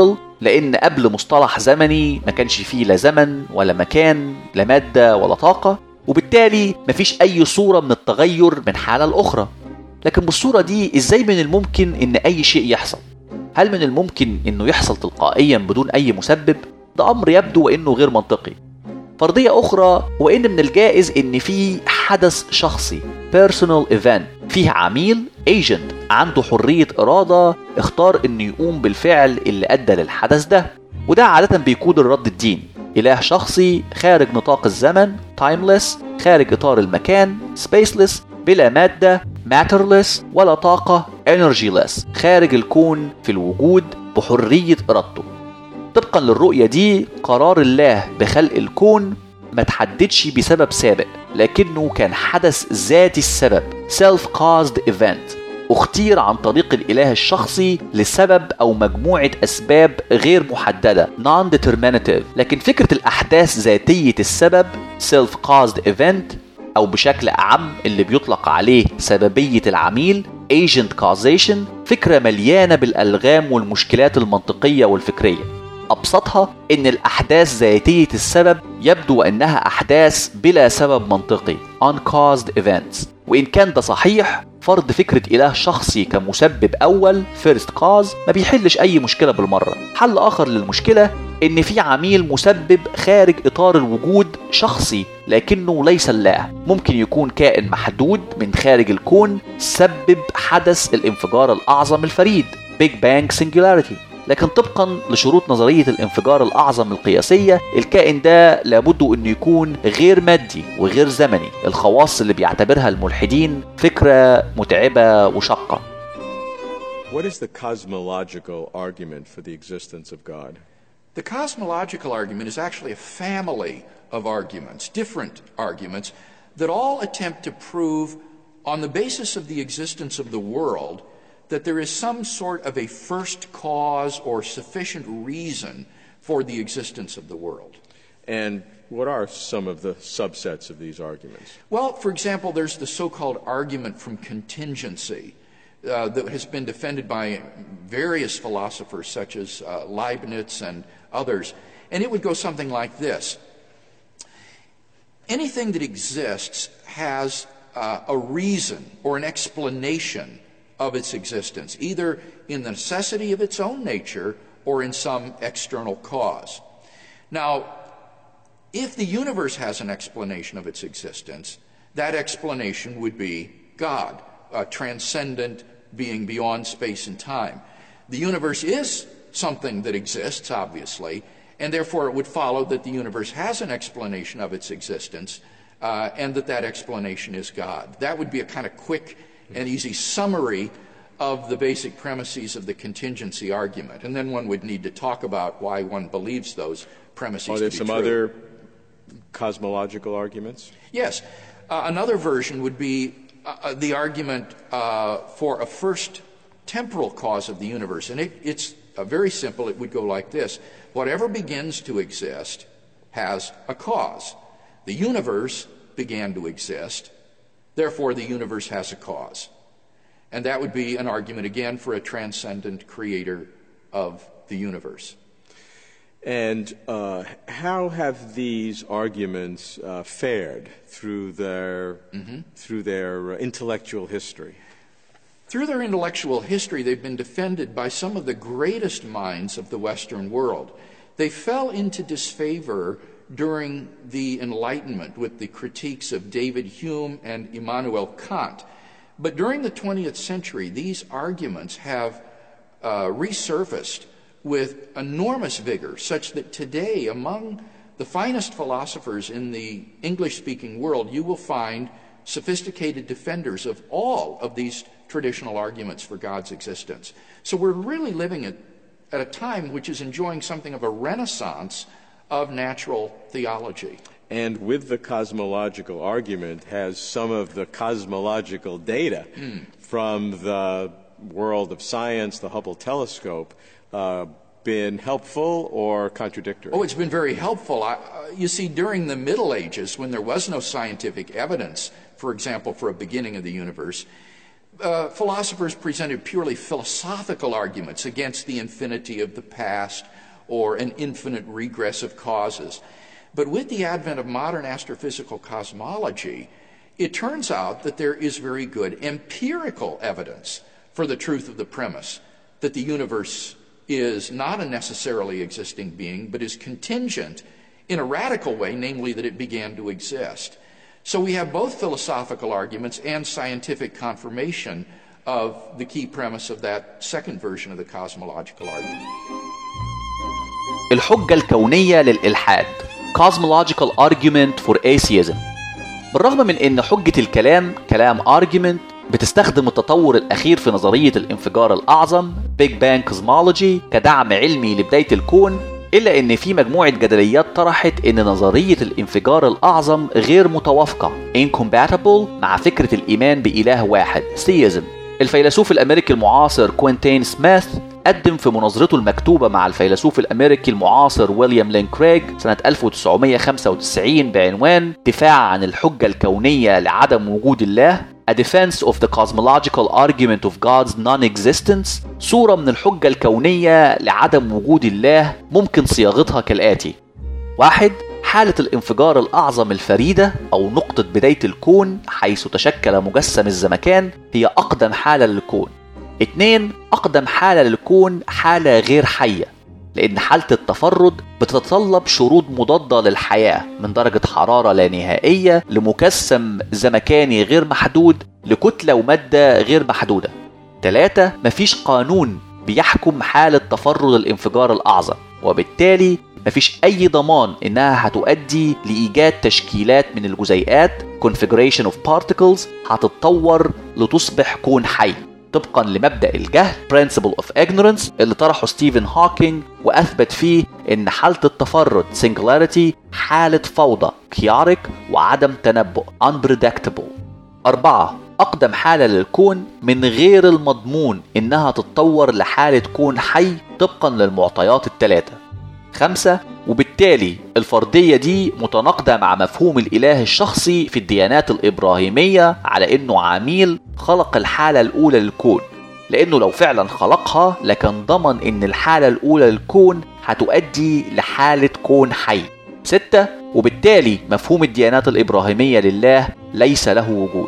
لأن قبل مصطلح زمني ما كانش فيه لا زمن ولا مكان لا مادة ولا طاقة وبالتالي مفيش أي صورة من التغير من حالة لأخرى لكن بالصورة دي إزاي من الممكن إن أي شيء يحصل؟ هل من الممكن إنه يحصل تلقائيا بدون أي مسبب؟ ده أمر يبدو وإنه غير منطقي فرضية أخرى وإن من الجائز إن في حدث شخصي personal event فيه عميل agent عنده حرية إرادة اختار إنه يقوم بالفعل اللي أدى للحدث ده وده عادة بيكون الرد الديني إله شخصي خارج نطاق الزمن timeless خارج إطار المكان spaceless بلا مادة matterless ولا طاقة energyless خارج الكون في الوجود بحرية إرادته طبقا للرؤية دي قرار الله بخلق الكون ما تحددش بسبب سابق لكنه كان حدث ذاتي السبب self-caused event اختير عن طريق الإله الشخصي لسبب أو مجموعة أسباب غير محددة non-determinative لكن فكرة الأحداث ذاتية السبب self-caused event أو بشكل أعم اللي بيطلق عليه سببية العميل agent causation فكرة مليانة بالألغام والمشكلات المنطقية والفكرية أبسطها إن الأحداث ذاتية السبب يبدو أنها أحداث بلا سبب منطقي uncaused events وإن كان ده صحيح فرض فكرة إله شخصي كمسبب أول first cause ما بيحلش أي مشكلة بالمرة حل آخر للمشكلة إن في عميل مسبب خارج إطار الوجود شخصي لكنه ليس الله ممكن يكون كائن محدود من خارج الكون سبب حدث الانفجار الأعظم الفريد Big Bang Singularity لكن طبقا لشروط نظرية الانفجار الأعظم القياسية الكائن ده لابد أنه يكون غير مادي وغير زمني الخواص اللي بيعتبرها الملحدين فكرة متعبة وشاقة What is the cosmological argument for the existence of God? The cosmological argument is actually a family of arguments, different arguments, that all attempt to prove, on the basis of the existence of the world, that there is some sort of a first cause or sufficient reason for the existence of the world. And what are some of the subsets of these arguments? Well, for example, there's the so called argument from contingency. Uh, that has been defended by various philosophers such as uh, Leibniz and others. And it would go something like this Anything that exists has uh, a reason or an explanation of its existence, either in the necessity of its own nature or in some external cause. Now, if the universe has an explanation of its existence, that explanation would be God, a transcendent being beyond space and time. The universe is something that exists, obviously, and therefore it would follow that the universe has an explanation of its existence uh, and that that explanation is God. That would be a kind of quick and easy summary of the basic premises of the contingency argument. And then one would need to talk about why one believes those premises Are there to be some true. other cosmological arguments? Yes. Uh, another version would be uh, uh, the argument uh, for a first temporal cause of the universe. And it, it's uh, very simple. It would go like this Whatever begins to exist has a cause. The universe began to exist, therefore, the universe has a cause. And that would be an argument, again, for a transcendent creator of the universe. And uh, how have these arguments uh, fared through their, through their uh, intellectual history? Through their intellectual history, they've been defended by some of the greatest minds of the Western world. They fell into disfavor during the Enlightenment with the critiques of David Hume and Immanuel Kant. But during the 20th century, these arguments have uh, resurfaced with enormous vigor, such that today, among the finest philosophers in the English speaking world, you will find sophisticated defenders of all of these traditional arguments for God's existence. So we're really living at, at a time which is enjoying something of a renaissance of natural theology. And with the cosmological argument, has some of the cosmological data from the world of science, the Hubble telescope, uh, been helpful or contradictory? Oh, it's been very helpful. I, uh, you see, during the Middle Ages, when there was no scientific evidence, for example, for a beginning of the universe, uh, philosophers presented purely philosophical arguments against the infinity of the past or an infinite regress of causes. But with the advent of modern astrophysical cosmology, it turns out that there is very good empirical evidence for the truth of the premise that the universe is not a necessarily existing being, but is contingent in a radical way, namely that it began to exist. So we have both philosophical arguments and scientific confirmation of the key premise of that second version of the cosmological argument. الحجة الكونية للإلحاد Cosmological Argument for Atheism بالرغم من أن حجة الكلام كلام argument بتستخدم التطور الأخير في نظرية الانفجار الأعظم Big Bang Cosmology كدعم علمي لبداية الكون إلا أن في مجموعة جدليات طرحت أن نظرية الانفجار الأعظم غير متوافقة incompatible مع فكرة الإيمان بإله واحد Theism الفيلسوف الأمريكي المعاصر كوينتين سميث قدم في مناظرته المكتوبة مع الفيلسوف الأمريكي المعاصر ويليام لين كريغ سنة 1995 بعنوان دفاع عن الحجة الكونية لعدم وجود الله A Defense of the Cosmological Argument of God's Non-Existence صورة من الحجة الكونية لعدم وجود الله ممكن صياغتها كالآتي واحد حالة الانفجار الأعظم الفريدة أو نقطة بداية الكون حيث تشكل مجسم الزمكان هي أقدم حالة للكون اتنين أقدم حالة للكون حالة غير حية لأن حالة التفرد بتتطلب شروط مضادة للحياة من درجة حرارة لا نهائية لمجسم زمكاني غير محدود لكتلة ومادة غير محدودة تلاتة مفيش قانون بيحكم حالة تفرد الانفجار الأعظم وبالتالي مفيش أي ضمان إنها هتؤدي لإيجاد تشكيلات من الجزيئات configuration of particles هتتطور لتصبح كون حي طبقا لمبدأ الجهل principle of ignorance اللي طرحه ستيفن هوكينج وأثبت فيه إن حالة التفرد singularity حالة فوضى chaotic وعدم تنبؤ unpredictable أربعة أقدم حالة للكون من غير المضمون إنها تتطور لحالة كون حي طبقا للمعطيات الثلاثة خمسة وبالتالي الفردية دي متناقضة مع مفهوم الإله الشخصي في الديانات الإبراهيمية على إنه عميل خلق الحالة الأولى للكون لأنه لو فعلا خلقها لكان ضمن إن الحالة الأولى للكون هتؤدي لحالة كون حي ستة وبالتالي مفهوم الديانات الإبراهيمية لله ليس له وجود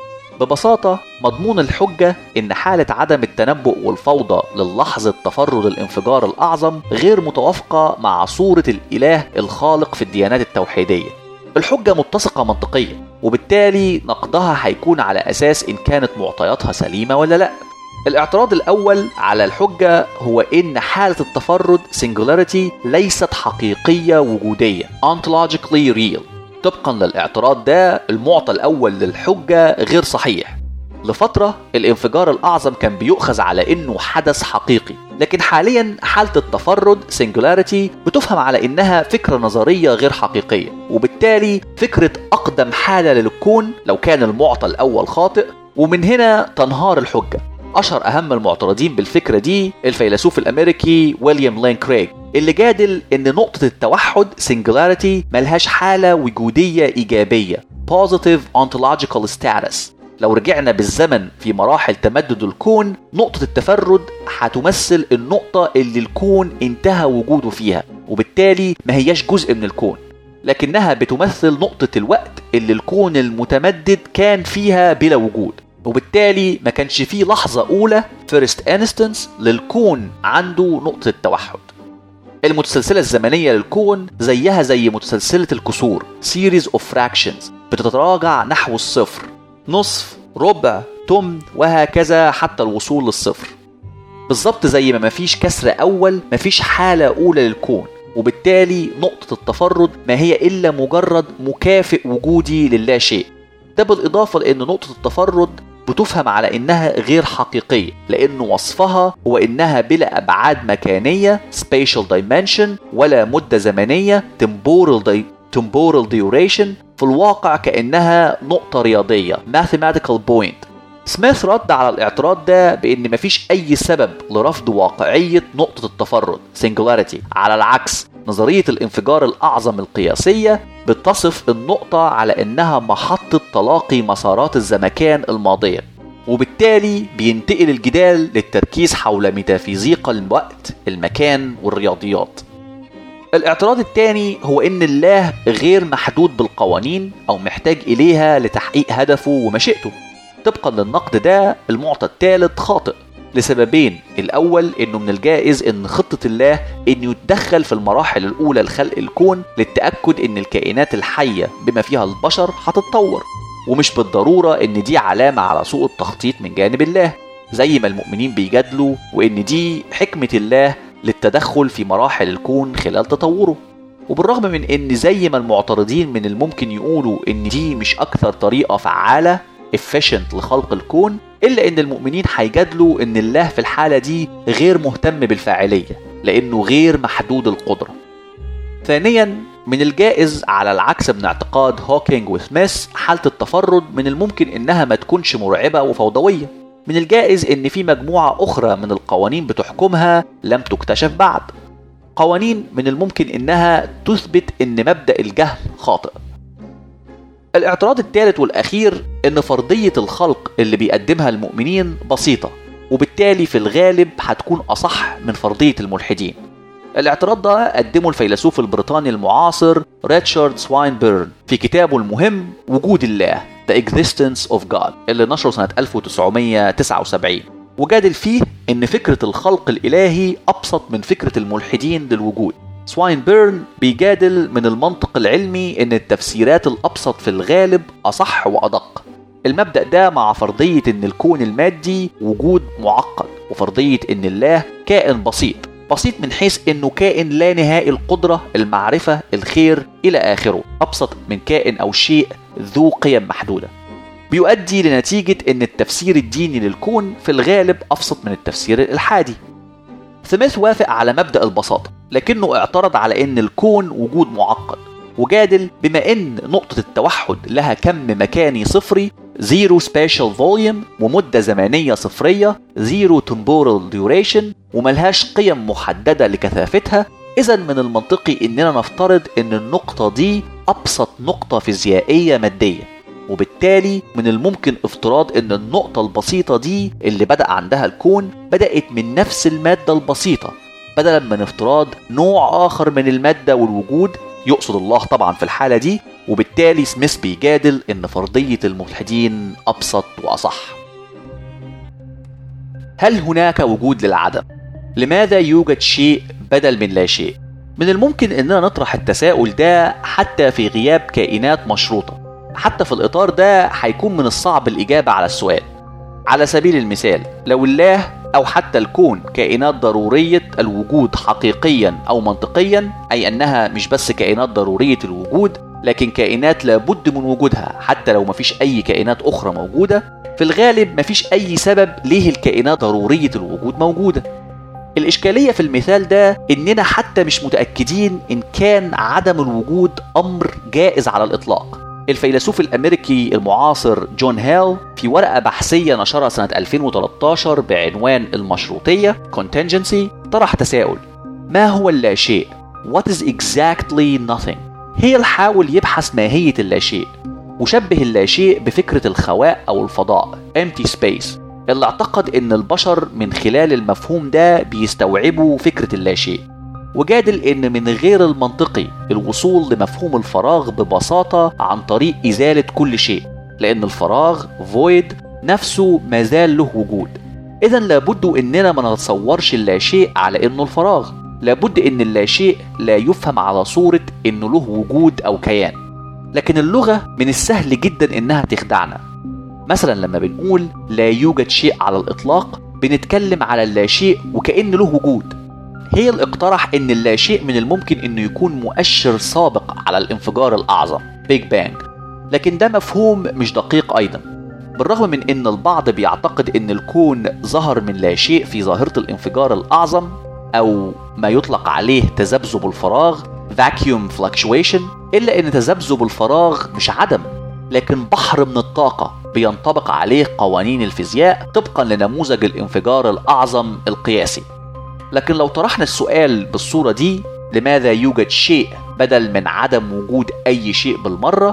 ببساطة مضمون الحجة إن حالة عدم التنبؤ والفوضى للحظة تفرد الانفجار الأعظم غير متوافقة مع صورة الإله الخالق في الديانات التوحيدية. الحجة متسقة منطقيا وبالتالي نقدها هيكون على أساس إن كانت معطياتها سليمة ولا لأ. الاعتراض الأول على الحجة هو إن حالة التفرد singularity ليست حقيقية وجودية ontologically real طبقا للاعتراض ده المعطى الأول للحجة غير صحيح لفترة الانفجار الأعظم كان بيؤخذ على إنه حدث حقيقي لكن حاليا حالة التفرد singularity بتفهم على إنها فكرة نظرية غير حقيقية وبالتالي فكرة أقدم حالة للكون لو كان المعطى الأول خاطئ ومن هنا تنهار الحجة أشهر أهم المعترضين بالفكرة دي الفيلسوف الأمريكي ويليام لين كريغ اللي جادل إن نقطة التوحد singularity ملهاش حالة وجودية إيجابية positive ontological status لو رجعنا بالزمن في مراحل تمدد الكون نقطة التفرد هتمثل النقطة اللي الكون انتهى وجوده فيها وبالتالي ما هياش جزء من الكون لكنها بتمثل نقطة الوقت اللي الكون المتمدد كان فيها بلا وجود وبالتالي ما كانش فيه لحظة أولى first instance للكون عنده نقطة التوحد المتسلسلة الزمنية للكون زيها زي متسلسلة الكسور series of fractions بتتراجع نحو الصفر نصف ربع تمن وهكذا حتى الوصول للصفر بالظبط زي ما مفيش كسر أول مفيش حالة أولى للكون وبالتالي نقطة التفرد ما هي إلا مجرد مكافئ وجودي للا شيء ده بالإضافة لأن نقطة التفرد بتفهم على إنها غير حقيقية لأن وصفها هو إنها بلا أبعاد مكانية spatial dimension ولا مدة زمنية temporal, di temporal duration في الواقع كأنها نقطة رياضية mathematical point سميث رد على الاعتراض ده بان مفيش اي سبب لرفض واقعية نقطة التفرد singularity على العكس نظرية الانفجار الأعظم القياسية بتصف النقطة على إنها محطة تلاقي مسارات الزمكان الماضية وبالتالي بينتقل الجدال للتركيز حول ميتافيزيقا الوقت المكان والرياضيات الاعتراض الثاني هو ان الله غير محدود بالقوانين او محتاج اليها لتحقيق هدفه ومشيئته طبقا للنقد ده المعطى الثالث خاطئ لسببين الاول انه من الجائز ان خطه الله انه يتدخل في المراحل الاولى لخلق الكون للتاكد ان الكائنات الحيه بما فيها البشر هتتطور ومش بالضروره ان دي علامه على سوء التخطيط من جانب الله زي ما المؤمنين بيجادلوا وان دي حكمه الله للتدخل في مراحل الكون خلال تطوره وبالرغم من ان زي ما المعترضين من الممكن يقولوا ان دي مش اكثر طريقه فعاله efficient لخلق الكون الا ان المؤمنين هيجادلوا ان الله في الحاله دي غير مهتم بالفاعليه لانه غير محدود القدره ثانيا من الجائز على العكس من اعتقاد هوكينج وسميث حالة التفرد من الممكن انها ما تكونش مرعبة وفوضوية من الجائز ان في مجموعة اخرى من القوانين بتحكمها لم تكتشف بعد قوانين من الممكن انها تثبت ان مبدأ الجهل خاطئ الاعتراض الثالث والاخير ان فرضية الخلق اللي بيقدمها المؤمنين بسيطة وبالتالي في الغالب هتكون اصح من فرضية الملحدين الاعتراض ده قدمه الفيلسوف البريطاني المعاصر ريتشارد سواينبيرن في كتابه المهم وجود الله The Existence of God اللي نشره سنة 1979 وجادل فيه إن فكرة الخلق الإلهي أبسط من فكرة الملحدين للوجود سواينبيرن بيجادل من المنطق العلمي إن التفسيرات الأبسط في الغالب أصح وأدق المبدأ ده مع فرضية إن الكون المادي وجود معقد وفرضية إن الله كائن بسيط بسيط من حيث انه كائن لا نهائي القدرة المعرفة الخير الى اخره ابسط من كائن او شيء ذو قيم محدودة بيؤدي لنتيجة ان التفسير الديني للكون في الغالب ابسط من التفسير الالحادي سميث وافق على مبدأ البساطة لكنه اعترض على ان الكون وجود معقد وجادل بما ان نقطة التوحد لها كم مكاني صفري زيرو سبيشال فوليوم ومدة زمنية صفرية زيرو temporal duration وملهاش قيم محددة لكثافتها إذا من المنطقي إننا نفترض إن النقطة دي أبسط نقطة فيزيائية مادية وبالتالي من الممكن افتراض ان النقطة البسيطة دي اللي بدأ عندها الكون بدأت من نفس المادة البسيطة بدلا من افتراض نوع آخر من المادة والوجود يقصد الله طبعا في الحالة دي وبالتالي سميث بيجادل ان فرضية الملحدين ابسط واصح هل هناك وجود للعدم؟ لماذا يوجد شيء بدل من لا شيء؟ من الممكن اننا نطرح التساؤل ده حتى في غياب كائنات مشروطة حتى في الاطار ده هيكون من الصعب الاجابة على السؤال على سبيل المثال لو الله أو حتى الكون كائنات ضرورية الوجود حقيقيا أو منطقيا أي أنها مش بس كائنات ضرورية الوجود لكن كائنات لابد من وجودها حتى لو مفيش أي كائنات أخرى موجودة في الغالب مفيش أي سبب ليه الكائنات ضرورية الوجود موجودة الإشكالية في المثال ده إننا حتى مش متأكدين إن كان عدم الوجود أمر جائز على الإطلاق الفيلسوف الأمريكي المعاصر جون هيل في ورقة بحثية نشرها سنة 2013 بعنوان المشروطية Contingency طرح تساؤل ما هو اللاشيء؟ What is exactly nothing؟ هيل حاول يبحث ماهية اللاشيء وشبه اللاشيء بفكرة الخواء أو الفضاء empty space اللي اعتقد ان البشر من خلال المفهوم ده بيستوعبوا فكرة اللاشيء وجادل ان من غير المنطقي الوصول لمفهوم الفراغ ببساطة عن طريق ازالة كل شيء لان الفراغ void نفسه ما زال له وجود اذا لابد اننا ما نتصورش اللاشيء على انه الفراغ لابد ان اللاشيء لا يفهم على صورة انه له وجود او كيان لكن اللغة من السهل جدا انها تخدعنا مثلا لما بنقول لا يوجد شيء على الاطلاق بنتكلم على اللاشيء وكأن له وجود هيل اقترح ان اللاشيء من الممكن انه يكون مؤشر سابق على الانفجار الاعظم بيج بانج لكن ده مفهوم مش دقيق ايضا بالرغم من ان البعض بيعتقد ان الكون ظهر من لا شيء في ظاهرة الانفجار الاعظم او ما يطلق عليه تذبذب الفراغ vacuum fluctuation الا ان تذبذب الفراغ مش عدم لكن بحر من الطاقة بينطبق عليه قوانين الفيزياء طبقا لنموذج الانفجار الاعظم القياسي لكن لو طرحنا السؤال بالصورة دي لماذا يوجد شيء بدل من عدم وجود أي شيء بالمرة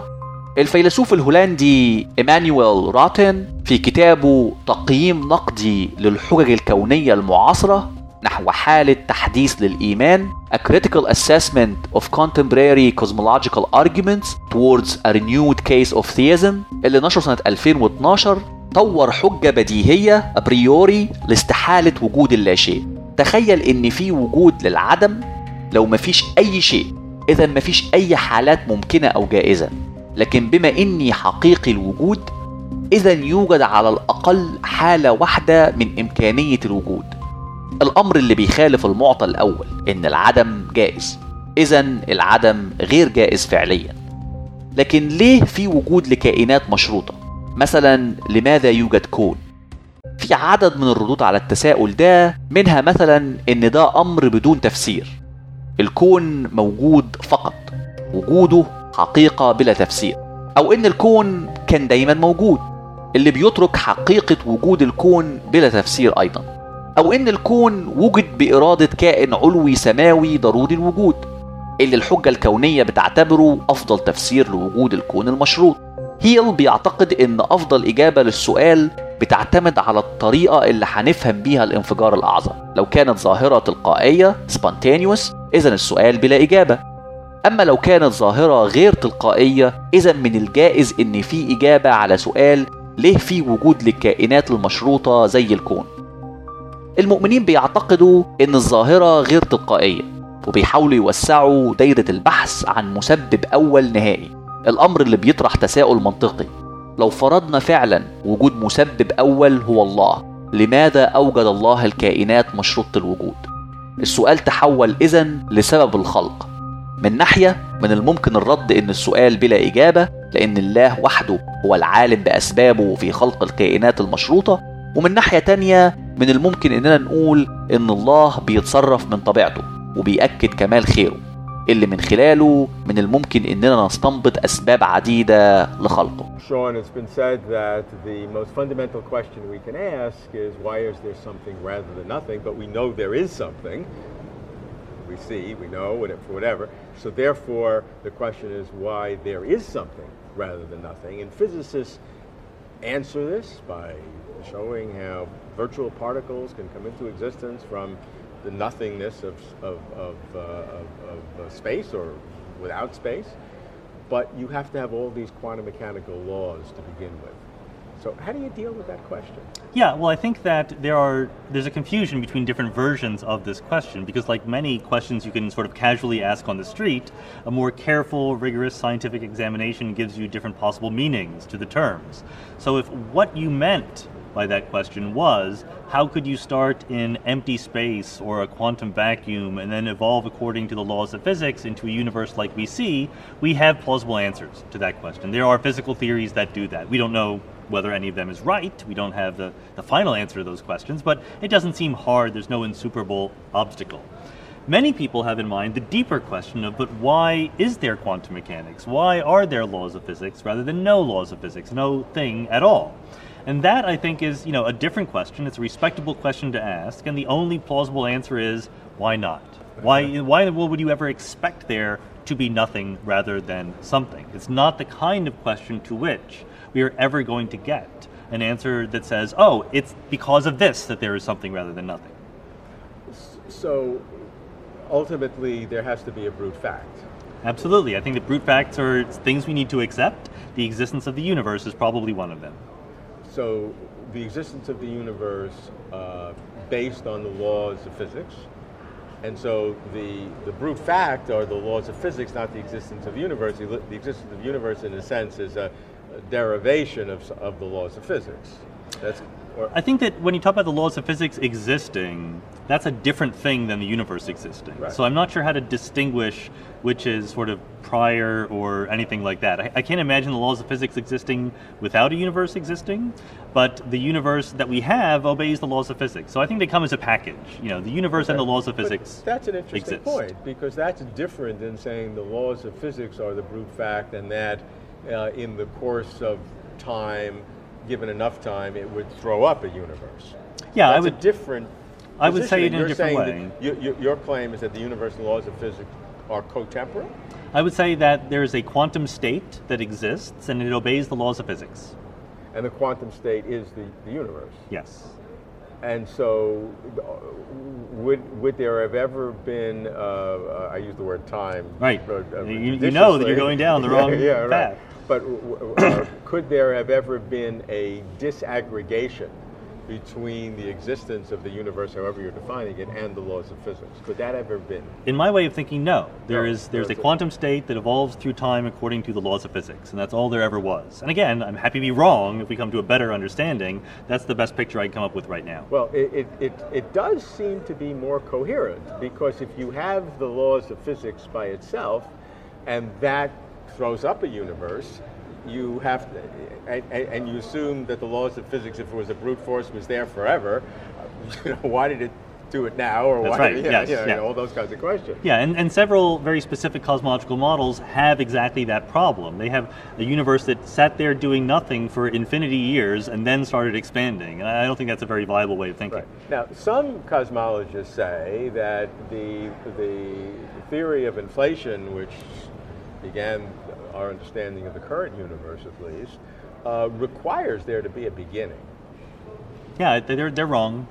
الفيلسوف الهولندي إيمانويل راتن في كتابه تقييم نقدي للحجج الكونية المعاصرة نحو حالة تحديث للإيمان A critical assessment of contemporary cosmological arguments towards a renewed case of theism اللي نشره سنة 2012 طور حجة بديهية أبريوري لاستحالة وجود اللاشيء تخيل إن في وجود للعدم لو مفيش أي شيء إذا مفيش أي حالات ممكنة أو جائزة لكن بما إني حقيقي الوجود إذا يوجد على الأقل حالة واحدة من إمكانية الوجود الأمر اللي بيخالف المعطى الأول إن العدم جائز إذا العدم غير جائز فعليا لكن ليه في وجود لكائنات مشروطة مثلا لماذا يوجد كون في عدد من الردود على التساؤل ده منها مثلا ان ده امر بدون تفسير الكون موجود فقط وجوده حقيقة بلا تفسير او ان الكون كان دايما موجود اللي بيترك حقيقة وجود الكون بلا تفسير ايضا او ان الكون وجد بارادة كائن علوي سماوي ضروري الوجود اللي الحجة الكونية بتعتبره افضل تفسير لوجود الكون المشروط هيل بيعتقد ان افضل اجابة للسؤال بتعتمد على الطريقة اللي هنفهم بيها الانفجار الاعظم لو كانت ظاهرة تلقائية spontaneous اذا السؤال بلا اجابة اما لو كانت ظاهرة غير تلقائية اذا من الجائز ان في اجابة على سؤال ليه في وجود للكائنات المشروطة زي الكون المؤمنين بيعتقدوا ان الظاهرة غير تلقائية وبيحاولوا يوسعوا دايرة البحث عن مسبب اول نهائي الامر اللي بيطرح تساؤل منطقي لو فرضنا فعلا وجود مسبب اول هو الله لماذا اوجد الله الكائنات مشروطه الوجود السؤال تحول اذا لسبب الخلق من ناحيه من الممكن الرد ان السؤال بلا اجابه لان الله وحده هو العالم باسبابه في خلق الكائنات المشروطه ومن ناحيه تانية من الممكن اننا نقول ان الله بيتصرف من طبيعته وبيأكد كمال خيره اللي من خلاله من الممكن اننا نستنبط اسباب عديده لخلقه. Sean, it's been said that the most fundamental question we can ask is why is there something rather than nothing? But we know there is something. We see, we know, whatever. So therefore, the question is why there is something rather than nothing. And physicists answer this by showing how virtual particles can come into existence from the nothingness of, of, of, uh, of, of uh, space or without space. But you have to have all these quantum mechanical laws to begin with. So how do you deal with that question? Yeah, well, I think that there are there's a confusion between different versions of this question because, like many questions you can sort of casually ask on the street, a more careful, rigorous scientific examination gives you different possible meanings to the terms. So, if what you meant by that question was how could you start in empty space or a quantum vacuum and then evolve according to the laws of physics into a universe like we see, we have plausible answers to that question. There are physical theories that do that. We don't know whether any of them is right. We don't have the, the final answer to those questions, but it doesn't seem hard. There's no insuperable obstacle. Many people have in mind the deeper question of but why is there quantum mechanics? Why are there laws of physics rather than no laws of physics, no thing at all? And that I think is, you know, a different question. It's a respectable question to ask, and the only plausible answer is why not? Why why in the world would you ever expect there to be nothing rather than something? It's not the kind of question to which we are ever going to get an answer that says, "Oh, it's because of this that there is something rather than nothing." So ultimately, there has to be a brute fact. Absolutely. I think that brute facts are things we need to accept. The existence of the universe is probably one of them. So the existence of the universe uh, based on the laws of physics. And so the, the brute fact are the laws of physics, not the existence of the universe. The, the existence of the universe, in a sense, is a, a derivation of, of the laws of physics. That's, or, I think that when you talk about the laws of physics existing, that's a different thing than the universe existing. Right. So I'm not sure how to distinguish which is sort of prior or anything like that. I, I can't imagine the laws of physics existing without a universe existing, but the universe that we have obeys the laws of physics. So I think they come as a package. You know, the universe and the laws of But physics. That's an interesting exist. point because that's different than saying the laws of physics are the brute fact and that uh, in the course of time, given enough time, it would throw up a universe. Yeah, I that's would- a different. I would say it in a positioning. You're different saying way. that you- you- your claim is that the universe and laws of physics are cotemporal? I would say that there is a quantum state that exists and it obeys the laws of physics. And the quantum state is the, the universe. Yes. And so, uh, would would there have ever been? Uh, uh, I use the word time. Right. uh, uh, You- you know that you're judiciously. going down the Yeah, wrong yeah, right. path. But uh, could there have ever been a disaggregation between the existence of the universe, however you're defining it, and the laws of physics? Could that ever been? In my way of thinking, no. There No, is there's a there's a- quantum state that evolves through time according to the laws of physics, and that's all there ever was. And again, I'm happy to be wrong if we come to a better understanding. That's the best picture I can come up with right now. Well, it, it, it, it does seem to be more coherent because if you have the laws of physics by itself and that throws up a universe, you have to, and, and and you assume that the laws of physics, if it was a brute force, was there forever. You know, why did it do it now, or That's why? right, Did, yeah, yes, yeah, yeah. all those kinds of questions. Yeah, and, and several very specific cosmological models have exactly that problem. They have a universe that sat there doing nothing for infinity years and then started expanding. And I don't think that's a very viable way of thinking. Right. Now, some cosmologists say that the the theory of inflation, which began our understanding of the current universe, at least, uh, requires there to be a beginning. Yeah, they're, they're wrong.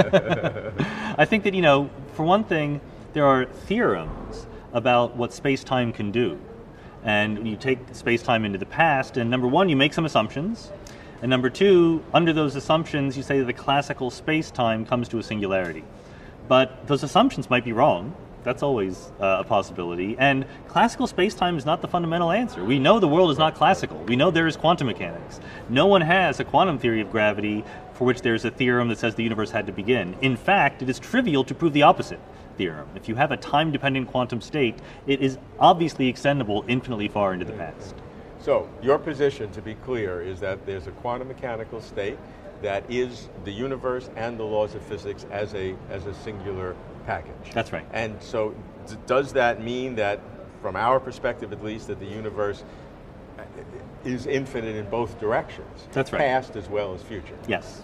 I think that, you know, for one thing, there are theorems about what space time can do. And you take space time into the past, and number one, you make some assumptions. And number two, under those assumptions, you say that the classical space time comes to a singularity. But those assumptions might be wrong. That's always uh, a possibility. And classical space time is not the fundamental answer. We know the world is not classical. We know there is quantum mechanics. No one has a quantum theory of gravity for which there's a theorem that says the universe had to begin. In fact, it is trivial to prove the opposite theorem. If you have a time dependent quantum state, it is obviously extendable infinitely far into the past. So, your position, to be clear, is that there's a quantum mechanical state that is the universe and the laws of physics as a as a singular package. That's right. And so, d- does that mean that, from our perspective at least, that the universe uh, is infinite in both directions? That's right. Past as well as future. Yes.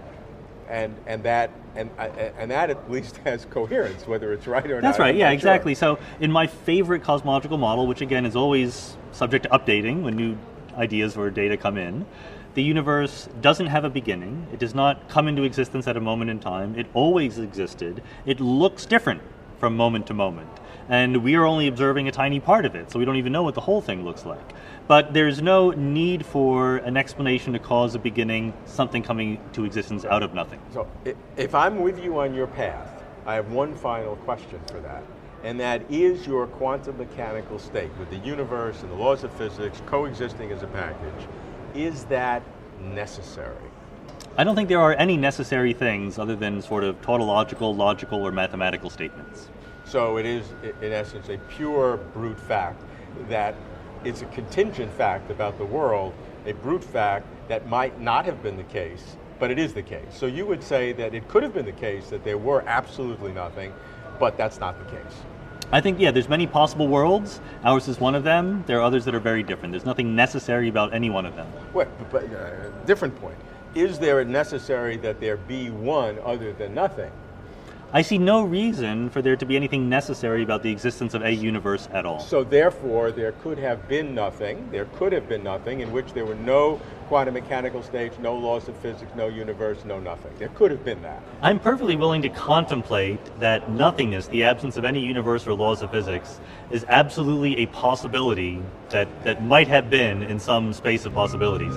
And and that and uh, and that at least has coherence, whether it's right or not. That's right. I'm Yeah, not sure. exactly. So, in my favorite cosmological model, which again is always subject to updating when new ideas or data come in, the universe doesn't have a beginning. It does not come into existence at a moment in time. It always existed. It looks different from moment to moment. And we are only observing a tiny part of it, so we don't even know what the whole thing looks like. But there's no need for an explanation to cause a beginning, something coming to existence out of nothing. So, i- if I'm with you on your path, I have one final question for that. And that is your quantum mechanical state with the universe and the laws of physics coexisting as a package. Is that necessary? I don't think there are any necessary things other than sort of tautological, logical, or mathematical statements. So, it is, i- in essence, a pure brute fact that it's a contingent fact about the world, a brute fact that might not have been the case, but it is the case. So, you would say that it could have been the case that there were absolutely nothing, but that's not the case. I think, yeah, there's many possible worlds. Ours is one of them. There are others that are very different. There's nothing necessary about any one of them. Wait, but uh, different point. Is there a necessary that there be one other than nothing? I see no reason for there to be anything necessary about the existence of a universe at all. So therefore, there could have been nothing. There could have been nothing in which there were no quantum mechanical states, no laws of physics, no universe, no nothing. There could have been that. I'm perfectly willing to contemplate that nothingness, the absence of any universe or laws of physics, is absolutely a possibility that, that might have been in some space of possibilities.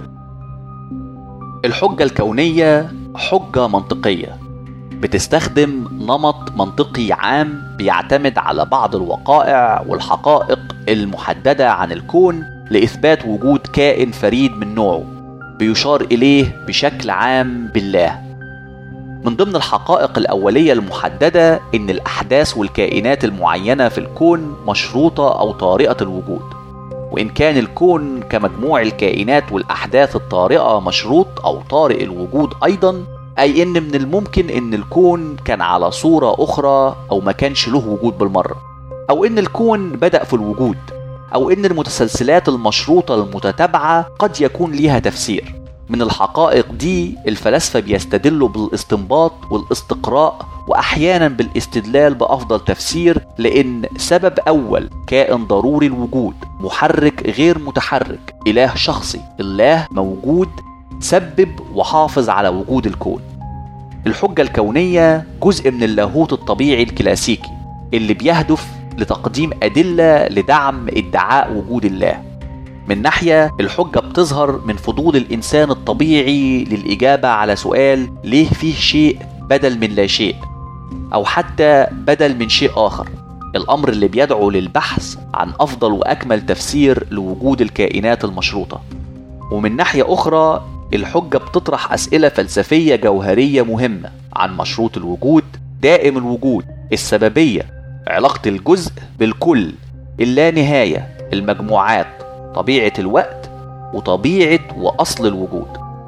الحجة الكونية حجة منطقية بتستخدم نمط منطقي عام بيعتمد على بعض الوقائع والحقائق المحددة عن الكون لإثبات وجود كائن فريد من نوعه بيشار إليه بشكل عام بالله من ضمن الحقائق الأولية المحددة إن الأحداث والكائنات المعينة في الكون مشروطة أو طارئة الوجود وإن كان الكون كمجموع الكائنات والأحداث الطارئة مشروط أو طارئ الوجود أيضا أي إن من الممكن إن الكون كان على صورة أخرى أو ما كانش له وجود بالمرة أو إن الكون بدأ في الوجود أو إن المتسلسلات المشروطة المتتابعة قد يكون ليها تفسير من الحقائق دي الفلاسفة بيستدلوا بالاستنباط والاستقراء وأحيانا بالاستدلال بأفضل تفسير لأن سبب أول كائن ضروري الوجود محرك غير متحرك إله شخصي الله موجود سبب وحافظ على وجود الكون الحجة الكونية جزء من اللاهوت الطبيعي الكلاسيكي اللي بيهدف لتقديم أدلة لدعم ادعاء وجود الله من ناحية الحجة بتظهر من فضول الإنسان الطبيعي للإجابة على سؤال ليه فيه شيء بدل من لا شيء أو حتى بدل من شيء آخر الأمر اللي بيدعو للبحث عن أفضل وأكمل تفسير لوجود الكائنات المشروطة ومن ناحية أخرى الحجة بتطرح أسئلة فلسفية جوهرية مهمة عن مشروط الوجود دائم الوجود السببية علاقة الجزء بالكل اللانهاية المجموعات طبيعة الوقت وطبيعة وأصل الوجود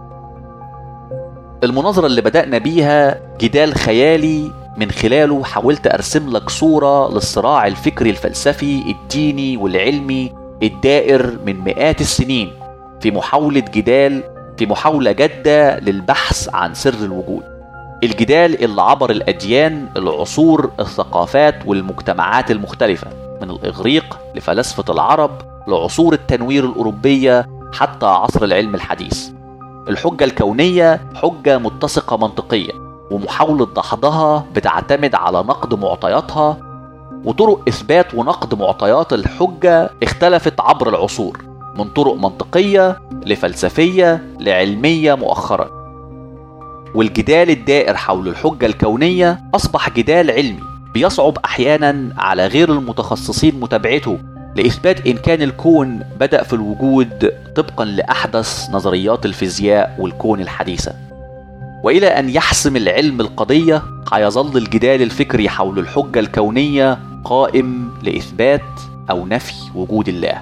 المناظرة اللي بدأنا بيها جدال خيالي من خلاله حاولت أرسم لك صورة للصراع الفكري الفلسفي الديني والعلمي الدائر من مئات السنين في محاولة جدال في محاولة جادة للبحث عن سر الوجود الجدال اللي عبر الأديان العصور الثقافات والمجتمعات المختلفة من الإغريق لفلاسفة العرب لعصور التنوير الأوروبية حتى عصر العلم الحديث الحجة الكونية حجة متسقة منطقيا ومحاولة دحضها بتعتمد على نقد معطياتها وطرق إثبات ونقد معطيات الحجة اختلفت عبر العصور من طرق منطقية لفلسفية لعلمية مؤخرا والجدال الدائر حول الحجة الكونية أصبح جدال علمي بيصعب أحيانا على غير المتخصصين متابعته لإثبات إن كان الكون بدأ في الوجود طبقا لأحدث نظريات الفيزياء والكون الحديثة وإلى أن يحسم العلم القضية هيظل الجدال الفكري حول الحجة الكونية قائم لإثبات أو نفي وجود الله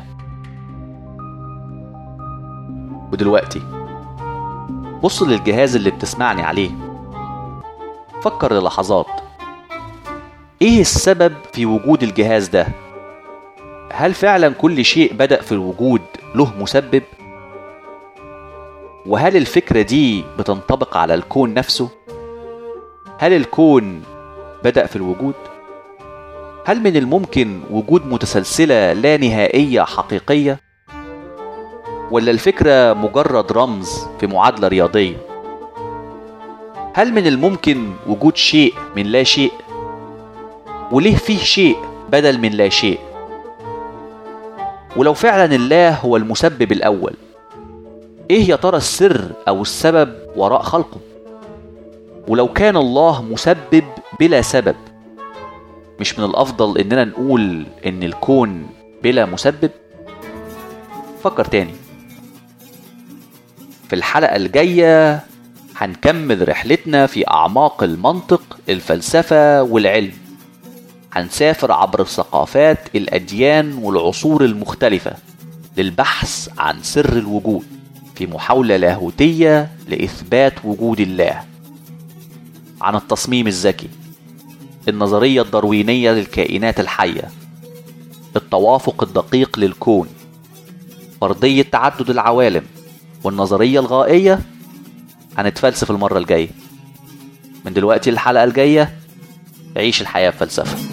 ودلوقتي بص للجهاز اللي بتسمعني عليه فكر للحظات ايه السبب في وجود الجهاز ده هل فعلا كل شيء بدأ في الوجود له مسبب وهل الفكرة دي بتنطبق على الكون نفسه هل الكون بدأ في الوجود هل من الممكن وجود متسلسلة لا نهائية حقيقية ولا الفكرة مجرد رمز في معادلة رياضية؟ هل من الممكن وجود شيء من لا شيء؟ وليه فيه شيء بدل من لا شيء؟ ولو فعلا الله هو المسبب الأول إيه يا ترى السر أو السبب وراء خلقه؟ ولو كان الله مسبب بلا سبب مش من الأفضل إننا نقول إن الكون بلا مسبب؟ فكر تاني في الحلقة الجاية هنكمل رحلتنا في أعماق المنطق الفلسفة والعلم هنسافر عبر الثقافات الأديان والعصور المختلفة للبحث عن سر الوجود في محاولة لاهوتية لإثبات وجود الله عن التصميم الذكي النظرية الداروينية للكائنات الحية التوافق الدقيق للكون فرضية تعدد العوالم والنظرية الغائية هنتفلسف المرة الجاية من دلوقتي الحلقة الجاية عيش الحياة بفلسفة